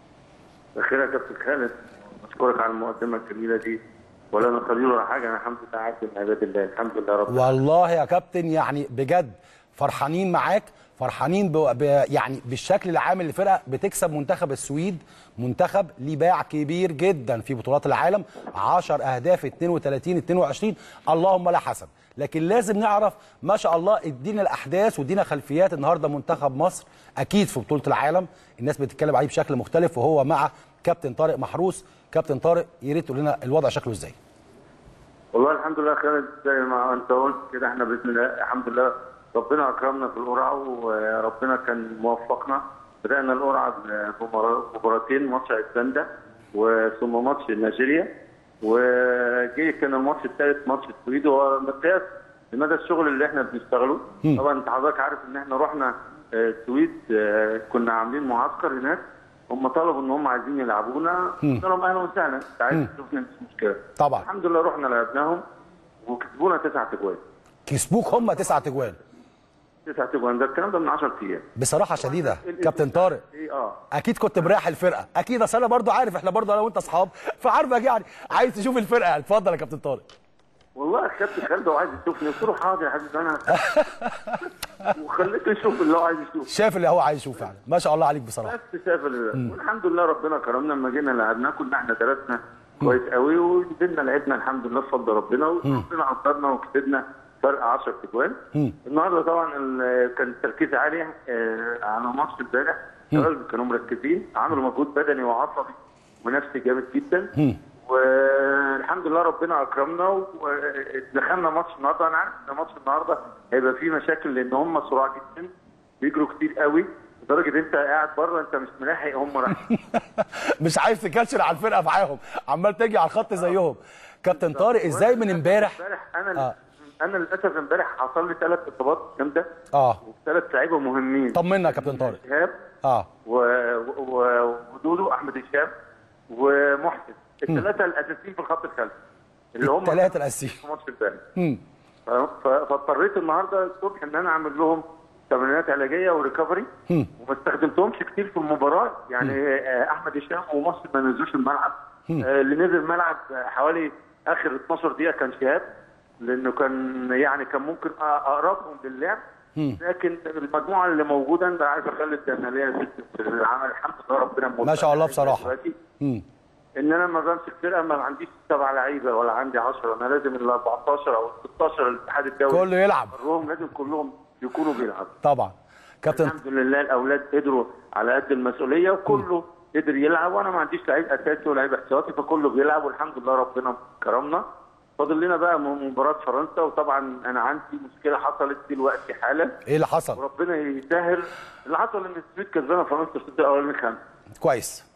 بخير يا كابتن خالد اشكرك على المقدمه الجميله دي ولا انا قليل ولا حاجه انا الحمد لله عبد من عباد الله الحمد لله رب والله يا كابتن يعني بجد فرحانين معاك فرحانين ب... ب... يعني بالشكل العام للفرقه بتكسب منتخب السويد منتخب ليه باع كبير جدا في بطولات العالم 10 اهداف 32 22 اللهم لا حسن لكن لازم نعرف ما شاء الله ادينا الاحداث وادينا خلفيات النهارده منتخب مصر اكيد في بطوله العالم الناس بتتكلم عليه بشكل مختلف وهو مع كابتن طارق محروس كابتن طارق يا ريت تقول لنا الوضع شكله ازاي والله الحمد لله خالد زي ما انت قلت كده احنا باذن الله الحمد لله ربنا اكرمنا في القرعه وربنا كان موفقنا بدانا القرعه بمباراتين ماتش ايسلندا وثم ماتش نيجيريا وجي كان الماتش الثالث ماتش السويد وهو مقياس لمدى الشغل اللي احنا بنشتغله طبعا انت حضرتك عارف ان احنا رحنا السويد كنا عاملين معسكر هناك هم طلبوا ان هم عايزين يلعبونا قلنا لهم اهلا وسهلا انت عايز تشوفنا مش مشكله طبعا الحمد لله رحنا لعبناهم وكسبونا تسعة اجوال كسبوك هم تسعة اجوال تسعة اجوال ده الكلام ده من 10 ايام بصراحه شديده كابتن طارق ايه اه اكيد كنت مريح الفرقه اكيد اصل انا برضو عارف احنا برضو انا وانت اصحاب فعارفك يعني عايز تشوف الفرقه يعني اتفضل يا كابتن طارق والله كابتن خالد هو عايز يشوفني قلت له حاضر يا حبيبي انا وخليته يشوف اللي هو عايز يشوفه شاف اللي هو عايز يشوفه فعلا ما شاء الله عليك بصراحه بس شاف ال- والحمد لله ربنا كرمنا لما جينا لعبنا كنا احنا درسنا كويس قوي ونزلنا لعبنا الحمد لله بفضل ربنا وربنا قدرنا وكسبنا فرق 10 اجوان النهارده طبعا ال- كان التركيز عالي آه، على ماتش امبارح الشباب كانوا مركزين عملوا مجهود بدني وعصبي ونفسي جامد جدا والحمد لله ربنا اكرمنا ودخلنا ماتش النهارده انا عارف ان ماتش النهارده هيبقى فيه مشاكل لان هم سرعه جدا بيجروا كتير قوي لدرجه انت قاعد بره انت مش ملاحق هم رايحين مش عايز تكشر على الفرقه معاهم عمال تجي على الخط زيهم كابتن طارق ازاي من امبارح امبارح انا آه. انا للاسف امبارح حصل لي ثلاث اصابات جامده اه وثلاث لعيبه مهمين طمنا يا كابتن طارق شهاب اه و- و- ودودو احمد هشام ومحسن الثلاثه الاساسيين في الخط الخلفي اللي هم الثلاثه الاساسيين في ماتش امبارح مم. ف- ف- فاضطريت النهارده الصبح ان انا اعمل لهم تمرينات علاجيه وريكفري وما استخدمتهمش كتير في المباراه يعني آه، احمد هشام ومصر ما نزلوش الملعب آه، اللي نزل الملعب آه، حوالي اخر 12 دقيقه كان شهاب لانه كان يعني كان ممكن أ- اقربهم للعب لكن المجموعه اللي موجوده انا عايز اخلي الجماليه في العمل الحمد لله ربنا موفق ما شاء الله بصراحة. دلوقتي مم. ان انا لما بمسك فرقه ما عنديش سبع لعيبه ولا عندي 10 انا لازم ال 14 او ال 16 الاتحاد الدولي كله يلعب كلهم لازم كلهم يكونوا بيلعبوا طبعا كابتن الحمد لله الاولاد قدروا على قد المسؤوليه وكله قدر يلعب وانا ما عنديش لعيب اساسي ولاعيب احتياطي فكله بيلعب والحمد لله ربنا كرمنا فاضل لنا بقى م- مباراه فرنسا وطبعا انا عندي مشكله حصلت دلوقتي حالا ايه اللي حصل وربنا يسهل اللي حصل ان السويد كسبانه فرنسا في الشوط الاولاني خمسه كويس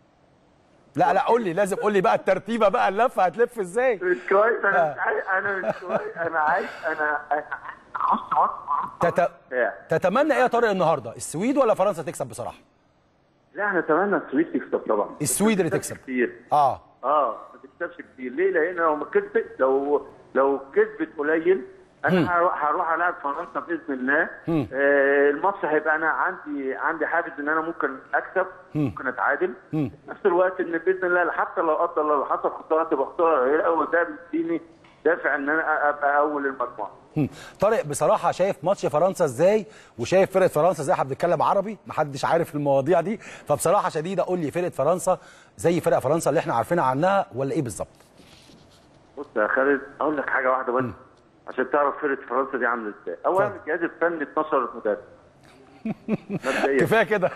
لا لا قول لي لازم قول لي بقى الترتيبه بقى اللفه هتلف ازاي مش كويس انا آه. مش عايز انا مش كويس انا عايز انا انا عايز أخش ماتش تت... بتاع. تتمنى ايه يا طارق النهارده السويد ولا فرنسا تكسب بصراحه لا انا اتمنى السويد تكسب طبعا السويد اللي ما تكسبش تكسب. كتير اه اه ما تكسبش كتير ليه؟ لان لو ما كسبت لو لو كسبت قليل انا هروح هروح العب فرنسا باذن الله آه الماتش هيبقى انا عندي عندي حافز ان انا ممكن اكسب ممكن اتعادل في نفس الوقت ان باذن الله حتى لو قدر الله لو حصل خساره تبقى خساره قليله قوي ده بيديني دافع ان انا ابقى اول المجموعه هم. طارق بصراحه شايف ماتش فرنسا ازاي وشايف فرقه فرنسا ازاي احنا بنتكلم عربي محدش عارف المواضيع دي فبصراحه شديده قول لي فرقه فرنسا زي فرقه فرنسا اللي احنا عارفينها عنها ولا ايه بالظبط بص يا خالد اقول لك حاجه واحده بس عشان تعرف فرقه فرنسا دي عامله ازاي اولا اتفضل. الجهاز الفني 12 مدرب مبدئيا كفايه كده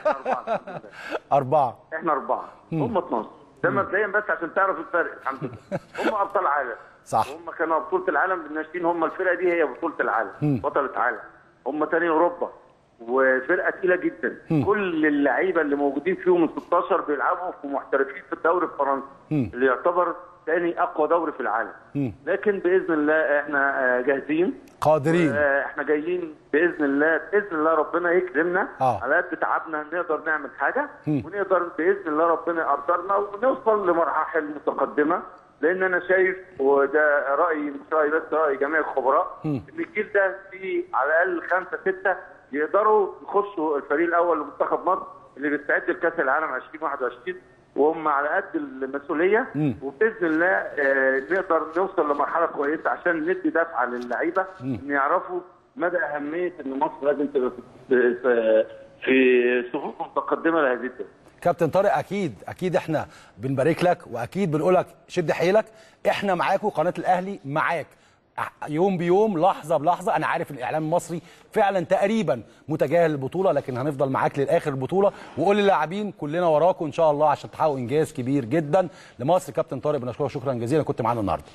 اربعه احنا اربعه هم 12 ده مبدئيا بس عشان تعرف الفرق الحمد لله هم ابطال عالم صح. هم كانوا بطوله العالم بالناشئين هم الفرقه دي هي بطوله العالم بطله عالم هم تاني اوروبا وفرقه تقيله جدا كل اللعيبه اللي موجودين فيهم ال 16 بيلعبوا في محترفين في الدوري الفرنسي اللي يعتبر ثاني اقوى دوري في العالم لكن باذن الله احنا آه، جاهزين قادرين آه، احنا جايين باذن الله باذن الله ربنا يكرمنا آه. على قد تعبنا نقدر نعمل حاجه ونقدر باذن الله ربنا يقدرنا ونوصل لمراحل متقدمه لان انا شايف وده رايي مش رايي بس راي جميع الخبراء ان الجيل ده فيه على الاقل خمسه سته يقدروا يخشوا الفريق الاول لمنتخب مصر اللي بيستعد لكاس العالم 2021 وهم على قد المسؤوليه وباذن الله آه، نقدر نوصل لمرحله كويسه عشان ندي دفعه للعيبه ان يعرفوا مدى اهميه ان مصر لازم تبقى في في- في صفوف متقدمه لهذه الدول. كابتن طارق اكيد اكيد احنا بنبارك لك واكيد بنقول لك شد حيلك احنا معاكم قناه الاهلي معاك أح- يوم بيوم لحظه بلحظه انا عارف ان الاعلام المصري فعلا تقريبا متجاهل البطوله لكن هنفضل معاك للاخر البطوله وقول للاعبين كلنا وراكم ان شاء الله عشان تحققوا انجاز كبير جدا لمصر كابتن طارق بنشكرك شكرا جزيلا كنت معانا النهارده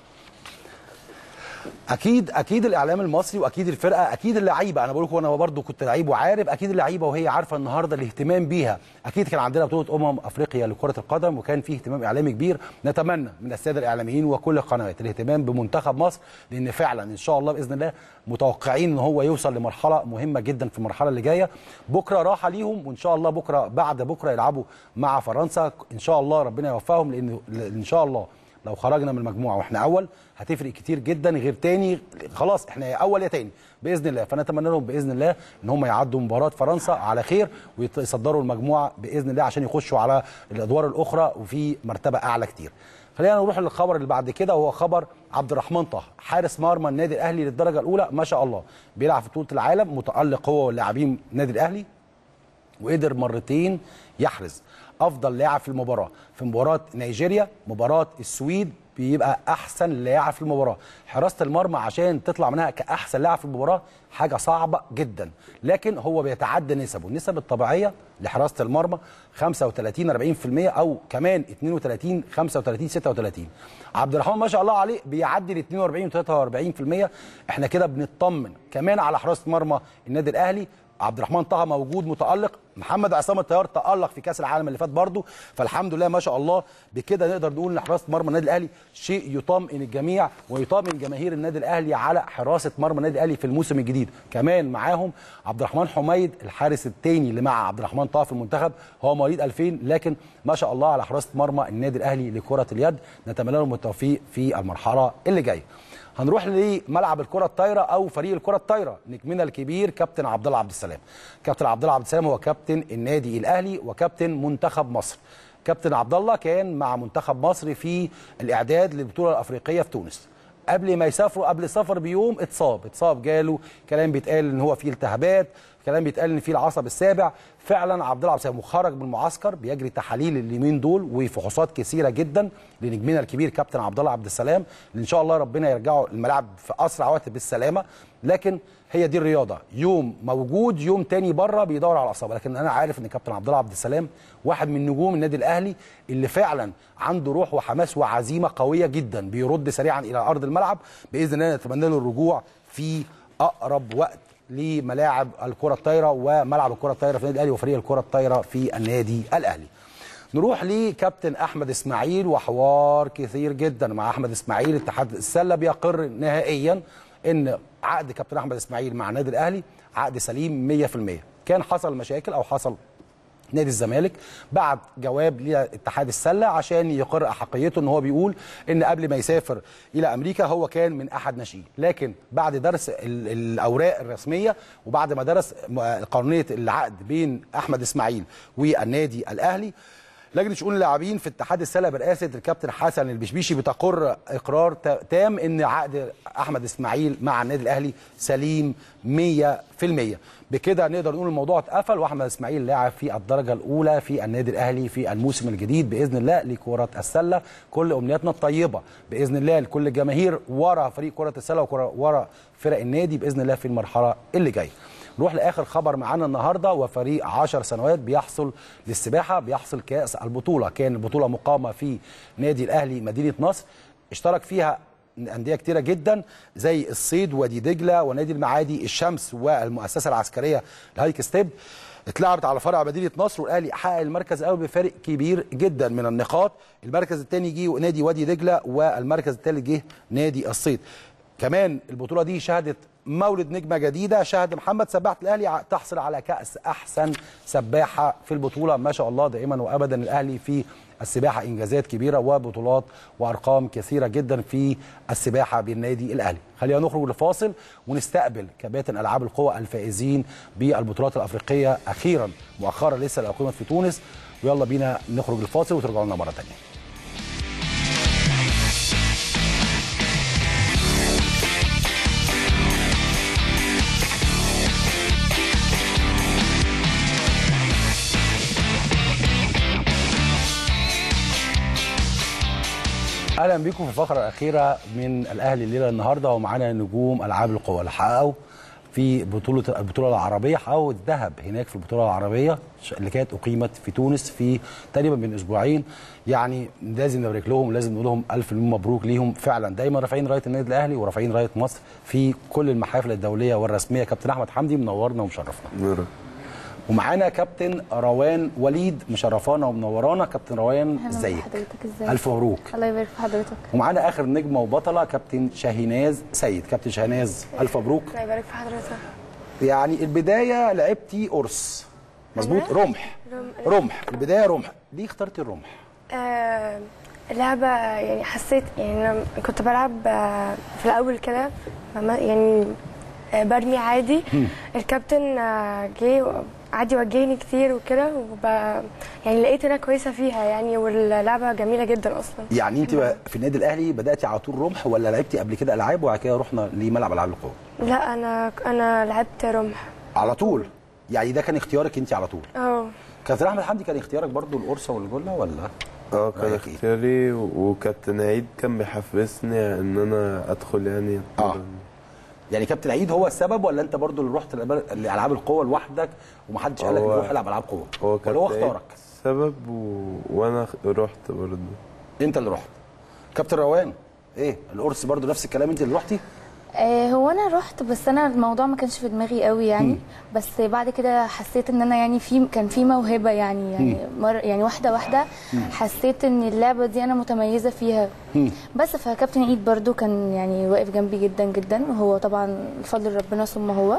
اكيد اكيد الاعلام المصري واكيد الفرقه اكيد اللعيبه انا بقول لكم انا برضو كنت لعيب وعارف اكيد اللعيبه وهي عارفه النهارده الاهتمام بيها اكيد كان عندنا بطوله امم افريقيا لكره القدم وكان فيه اهتمام اعلامي كبير نتمنى من الساده الاعلاميين وكل القنوات الاهتمام بمنتخب مصر لان فعلا ان شاء الله باذن الله متوقعين ان هو يوصل لمرحله مهمه جدا في المرحله اللي جايه بكره راحه ليهم وان شاء الله بكره بعد بكره يلعبوا مع فرنسا ان شاء الله ربنا يوفقهم لان ان شاء الله لو خرجنا من المجموعه واحنا اول هتفرق كتير جدا غير تاني خلاص احنا يا اول يا تاني باذن الله فنتمنى لهم باذن الله ان هم يعدوا مباراه فرنسا على خير ويصدروا المجموعه باذن الله عشان يخشوا على الادوار الاخرى وفي مرتبه اعلى كتير خلينا نروح للخبر اللي بعد كده وهو خبر عبد الرحمن طه حارس مرمى النادي الاهلي للدرجه الاولى ما شاء الله بيلعب في بطوله العالم متالق هو واللاعبين النادي الاهلي وقدر مرتين يحرز افضل لاعب في المباراه في مباراه نيجيريا مباراه السويد بيبقى احسن لاعب في المباراه حراسه المرمى عشان تطلع منها كاحسن لاعب في المباراه حاجه صعبه جدا لكن هو بيتعدى نسبه النسب الطبيعيه لحراسه المرمى 35 40% او كمان 32 35 36 عبد الرحمن ما شاء الله عليه بيعدي ال 42 و43% احنا كده بنطمن كمان على حراسه مرمى النادي الاهلي عبد الرحمن طه موجود متالق محمد عصام الطيار تالق في كاس العالم اللي فات برضه فالحمد لله ما شاء الله بكده نقدر نقول ان حراسه مرمى النادي الاهلي شيء يطمئن الجميع ويطمئن جماهير النادي الاهلي على حراسه مرمى النادي الاهلي في الموسم الجديد كمان معاهم عبد الرحمن حميد الحارس الثاني اللي مع عبد الرحمن طه في المنتخب هو مواليد 2000 لكن ما شاء الله على حراسه مرمى النادي الاهلي لكره اليد نتمنى لهم التوفيق في المرحله اللي جايه هنروح لملعب الكره الطايره او فريق الكره الطايره نجمنا الكبير كابتن عبد الله عبد السلام كابتن عبد الله عبد السلام هو كابتن النادي الاهلي وكابتن منتخب مصر كابتن عبد الله كان مع منتخب مصر في الاعداد للبطوله الافريقيه في تونس قبل ما يسافروا قبل السفر بيوم اتصاب اتصاب جاله كلام بيتقال ان هو فيه التهابات كلام بيتقال ان فيه العصب السابع فعلا عبد الله عبد السلام خرج من المعسكر بيجري تحاليل اليومين دول وفحوصات كثيره جدا لنجمنا الكبير كابتن عبد الله عبد السلام اللي ان شاء الله ربنا يرجعه الملاعب في اسرع وقت بالسلامه لكن هي دي الرياضه يوم موجود يوم تاني بره بيدور على الاصابه لكن انا عارف ان كابتن عبد الله عبد السلام واحد من نجوم النادي الاهلي اللي فعلا عنده روح وحماس وعزيمه قويه جدا بيرد سريعا الى ارض الملعب باذن الله نتمنى له الرجوع في اقرب وقت لملاعب الكره الطايره وملعب الكره الطايره في النادي الاهلي وفريق الكره الطايره في النادي الاهلي نروح لكابتن احمد اسماعيل وحوار كثير جدا مع احمد اسماعيل اتحاد السله بيقر نهائيا ان عقد كابتن احمد اسماعيل مع النادي الاهلي عقد سليم 100% كان حصل مشاكل او حصل نادي الزمالك بعت جواب لاتحاد السله عشان يقر احقيته ان هو بيقول ان قبل ما يسافر الى امريكا هو كان من احد ناشئين لكن بعد درس ال- الاوراق الرسميه وبعد ما درس م- قانونيه العقد بين احمد اسماعيل والنادي الاهلي لجنه شؤون اللاعبين في اتحاد السله برئاسه الكابتن حسن البشبيشي بتقر اقرار تا- تام ان عقد احمد اسماعيل مع النادي الاهلي سليم 100% بكده نقدر نقول الموضوع اتقفل واحمد اسماعيل لاعب في الدرجه الاولى في النادي الاهلي في الموسم الجديد باذن الله لكره السله كل امنياتنا الطيبه باذن الله لكل الجماهير ورا فريق كره السله ورا فرق النادي باذن الله في المرحله اللي جايه نروح لاخر خبر معانا النهارده وفريق 10 سنوات بيحصل للسباحه بيحصل كاس البطوله كان البطوله مقامه في نادي الاهلي مدينه نصر اشترك فيها انديه كتيره جدا زي الصيد وادي دجله ونادي المعادي الشمس والمؤسسه العسكريه الهايك ستيب اتلعبت على فرع مدينه نصر والاهلي حقق المركز الاول بفارق كبير جدا من النقاط المركز الثاني جه نادي وادي دجله والمركز الثالث جه نادي الصيد كمان البطوله دي شهدت مولد نجمه جديده شهد محمد سباحه الاهلي تحصل على كاس احسن سباحه في البطوله ما شاء الله دائما وابدا الاهلي في السباحه انجازات كبيره وبطولات وارقام كثيره جدا في السباحه بالنادي الاهلي خلينا نخرج لفاصل ونستقبل كباتن العاب القوى الفائزين بالبطولات الافريقيه اخيرا مؤخرا لسه اللي اقيمت في تونس ويلا بينا نخرج لفاصل وترجعوا لنا مره ثانيه اهلا بيكم في الفقره الاخيره من الاهلي الليله النهارده ومعانا نجوم العاب القوى اللي حققوا في بطوله البطوله العربيه حققوا الذهب هناك في البطوله العربيه اللي كانت اقيمت في تونس في تقريبا من اسبوعين يعني لازم نبارك لهم لازم نقول لهم الف مليون مبروك ليهم فعلا دايما رافعين رايه النادي الاهلي ورافعين رايه مصر في كل المحافل الدوليه والرسميه كابتن احمد حمدي منورنا ومشرفنا نورا ومعانا كابتن روان وليد مشرفانا ومنورانا كابتن روان أهلا ازيك بحضرتك ازيك الف مبروك الله يبارك في حضرتك ومعانا اخر نجمه وبطله كابتن شاهيناز سيد كابتن شاهيناز الف مبروك الله يبارك في حضرتك يعني البدايه لعبتي قرص مظبوط رمح رمح البدايه رمح ليه اخترتي الرمح آه لعبة يعني حسيت يعني أنا كنت بلعب آه في الأول كده فما- يعني آه برمي عادي الكابتن آه جه قعد يوجهني كتير وكده وب... يعني لقيت انا كويسه فيها يعني واللعبه جميله جدا اصلا يعني انت بقى في النادي الاهلي بداتي على طول رمح ولا لعبتي قبل كده العاب وبعد كده رحنا لملعب العاب القوه لا انا انا لعبت رمح على طول يعني ده كان اختيارك انت على طول اه كابتن احمد حمدي كان اختيارك برضو القرصه والجله ولا اه كان رأيك إيه؟ اختياري وكابتن عيد كان بيحفزني ان انا ادخل يعني اه يعني كابتن عيد هو السبب ولا انت برضو اللي رحت الألعاب- لالعاب القوه لوحدك ومحدش قال لك هو- روح العب العاب قوه هو ولا كابتن هو عيد اختارك سبب و... وانا رحت برضه انت اللي رحت كابتن روان ايه القرص برضو نفس الكلام انت اللي رحتي آه هو انا رحت بس انا الموضوع ما كانش في دماغي قوي يعني بس بعد كده حسيت ان انا يعني في كان في موهبه يعني يعني مر يعني واحده واحده حسيت ان اللعبه دي انا متميزه فيها بس فكابتن عيد برضو كان يعني واقف جنبي جدا جدا وهو طبعا بفضل ربنا ثم هو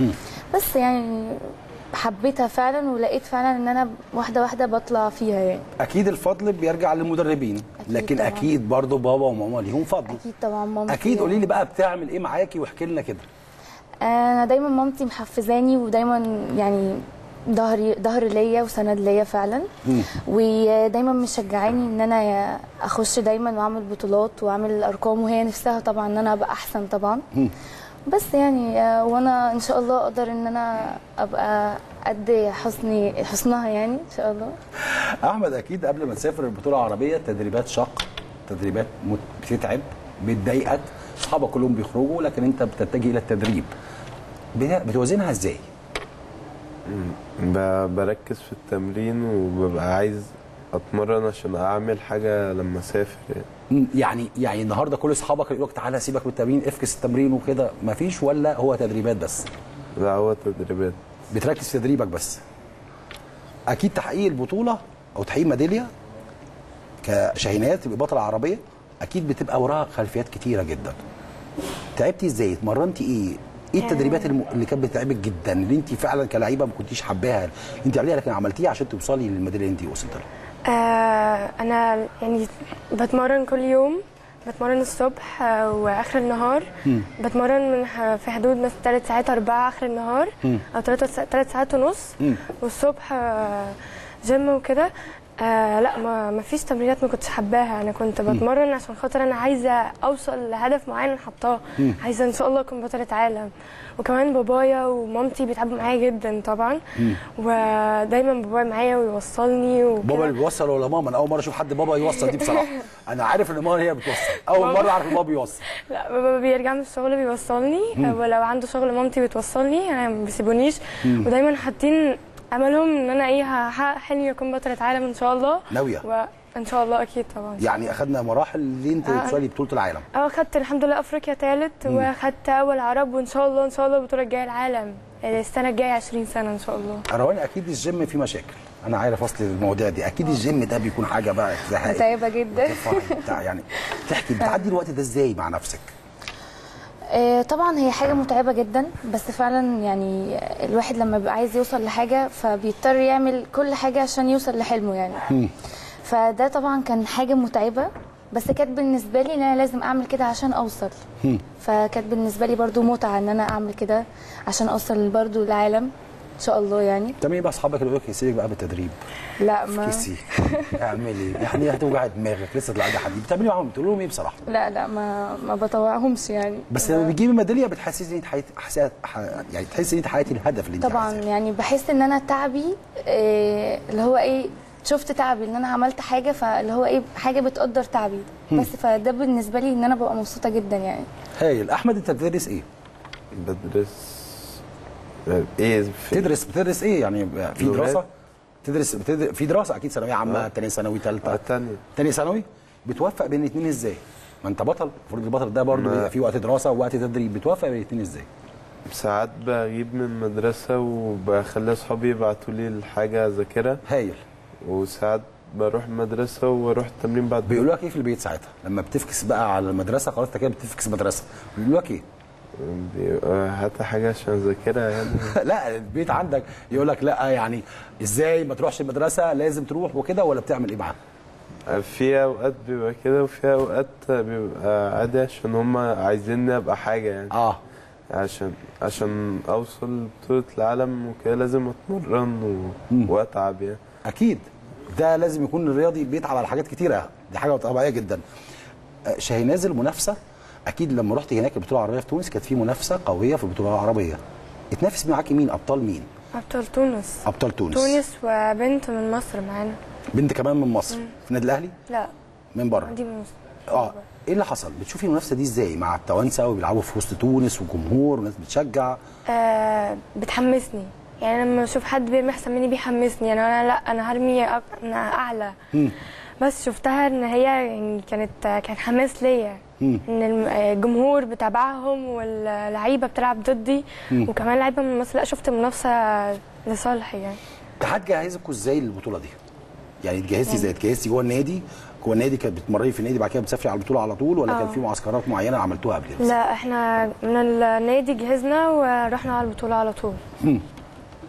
بس يعني حبيتها فعلا ولقيت فعلا ان انا واحده واحده بطلع فيها يعني اكيد الفضل بيرجع للمدربين أكيد لكن طبعاً. اكيد برضو بابا وماما ليهم فضل اكيد طبعا مامتي اكيد قولي لي بقى بتعمل ايه معاكي واحكي لنا كده انا دايما مامتي محفزاني ودايما يعني ظهري ظهر ليا وسند ليا فعلا ودايما مشجعاني ان انا اخش دايما واعمل بطولات واعمل ارقام وهي نفسها طبعا ان انا ابقى احسن طبعا بس يعني آه، وانا ان شاء الله اقدر ان انا ابقى قد حسني حسنها يعني ان شاء الله احمد اكيد قبل ما تسافر البطوله العربيه تدريبات شاق تدريبات مت- بتتعب بتضايقك اصحابك كلهم بيخرجوا لكن انت بتتجه الى التدريب بت- بتوازنها ازاي ب- بركز في التمرين وببقى عايز اتمرن عشان اعمل حاجه لما اسافر يعني مم، يعني يعني النهارده كل اصحابك يقول لك تعالى سيبك من التمرين افكس التمرين وكده مفيش ولا هو تدريبات بس لا هو تدريبات بتركز في تدريبك بس اكيد تحقيق البطوله او تحقيق ميداليه كشاهينات تبقى بطله عربيه اكيد بتبقى وراها خلفيات كتيره جدا تعبتي ازاي اتمرنتي ايه ايه التدريبات الم... اللي كانت بتتعبك جدا اللي انت فعلا كلعيبه ما كنتيش حباها انت عمليها لكن عملتيها عشان توصلي للميداليه اللي انت وصلت لها آه انا يعني بتمرن كل يوم بتمرن الصبح آه، واخر النهار بتمرن من ح- في حدود مثلا 3 ساعات 4 اخر النهار او 3 3 ساعات ونص والصبح آه، جيم وكده آه لا ما ما فيش تمرينات ما كنتش حباها انا كنت بتمرن عشان خاطر انا عايزه اوصل لهدف معين انا حطاه عايزه ان شاء الله اكون بطله عالم وكمان بابايا ومامتي بيتعبوا معايا جدا طبعا ودايما بابايا معايا ويوصلني وكده. بابا اللي بيوصل ولا ماما انا اول مره اشوف حد بابا يوصل دي بصراحه انا عارف ان ماما هي بتوصل اول مره اعرف ان بابا بيوصل لا بابا بيرجع من الشغل بيوصلني ولو عنده شغل مامتي بتوصلني انا ما بيسيبونيش ودايما حاطين املهم ان انا ايه هحقق حلمي اكون بطله عالم ان شاء الله ناوية؟ وان شاء الله اكيد طبعا يعني اخذنا مراحل اللي انت آه. توصلي بطوله العالم اه خدت الحمد لله افريقيا ثالث واخدت اول عرب وان شاء الله ان شاء الله البطوله الجايه العالم السنه الجايه 20 سنه ان شاء الله رواني اكيد الجيم فيه مشاكل انا عارف اصل المواضيع دي اكيد الجيم ده بيكون حاجه بقى زهق متعبه جدا بتاع يعني تحكي بتعدي الوقت ده ازاي مع نفسك آه، طبعا هي حاجة متعبة جدا بس فعلا يعني الواحد لما بيبقى عايز يوصل لحاجة فبيضطر يعمل كل حاجة عشان يوصل لحلمه يعني فده طبعا كان حاجة متعبة بس كانت بالنسبة لي ان انا لازم اعمل كده عشان اوصل فكانت بالنسبة لي برضو متعة ان انا اعمل كده عشان اوصل برضو للعالم ان شاء الله يعني تعملي ايه بقى اصحابك اللي يقول لك يسيبك بقى بالتدريب لا ما كيسي اعملي يعني هتوجع دماغك لسه تلعبي حديد بتعملي معاهم بتقول لهم ايه بصراحه لا لا ما ما بطوعهمش يعني بس لما بتجيبي ميداليه بتحسسي ان انت حققتي حسيت- ح- يعني تحسي ان انت حققتي الهدف اللي انت طبعا عايزاه. يعني بحس ان انا تعبي إيه اللي هو ايه شفت تعبي ان انا عملت حاجه فاللي هو ايه حاجه بتقدر تعبي بس فده بالنسبه لي ان انا ببقى مبسوطه جدا يعني هايل احمد انت بتدرس ايه بدرس ايه في بتدرس بتدرس ايه يعني في لغات. دراسه تدرس بتدرس في دراسه اكيد ثانويه عامه ثانيه ثانوي ثالثه التانية تاني ثانوي بتوفق بين الاثنين ازاي؟ ما انت بطل المفروض البطل ده برضه ما- بيبقى فيه وقت دراسه ووقت تدريب بتوفق بين الاثنين ازاي؟ ساعات بجيب من المدرسة وبخلي أصحابي يبعتوا لي الحاجة أذاكرها هايل وساعات بروح المدرسة وأروح التمرين بعد بيقولوا لك ايه في البيت ساعتها؟ لما بتفكس بقى على المدرسه خلاص انت كده بتفكس مدرسه بيقولوا لك ايه؟ بيبقى هات حاجة عشان أذاكرها يعني لا البيت عندك يقول لك لا يعني ازاي ما تروحش المدرسه لازم تروح وكده ولا بتعمل ايه معاهم؟ في أوقات بيبقى كده وفي أوقات بيبقى عادي عشان هما عايزيني أبقى حاجة يعني اه عشان عشان أوصل بطولة العالم وكده لازم أتمرن و... وأتعب يعني اكيد ده لازم يكون الرياضي بيتعب على حاجات كتيره دي حاجه طبيعيه جدا آه، شاهيناز المنافسه اكيد لما رحت هناك البطوله العربيه في تونس كانت في منافسه قويه في البطوله العربيه اتنافس معاكي مين ابطال مين ابطال تونس ابطال تونس تونس وبنت من مصر معانا بنت كمان من مصر في النادي الاهلي لا من بره دي من مصر اه ايه اللي حصل بتشوفي المنافسه دي ازاي مع التوانسه وبيلعبوا في وسط تونس وجمهور وناس بتشجع آه بتحمسني يعني لما اشوف حد بيرمي احسن مني بيحمسني يعني انا لا انا هرمي أك- انا اعلى بس شفتها ان هي يعني كانت كان حماس ليا ان الم- الجمهور بتابعهم واللعيبه بتلعب ضدي وكمان لعيبه من مصر لا شفت منافسه لصالحي يعني اتحاد جهزكوا ازاي للبطوله دي يعني اتجهزتي ازاي اتجهزتي جوه النادي جوه النادي كانت بتمرني في النادي بعد كده بتسافري على البطوله على طول ولا كان آه. في معسكرات معينه عملتوها قبل كده لا احنا من النادي جهزنا ورحنا على البطوله على طول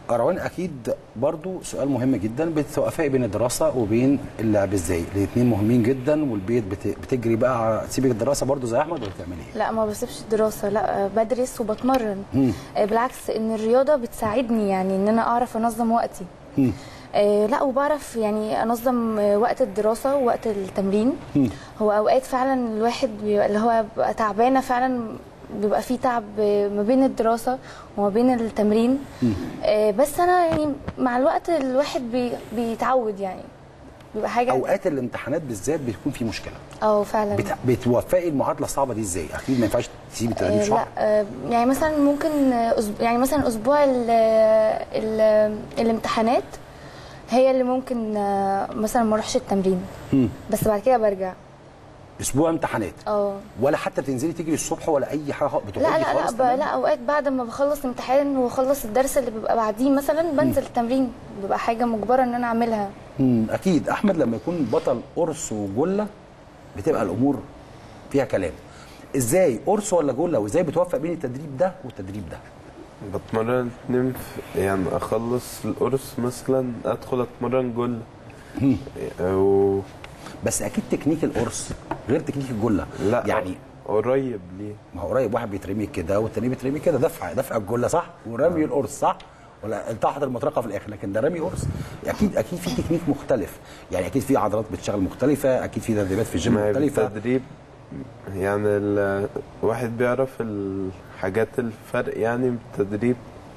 روان اكيد برضو سؤال مهم جدا بتوافقي بين الدراسه وبين اللعب ازاي الاثنين مهمين جدا والبيت بت... بتجري بقى تسيبي الدراسه برضو زي احمد ولا بتعملي ايه لا ما بسيبش الدراسه لا آه، بدرس وبتمرن آه، بالعكس ان الرياضه بتساعدني يعني ان انا اعرف انظم وقتي مم. آه، لا وبعرف يعني انظم آه، وقت الدراسه ووقت التمرين مم. هو اوقات فعلا الواحد بيبقى اللي هو بيبقى تعبانه فعلا بيبقى فيه تعب آه، ما بين الدراسه وما بين التمرين آه، بس انا يعني مع الوقت الواحد بي بيتعود يعني بيبقى حاجه اوقات الامتحانات بالذات بتكون في مشكله اه فعلا بت... بتوفقي المعادله الصعبه دي ازاي اكيد ما ينفعش تسيبي التدريب آه، شهر لا آه، يعني مثلا ممكن آه، أسبوع يعني مثلا اسبوع ال ال الامتحانات هي اللي ممكن آه، مثلا ما اروحش التمرين مم. بس بعد كده برجع اسبوع امتحانات اه ولا حتى بتنزلي تجري الصبح ولا اي حاجه خالص؟ بتقعدي لا لا لا, خالص ب- تمام؟ لا اوقات بعد ما بخلص امتحان واخلص الدرس اللي بيبقى بعديه مثلا بنزل التمرين بيبقى حاجه مجبره ان انا اعملها مم، اكيد احمد لما يكون بطل قرص وجله بتبقى الامور فيها كلام ازاي قرص ولا جله وازاي بتوفق بين التدريب ده والتدريب ده بتمرن اتنين في يعني اخلص القرص مثلا ادخل اتمرن جله و... بس اكيد تكنيك القرص غير تكنيك الجله لا يعني قريب ليه ما هو قريب واحد بيترمي كده والتاني بيترمي كده دفع دفع الجله صح ورمي القرص صح ولا تحت المطرقه في الاخر لكن ده رمي قرص اكيد اكيد في تكنيك مختلف يعني اكيد في عضلات بتشتغل مختلفه اكيد في تدريبات في الجيم ما مختلفه التدريب يعني ال- الواحد بيعرف الحاجات الفرق يعني بالتدريب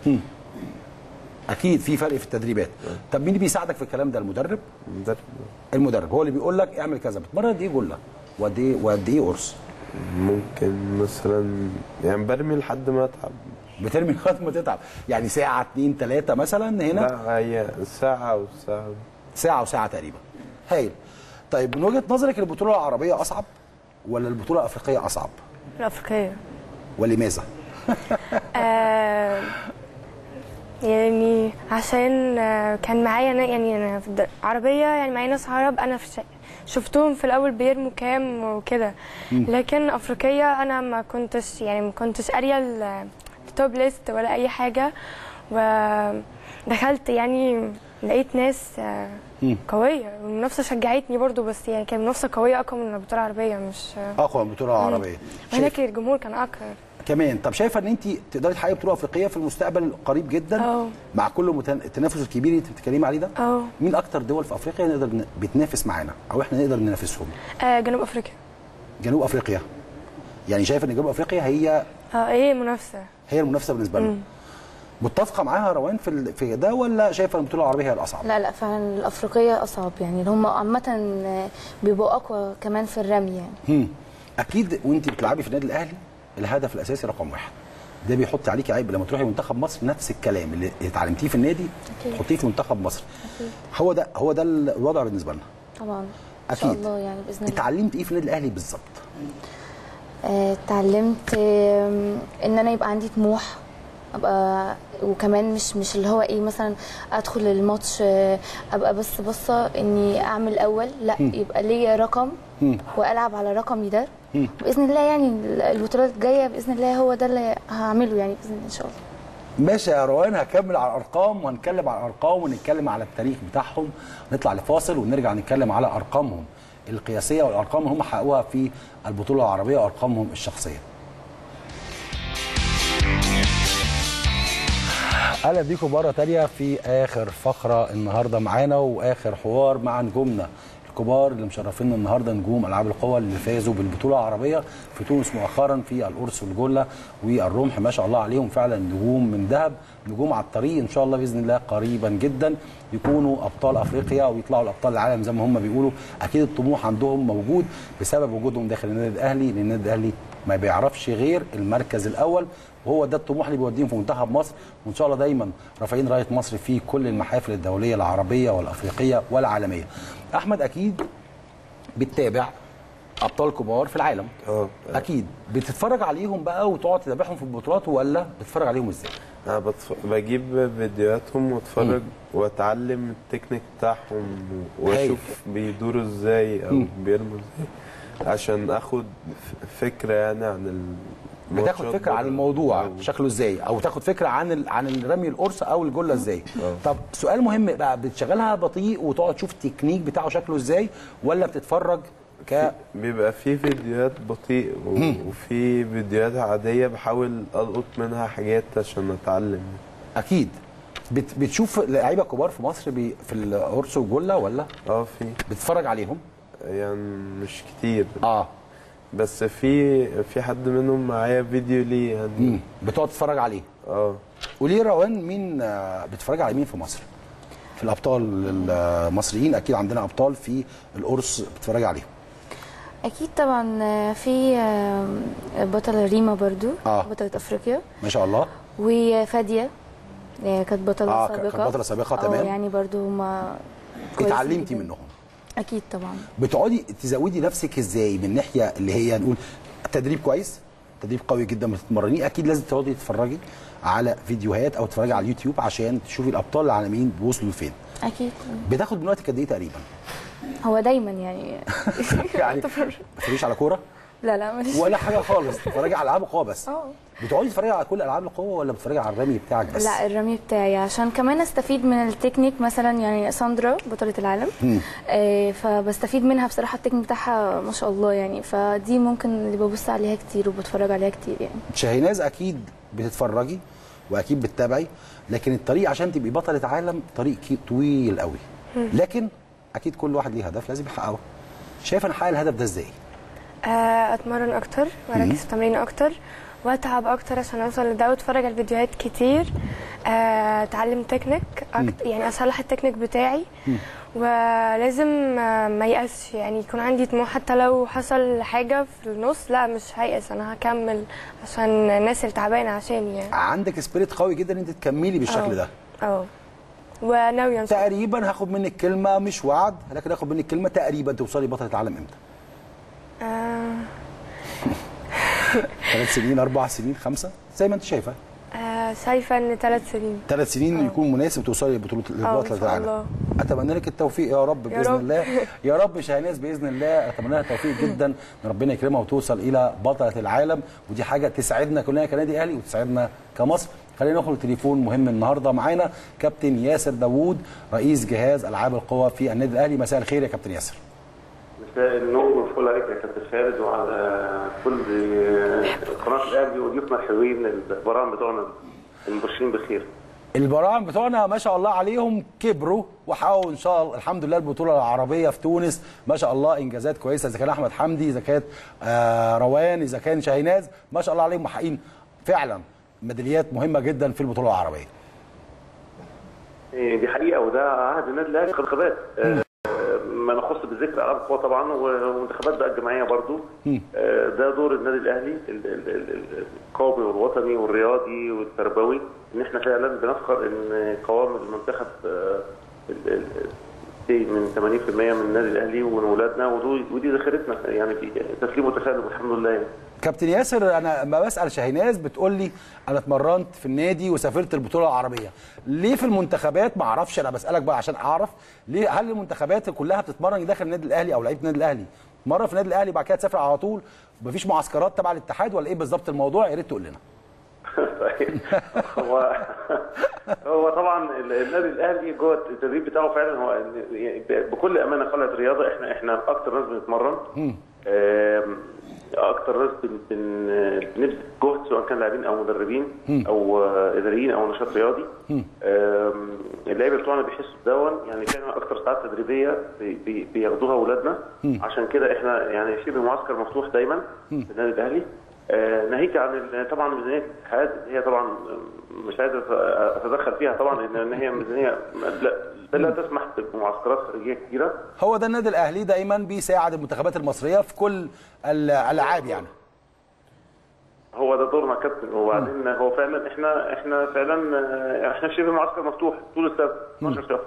اكيد في فرق في التدريبات طب مين اللي بيساعدك في الكلام ده المدرب المدرب المدرب هو اللي بيقول لك اعمل كذا بتمرن قد ايه جله وقد ايه وقد ايه قرص ممكن مثلا يعني برمي لحد ما اتعب بترمي لغايه ما تتعب يعني ساعه اتنين تلاته مثلا هنا لا هي ساعة وساعة ساعه وساعه تقريبا هايل طيب من وجهه نظرك البطوله العربيه اصعب ولا البطوله الافريقيه اصعب الافريقيه ولماذا آه يعني عشان آه، كان معايا نا- يعني انا في الد- عربيه يعني معايا ناس عرب انا في ش- شفتهم في الاول بيرموا كام وكده لكن افريقيه انا ما كنتش يعني ما كنتش قاريه ال- التوب ليست ولا اي حاجه ودخلت يعني لقيت ناس آه، مم. قويه والمنافسه شجعتني برضو بس يعني كانت منافسه قويه اقوى من البطوله العربيه مش اقوى من البطوله العربيه هناك شايف الجمهور كان اكتر كمان طب شايفه ان انت تقدري تحققي بطوله افريقيه في المستقبل القريب جدا اه. مع كل متن- التنافس الكبير اللي انت بتتكلمي عليه ده اه مين اكتر دول في افريقيا نقدر ن- بتنافس معانا او احنا نقدر ننافسهم آه، جنوب افريقيا جنوب افريقيا يعني شايفه ان جنوب افريقيا هي اه ايه منافسه هي المنافسه بالنسبه لنا متفقه معاها روان في ال- في ده ولا شايفه ان البطوله العربيه هي الاصعب لا لا فعلا الافريقيه اصعب يعني هم عامه آه، بيبقوا اقوى كمان في الرمي يعني هم. اكيد وانت بتلعبي في النادي الاهلي الهدف الاساسي رقم واحد ده بيحط عليكي عيب لما تروحي منتخب مصر نفس الكلام اللي اتعلمتيه في النادي أكيد. حطيه في منتخب مصر هو ده هو ده الوضع بالنسبه لنا طبعا ان شاء أكيد. الله يعني باذن الله اتعلمت ايه في النادي الاهلي بالظبط آه، اتعلمت آم، ان انا يبقى عندي طموح ابقى وكمان مش مش اللي هو ايه مثلا ادخل الماتش آه، ابقى بس بصه اني اعمل اول لا يبقى ليا رقم مم. والعب على رقمي ده مم. باذن الله يعني البطولات الجايه باذن الله هو ده اللي هعمله يعني باذن الله ان شاء الله ماشي يا روان هكمل على الارقام وهنتكلم على الارقام ونتكلم على التاريخ بتاعهم نطلع لفاصل ونرجع نتكلم على ارقامهم القياسيه والارقام اللي هم حققوها في البطوله العربيه وارقامهم الشخصيه اهلا بيكم مره تانية في اخر فقره النهارده معانا واخر حوار مع نجومنا الكبار اللي مشرفينا النهارده نجوم العاب القوى اللي فازوا بالبطوله العربيه في تونس مؤخرا في القرص والجله والرمح ما شاء الله عليهم فعلا نجوم من ذهب نجوم على الطريق ان شاء الله باذن الله قريبا جدا يكونوا ابطال افريقيا ويطلعوا لابطال العالم زي ما هم بيقولوا اكيد الطموح عندهم موجود بسبب وجودهم داخل النادي الاهلي لان النادي الاهلي ما بيعرفش غير المركز الاول وهو ده الطموح اللي بيوديهم في منتخب مصر وان شاء الله دايما رافعين رايه مصر في كل المحافل الدوليه العربيه والافريقيه والعالميه. احمد اكيد بتتابع ابطال كبار في العالم اه اكيد بتتفرج عليهم بقى وتقعد تتابعهم في البطولات ولا بتتفرج عليهم ازاي؟ انا بتف... بجيب فيديوهاتهم واتفرج واتعلم التكنيك بتاعهم واشوف بيدوروا ازاي او مم. بيرموا ازاي عشان اخد ف- فكره يعني عن بتاخد ماتشات فكره عن بره. الموضوع آه. شكله ازاي او تاخد فكره عن ال... عن الرمي القرص او الجله ازاي طب سؤال مهم بقى بتشغلها بطيء وتقعد تشوف التكنيك بتاعه شكله ازاي ولا بتتفرج ك بيبقى في فيديوهات بطيء و- وفي فيديوهات عادية بحاول ألقط منها حاجات عشان أتعلم اكيد بت... بتشوف لعيبه كبار في مصر بي... في القرص والجله ولا اه في بتتفرج عليهم يعني مش كتير اه بس في في حد منهم معايا فيديو ليه يعني مم. بتقعد تتفرج عليه اه قولي لي روان مين آه، بتتفرج على مين في مصر في الابطال المصريين اكيد عندنا ابطال في القرص بتتفرج عليهم اكيد طبعا آه، في آه، بطله ريما برضو آه. بطله افريقيا ما شاء الله وفاديه آه، كانت بطله آه، ك- سابقه كانت بطلة سابقة، آه، تمام. يعني برضو هما كويسين اتعلمتي جداً. منهم اكيد طبعا بتقعدي تزودي نفسك ازاي من ناحيه اللي هي نقول تدريب كويس تدريب قوي جدا بتتمرنيه اكيد لازم تقعدي تتفرجي على فيديوهات او تتفرجي على اليوتيوب عشان تشوفي الابطال العالميين وصلوا لفين اكيد بتاخد من وقتك قد ايه تقريبا هو دايما يعني يعني ما بتتفرجيش على كوره لا لا مش ولا حاجه خالص بتتفرجي على العاب القوه بس اه بتقعدي تتفرجي على كل العاب القوه ولا بتتفرجي على الرمي بتاعك بس لا الرمي بتاعي عشان كمان استفيد من التكنيك مثلا يعني ساندرا بطلة العالم آه فبستفيد منها بصراحة التكنيك بتاعها ما شاء الله يعني فدي ممكن اللي ببص عليها كتير وبتفرج عليها كتير يعني شاهيناز اكيد بتتفرجي واكيد بتتابعي لكن الطريق عشان تبقي بطله عالم طريق كي- طويل قوي لكن اكيد كل واحد ليه هدف لازم يحققه شايف انا احقق الهدف ده ازاي آه، اتمرن اكتر واركز في تمرين اكتر واتعب اكتر عشان اوصل لده واتفرج على الفيديوهات كتير آه، اتعلم تكنيك أكتر يعني اصلح التكنيك بتاعي ولازم آه، ما يأسش يعني يكون عندي طموح حتى لو حصل حاجه في النص لا مش هيأس انا هكمل عشان الناس اللي تعبانه عشاني يعني عندك سبيريت قوي جدا ان انت تكملي بالشكل آه. ده اه وناويه إن شاء الله. تقريبا هاخد منك كلمه مش وعد لكن هاخد منك كلمه تقريبا توصلي بطله العالم امتى آه، ثلاث سنين اربع سنين خمسه زي ما انت شايفه آه، شايفه ان ثلاث سنين ثلاث سنين يكون مناسب توصلي لبطوله إن لبطله شاء العالم الله. اتمنى لك التوفيق يا رب يا باذن رب. الله يا رب شاهناز باذن الله اتمنى لها التوفيق جدا ان ربنا يكرمها وتوصل الى بطله العالم ودي حاجه تسعدنا كلنا كنادي اهلي وتسعدنا كمصر خلينا ناخد تليفون مهم النهارده معانا كابتن ياسر داوود رئيس جهاز العاب القوى في النادي الاهلي مساء الخير يا كابتن ياسر مساء النور والفل عليك يا كابتن خالد وعلى كل قناه الاهلي وضيوفنا الحلوين البرامج بتوعنا المبشرين بخير. البراعم بتوعنا ما شاء الله عليهم كبروا وحققوا ان شاء الله الحمد لله البطوله العربيه في تونس ما شاء الله انجازات كويسه اذا كان احمد حمدي اذا كانت آه روان اذا كان شاهيناز ما شاء الله عليهم محققين فعلا ميداليات مهمه جدا في البطوله العربيه إيه، دي حقيقه وده عهد النادي الاهلي انتخابات آه، ما نخص بذكر العاب القوى طبعا وانتخابات بقى الجمعيه برضو آه، ده دور النادي الاهلي ال- ال- ال- ال- القومي والوطني والرياضي والتربوي ان احنا فعلا بنفخر ان قوام المنتخب آه، ال- ال- دي من 80% من النادي الاهلي ومن ولادنا ودو- ودي ذخيرتنا يعني دي تسليم وتسلم الحمد لله يعني. كابتن ياسر انا لما بسال شاهيناز بتقول لي انا اتمرنت في النادي وسافرت البطوله العربيه ليه في المنتخبات ما اعرفش انا بسالك بقى عشان اعرف ليه هل المنتخبات كلها بتتمرن داخل النادي الاهلي او لعيبه النادي الاهلي مره في النادي الاهلي بعد كده تسافر على طول مفيش معسكرات تبع الاتحاد ولا ايه بالظبط الموضوع يا ريت تقول لنا طيب هو هو طبعا ال- النادي الاهلي جوه التدريب بتاعه فعلا هو إن- يعني بكل امانه قلعه رياضه احنا احنا اكتر ناس بنتمرن آم، اكتر ناس بن- بن- بنبذل جهد سواء كان لاعبين او مدربين او آه، اداريين او نشاط رياضي آم، اللعيبه بتوعنا بيحسوا بدون يعني فعلا اكتر ساعات تدريبيه بي- بي- بياخدوها اولادنا عشان كده احنا يعني شبه معسكر مفتوح دايما في النادي الاهلي آه، ناهيك عن ال- طبعا ميزانيه الاتحاد هي طبعا مش عايز أت- اتدخل فيها طبعا لان إن هي ميزانيه لا, لا تسمح بمعسكرات خارجيه كتيره هو ده النادي الاهلي دايما بيساعد المنتخبات المصريه في كل الالعاب يعني هو ده دورنا يا كابتن وبعدين هو فعلا احنا احنا فعلا آه، احنا شبه معسكر مفتوح طول السنه 12 شهر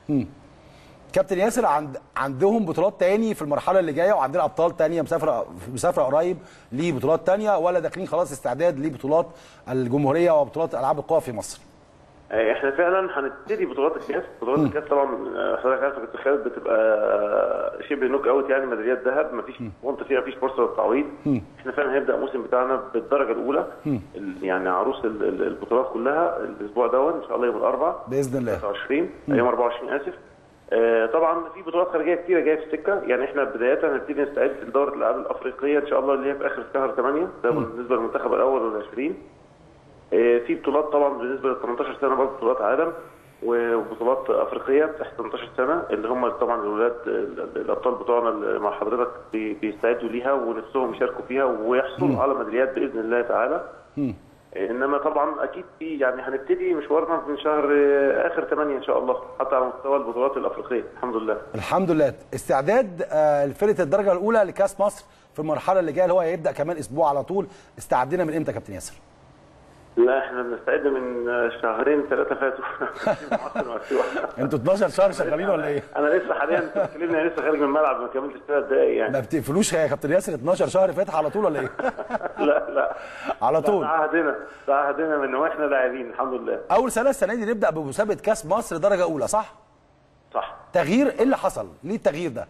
كابتن ياسر عند عندهم بطولات تاني في المرحله اللي جايه وعندنا ابطال تانية مسافره مسافره قريب لبطولات تانية ولا داخلين خلاص استعداد لبطولات الجمهوريه وبطولات العاب القوى في مصر آه، احنا فعلا هنبتدي بطولات الكاس بطولات الكاس طبعا آه، حضرتك عارف كابتن خالد بتبقى آه، شبه نوك اوت يعني ميداليات ذهب مفيش وانت فيها مفيش فرصه للتعويض احنا فعلا هنبدا الموسم بتاعنا بالدرجه الاولى ال- يعني عروس ال- ال- البطولات كلها الاسبوع ده ان شاء الله يوم الاربعاء باذن الله 23 يوم 24 اسف آه، طبعا في بطولات خارجيه كتيره جايه في السكه يعني احنا بدايه هنبتدي نستعد لدوره الالعاب الافريقيه ان شاء الله اللي هي في اخر شهر 8 ده بالنسبه للمنتخب الاول وال20 آه، في بطولات طبعا بالنسبه لل 18 سنه برضه بطولات عالم وبطولات افريقيه تحت 18 سنه اللي هم طبعا الاولاد ال- الابطال بتوعنا اللي مع حضرتك بي- بيستعدوا ليها ونفسهم يشاركوا فيها ويحصلوا على ميداليات باذن الله تعالى انما طبعا اكيد في يعني هنبتدي مشوارنا من شهر آه، اخر 8 ان شاء الله حتى على مستوى البطولات الافريقيه الحمد لله الحمد لله استعداد آه، لفرقه الدرجه الاولى لكاس مصر في المرحله اللي جايه اللي هو هيبدا كمان اسبوع على طول استعدينا من امتى يا كابتن ياسر لا احنا بنستعد من آه، شهرين ثلاثه فاتوا في معسكر مفتوح. انتوا 12 شهر شغالين ولا ايه انا لسه حاليا تكلمني انا لسه خارج من الملعب ما كملتش ثلاث دقايق يعني ما بتقفلوش يا كابتن ياسر 12 شهر فاتح على طول ولا ايه لا لا على ده طول عهدنا ده عهدنا من واحنا لاعبين الحمد لله اول سنه السنه دي نبدا بمسابقه كاس مصر درجه اولى صح صح تغيير ايه اللي حصل ليه التغيير ده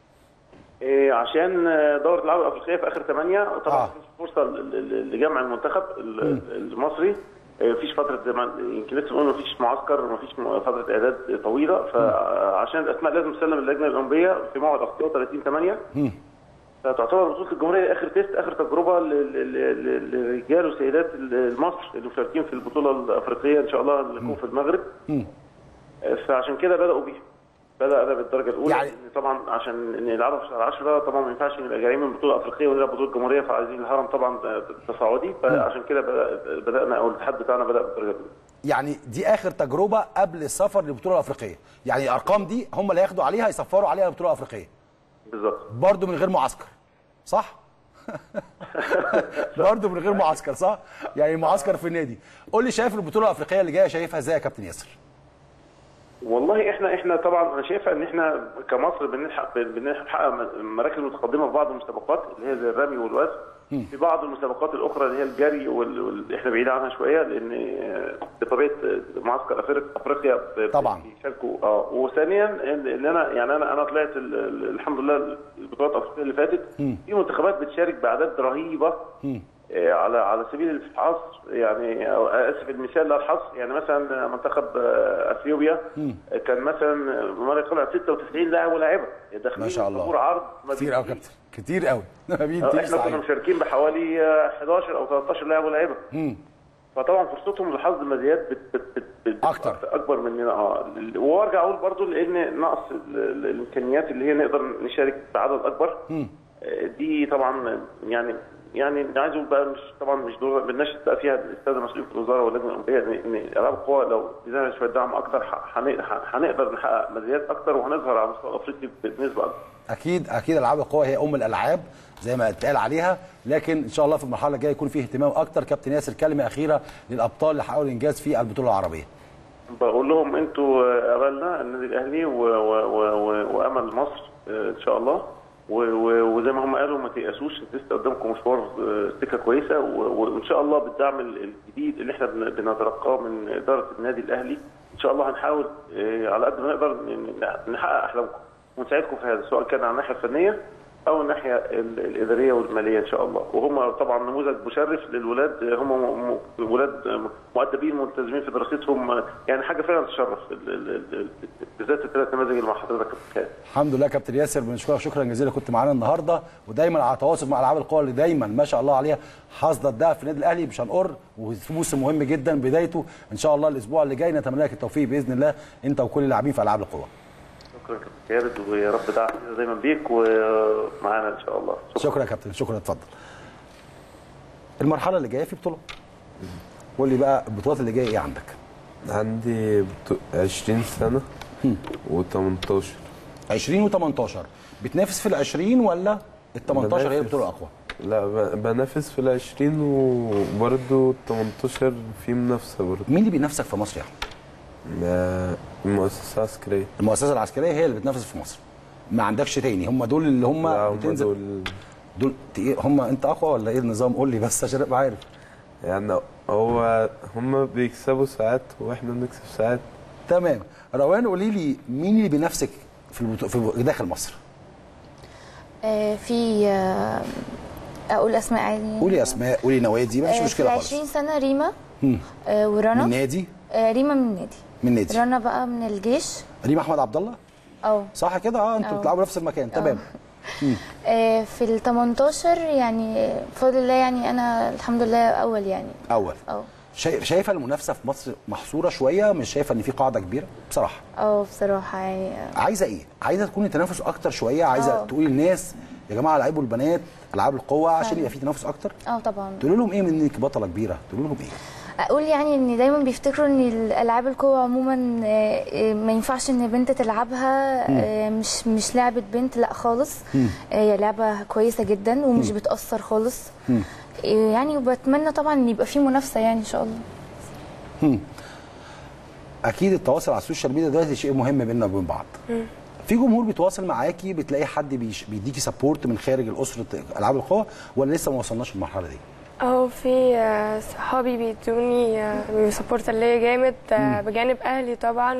إيه عشان آه، دوره الالعاب الافريقيه في اخر 8 طبعا آه. مفيش فرصه ل- ل- لجمع المنتخب ال- المصري إيه، مفيش فتره زي ما يمكن لسه بنقول مفيش معسكر مفيش م- فتره اعداد طويله فعشان الاسماء لازم تسلم اللجنه الاولمبيه في موعد اخطاء 30 8 فتعتبر بطوله الجمهوريه اخر تيست اخر تجربه ل- ل- ل- لرجال وسيدات ال- مصر اللي مشاركين في البطوله الافريقيه ان شاء الله اللي تكون في المغرب فعشان كده بداوا بيها بدا انا بالدرجه الاولى يعني- يعني طبعا عشان نلعبها في شهر 10 طبعا ما ينفعش نبقى جايين من بطوله افريقيه ونلعب بطوله جمهوريه فعايزين الهرم طبعا تصاعدي فعشان كده بدأ بدانا او الاتحاد بتاعنا بدا بالدرجه الاولى يعني دي اخر تجربه قبل السفر للبطوله الافريقيه يعني الارقام دي هم اللي هياخدوا عليها يسفروا عليها البطوله الافريقيه بالظبط برضه من غير معسكر صح برضه من غير معسكر صح يعني معسكر في النادي قول لي شايف البطوله الافريقيه اللي جايه شايفها ازاي يا كابتن ياسر والله احنا احنا طبعا انا شايفه ان احنا كمصر بنلحق بنحقق مراكز متقدمه في بعض المسابقات اللي هي زي الرمي والوزن في بعض المسابقات الاخرى اللي هي الجري وال... وال... احنا بعيد عنها شويه لان آه، بطبيعه معسكر أفريق- افريقيا ب- طبعا. بيشاركوا اه وثانيا ان إن انا يعني انا انا طلعت ال... ال- الحمد لله البطولات الافريقيه اللي فاتت في منتخبات بتشارك باعداد رهيبه آه، على على سبيل الحصر يعني أو اسف المثال لا الحصر يعني مثلا منتخب آه، اثيوبيا آه، كان مثلا مره طلع 96 لاعب ولاعيبه داخلين ما شاء الله. طابور عرض ما كتير قوي يا بينتهيش. كابتن كتير قوي ما آه، بينتهيش احنا كنا صحيح مشاركين بحوالي آه، 11 او 13 لاعب ولاعيبه فطبعا فرصتهم لحظ الميداليات بت بت بت بت أكتر. اكبر مننا اه وارجع اقول برضو لان نقص ال- ال- الامكانيات اللي هي نقدر نشارك بعدد اكبر آه، دي طبعا يعني يعني عايز اقول بقى مش طبعا مش دور بدناش بقى فيها الاستاذ المسؤول في الوزاره واللجنه الاولمبيه ان إن العاب القوى لو ادينا شويه دعم اكتر ح- هن- هنقدر نحقق ميداليات اكتر وهنظهر على مستوى افريقي بنسبه اكبر اكيد اكيد العاب القوى هي ام الالعاب زي ما اتقال عليها لكن ان شاء الله في المرحله الجايه يكون فيه اهتمام اكتر كابتن ياسر كلمه اخيره للابطال اللي حققوا الانجاز في البطوله العربيه بقول لهم انتوا آه، املنا النادي الاهلي و- و- و- و- وامل مصر آه، ان شاء الله و- و- وزي ما هم قالوا ما تيأسوش لسه قدامكم مشوار آه، سكه كويسه و- وان شاء الله بالدعم ال- الجديد اللي احنا بن- بنتلقاه من اداره النادي الاهلي ان شاء الله هنحاول آه، على قد ما نقدر ن- نحقق احلامكم ونساعدكم في هذا سواء كان على الناحيه الفنيه او الناحيه ال- الاداريه والماليه ان شاء الله وهم طبعا نموذج مشرف للولاد هم م- م- ولاد مؤدبين ملتزمين في دراستهم يعني حاجه فعلا تشرف ال- ال- ال- بالذات الثلاث نماذج اللي مع حضرتك يا كابتن خالد. الحمد لله كابتن ياسر بنشكرك شكرا جزيلا كنت معانا النهارده ودايما على تواصل مع العاب القوى اللي دايما ما شاء الله عليها حاصده الدهب في النادي الاهلي مش هنقر وموسم مهم جدا بدايته ان شاء الله الاسبوع اللي جاي نتمنى لك التوفيق باذن الله انت وكل اللاعبين في العاب القوى شكرا كابتن خالد ويا رب دعم دايما بيك ومعانا ان شاء الله شكرا يا كابتن شكرا اتفضل المرحله اللي جايه في بطوله قول لي بقى البطولات اللي جايه ايه عندك عندي بتو- 20 سنة و18 20 و18 بتنافس في ال 20 ولا ال 18 هي بنافس. البطوله الاقوى لا ب- بنافس في العشرين وبرضه 18 في منافسة برضه مين اللي بينافسك في مصر يا احمد ما- المؤسسة العسكرية المؤسسه العسكريه هي اللي بتنافس في مصر ما عندكش تاني هم دول اللي هم لا هم بتنزل دول دول تقيل- هم انت اقوى ولا ايه النظام قول لي بس عشان ابقى عارف يعني هو هم بيكسبوا ساعات واحنا بنكسب ساعات تمام روان قولي لي مين اللي بينافسك في, البطو... في داخل مصر آه، في آه، اقول اسماء عادي قولي اسماء قولي نوادي مفيش آه، مشكله في خالص 20 سنه ريما مم. آه، ورنا من نادي آه، ريما من النادي من نادي رنا بقى من الجيش ريم احمد عبد الله اه صح كده اه انتوا أه. بتلعبوا نفس المكان تمام مم. آه، في ال 18 يعني بفضل الله يعني انا الحمد لله اول يعني اول اه شايف شايفه المنافسه في مصر محصوره شويه مش شايفه ان في قاعده كبيره بصراحه اه بصراحه يعني آه، عايزه ايه عايزه تكون التنافس اكتر شويه عايزه أه. تقولي للناس يا جماعه لعيبوا البنات العاب القوه عشان فعلا. يبقى في تنافس اكتر اه طبعا تقول لهم ايه من انك بطله كبيره تقول لهم ايه اقول يعني ان دايما بيفتكروا ان الالعاب القوه عموما آه، آه، ما ينفعش ان بنت تلعبها آه، مش مش لعبه بنت لا خالص مم. آه، هي لعبه كويسه جدا ومش مم. بتاثر خالص مم. آه، يعني وبتمنى طبعا ان يبقى في منافسه يعني ان شاء الله هم. اكيد التواصل على السوشيال ميديا دلوقتي شيء مهم بيننا وبين بعض في جمهور بيتواصل معاكي بتلاقي حد بيش بيديكي سبورت من خارج الاسره العاب القوه ولا لسه ما وصلناش للمرحله دي اه في آه، صحابي بيدوني سبورت ليا جامد آه، مم. بجانب اهلي طبعا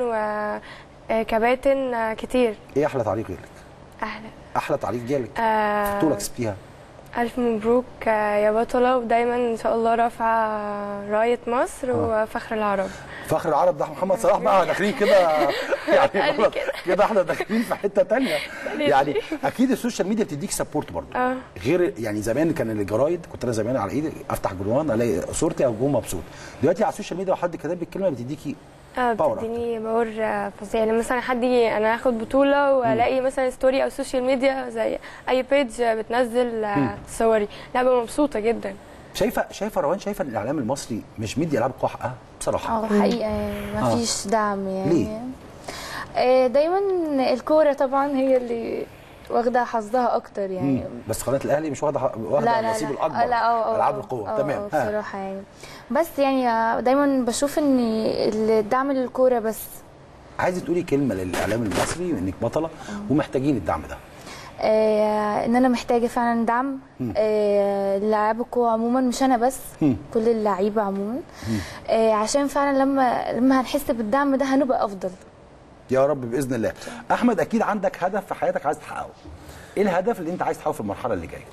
وكباتن كتير ايه احلى تعليق جالك اهلا احلى تعليق جالك آه، بطوله كسبتيها الف مبروك آه، يا بطله ودايما ان شاء الله رافعه رايه مصر وفخر العرب فخر العرب ده محمد صلاح بقى داخلين كده يعني خلاص كده احنا داخلين في حته تانية يعني اكيد السوشيال ميديا بتديك سبورت برضه اه غير يعني زمان كان الجرايد كنت انا زمان على ايدي افتح جروان الاقي صورتي او جون مبسوط دلوقتي على السوشيال ميديا لو حد كتب لك كلمه بتديكي اه باور بتديني باور آه، فظيع يعني مثلا حد يجي انا اخد بطوله والاقي مثلا ستوري او سوشيال ميديا زي اي بيج بتنزل آه، مم. صوري لا ببقى مبسوطه جدا شايفه شايفه روان شايفه ان الاعلام المصري مش مدي العاب القوى حقها بصراحه اه حقيقه يعني ما آه. فيش دعم يعني ليه؟ آه، دايما الكوره طبعا هي اللي واخده حظها اكتر يعني مم. بس قناه الاهلي مش واخده واخده لا لا النصيب لا الاكبر آه، لا اه اه العاب آه، القوه آه، تمام آه، ها. بصراحه يعني بس يعني دايما بشوف ان الدعم للكوره بس عايزه تقولي كلمه للاعلام المصري انك بطله ومحتاجين الدعم ده آه ان انا محتاجه فعلا دعم مم. آه للاعيبه الكوره عموما مش انا بس مم. كل اللعيبه عموما آه عشان فعلا لما لما هنحس بالدعم ده هنبقى افضل يا رب باذن الله احمد اكيد عندك هدف في حياتك عايز تحققه ايه الهدف اللي انت عايز تحققه في المرحله اللي جايه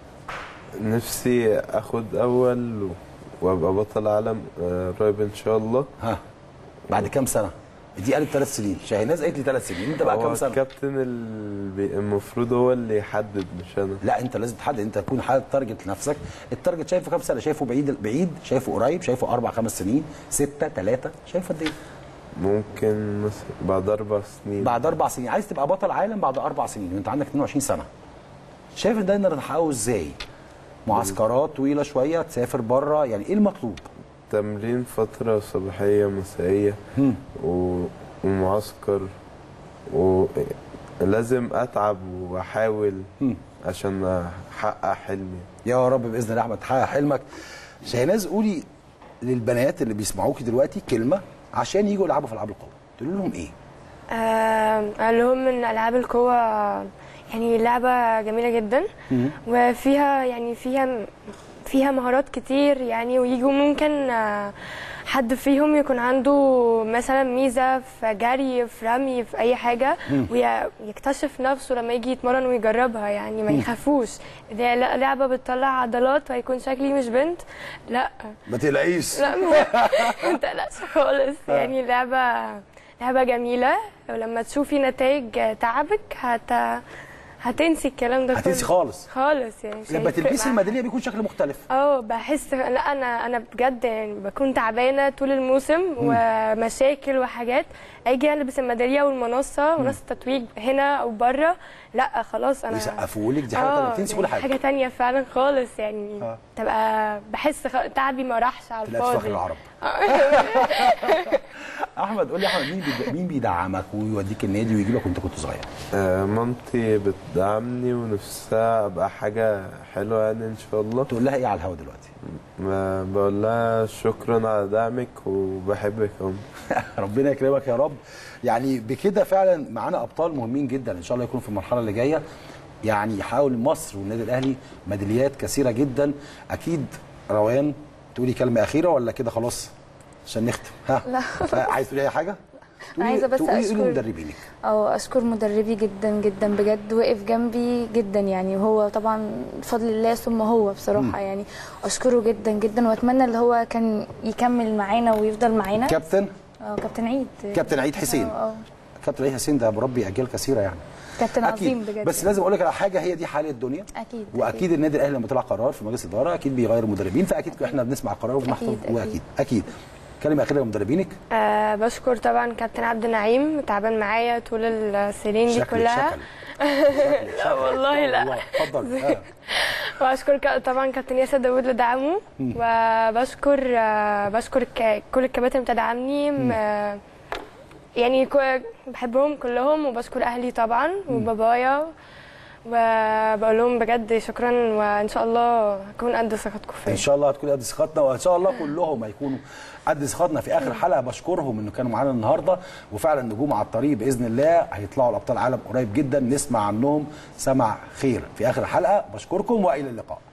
نفسي اخد اول و- وابقى بطل عالم آه، قريب ان شاء الله ها بعد كام سنه دي قالت ثلاث سنين شاهناز قالت لي ثلاث سنين انت بقى هو كام سنه الكابتن اللي بي- المفروض هو اللي يحدد مش انا لا انت لازم تحدد انت تكون حاطط تارجت لنفسك التارجت شايفه كام سنه شايفه بعيد بعيد شايفه قريب شايفه اربع خمس سنين سته ثلاثه شايفه قد ايه ممكن مثلا بعد اربع سنين بعد اربع سنين عايز تبقى بطل عالم بعد اربع سنين وانت عندك 22 سنه شايف ده نقدر نحققه ازاي معسكرات طويله شويه تسافر بره يعني ايه المطلوب تمرين فترة صباحية مسائية مم. و... ومعسكر ولازم أتعب وأحاول مم. عشان أحقق حلمي يا رب باذن الله احمد تحقق حلمك شاهناز قولي للبنات اللي بيسمعوكي دلوقتي كلمه عشان يجوا يلعبوا في العاب القوه تقول لهم ايه آه، قال لهم ان العاب القوه يعني لعبه جميله جدا وفيها يعني فيها فيها مهارات كتير يعني ويجوا ممكن آه، حد فيهم يكون عنده مثلا ميزه في جري في رمي في اي حاجه مم. ويكتشف نفسه لما يجي يتمرن ويجربها يعني ما مم. يخافوش دي لا- لعبه بتطلع عضلات وهيكون شكلي مش بنت لا ما تقلقيش لا ما ما تقلقش خالص آه. يعني لعبة لعبة جميلة ولما تشوفي نتائج تعبك هت هتنسي الكلام ده هتنسي كله. خالص. خالص يعني مش لما هيفرق تلبسي معاك. الميداليه بيكون شكل مختلف اه بحس لا انا انا بجد يعني بكون تعبانه طول الموسم ومشاكل وحاجات اجي البس الميداليه والمنصه منصه التتويج هنا او بره لا خلاص انا يسقفوا لك دي حاجه آه، تانية بتنسي كل يعني حاجه حاجه تانية فعلا خالص يعني آه. تبقى بحس خ... تعبي ما راحش على تلاقي في الفاضي فخر العرب احمد قول لي يا احمد مين بيد- مين بيدعمك ويوديك النادي ويجيبك وانت كنت صغير آه، مامتي بتدعمني ونفسها ابقى حاجه حلوه يعني ان شاء الله تقول لها ايه على الهوا دلوقتي ما بقول لها شكرا على دعمك وبحبك يا أم. ربنا يكرمك يا رب يعني بكده فعلا معانا ابطال مهمين جدا ان شاء الله يكونوا في المرحله اللي جايه يعني يحاول مصر والنادي الاهلي ميداليات كثيره جدا اكيد روان تقولي كلمه اخيره ولا كده خلاص عشان نختم ها لا. ها، عايز تقولي اي حاجه تقولي- عايزة بس تقولي قولي أشكر- لمدربينك او اشكر مدربي جدا جدا بجد وقف جنبي جدا يعني وهو طبعا بفضل الله ثم هو بصراحه مم. يعني اشكره جدا جدا واتمنى اللي هو كان يكمل معانا ويفضل معانا كابتن اه كابتن عيد كابتن عيد حسين. اه آه. كابتن عيد حسين ده مربي اجيال كثيره يعني كابتن عظيم اكيد بجد بس لازم اقول لك على حاجه هي دي حال الدنيا اكيد واكيد النادي الاهلي لما طلع قرار في مجلس الاداره اكيد بيغير مدربين فاكيد احنا بنسمع القرار وبنحترم أكيد، واكيد اكيد كلمه اخيره لمدربينك آه بشكر طبعا كابتن عبد النعيم تعبان معايا طول السنين دي شكلك- كلها شكلك. لا والله لا والله اتفضل آه. واشكر ك- طبعا كابتن ياسر داوود لدعمه مم. وبشكر آه، بشكر ك- كل الكباتن بتدعمني مم. آه، يعني كو- بحبهم كلهم وبشكر اهلي طبعا وبابايا وبقول لهم بجد شكرا وان شاء الله هكون قد ثقتكم فيا ان شاء الله هتكون قد ثقتنا وان شاء الله كلهم هيكونوا قد ثقتنا في اخر حلقه بشكرهم انه كانوا معانا النهارده وفعلا نجوم على الطريق باذن الله هيطلعوا لابطال عالم قريب جدا نسمع عنهم سمع خير في اخر الحلقه بشكركم والى اللقاء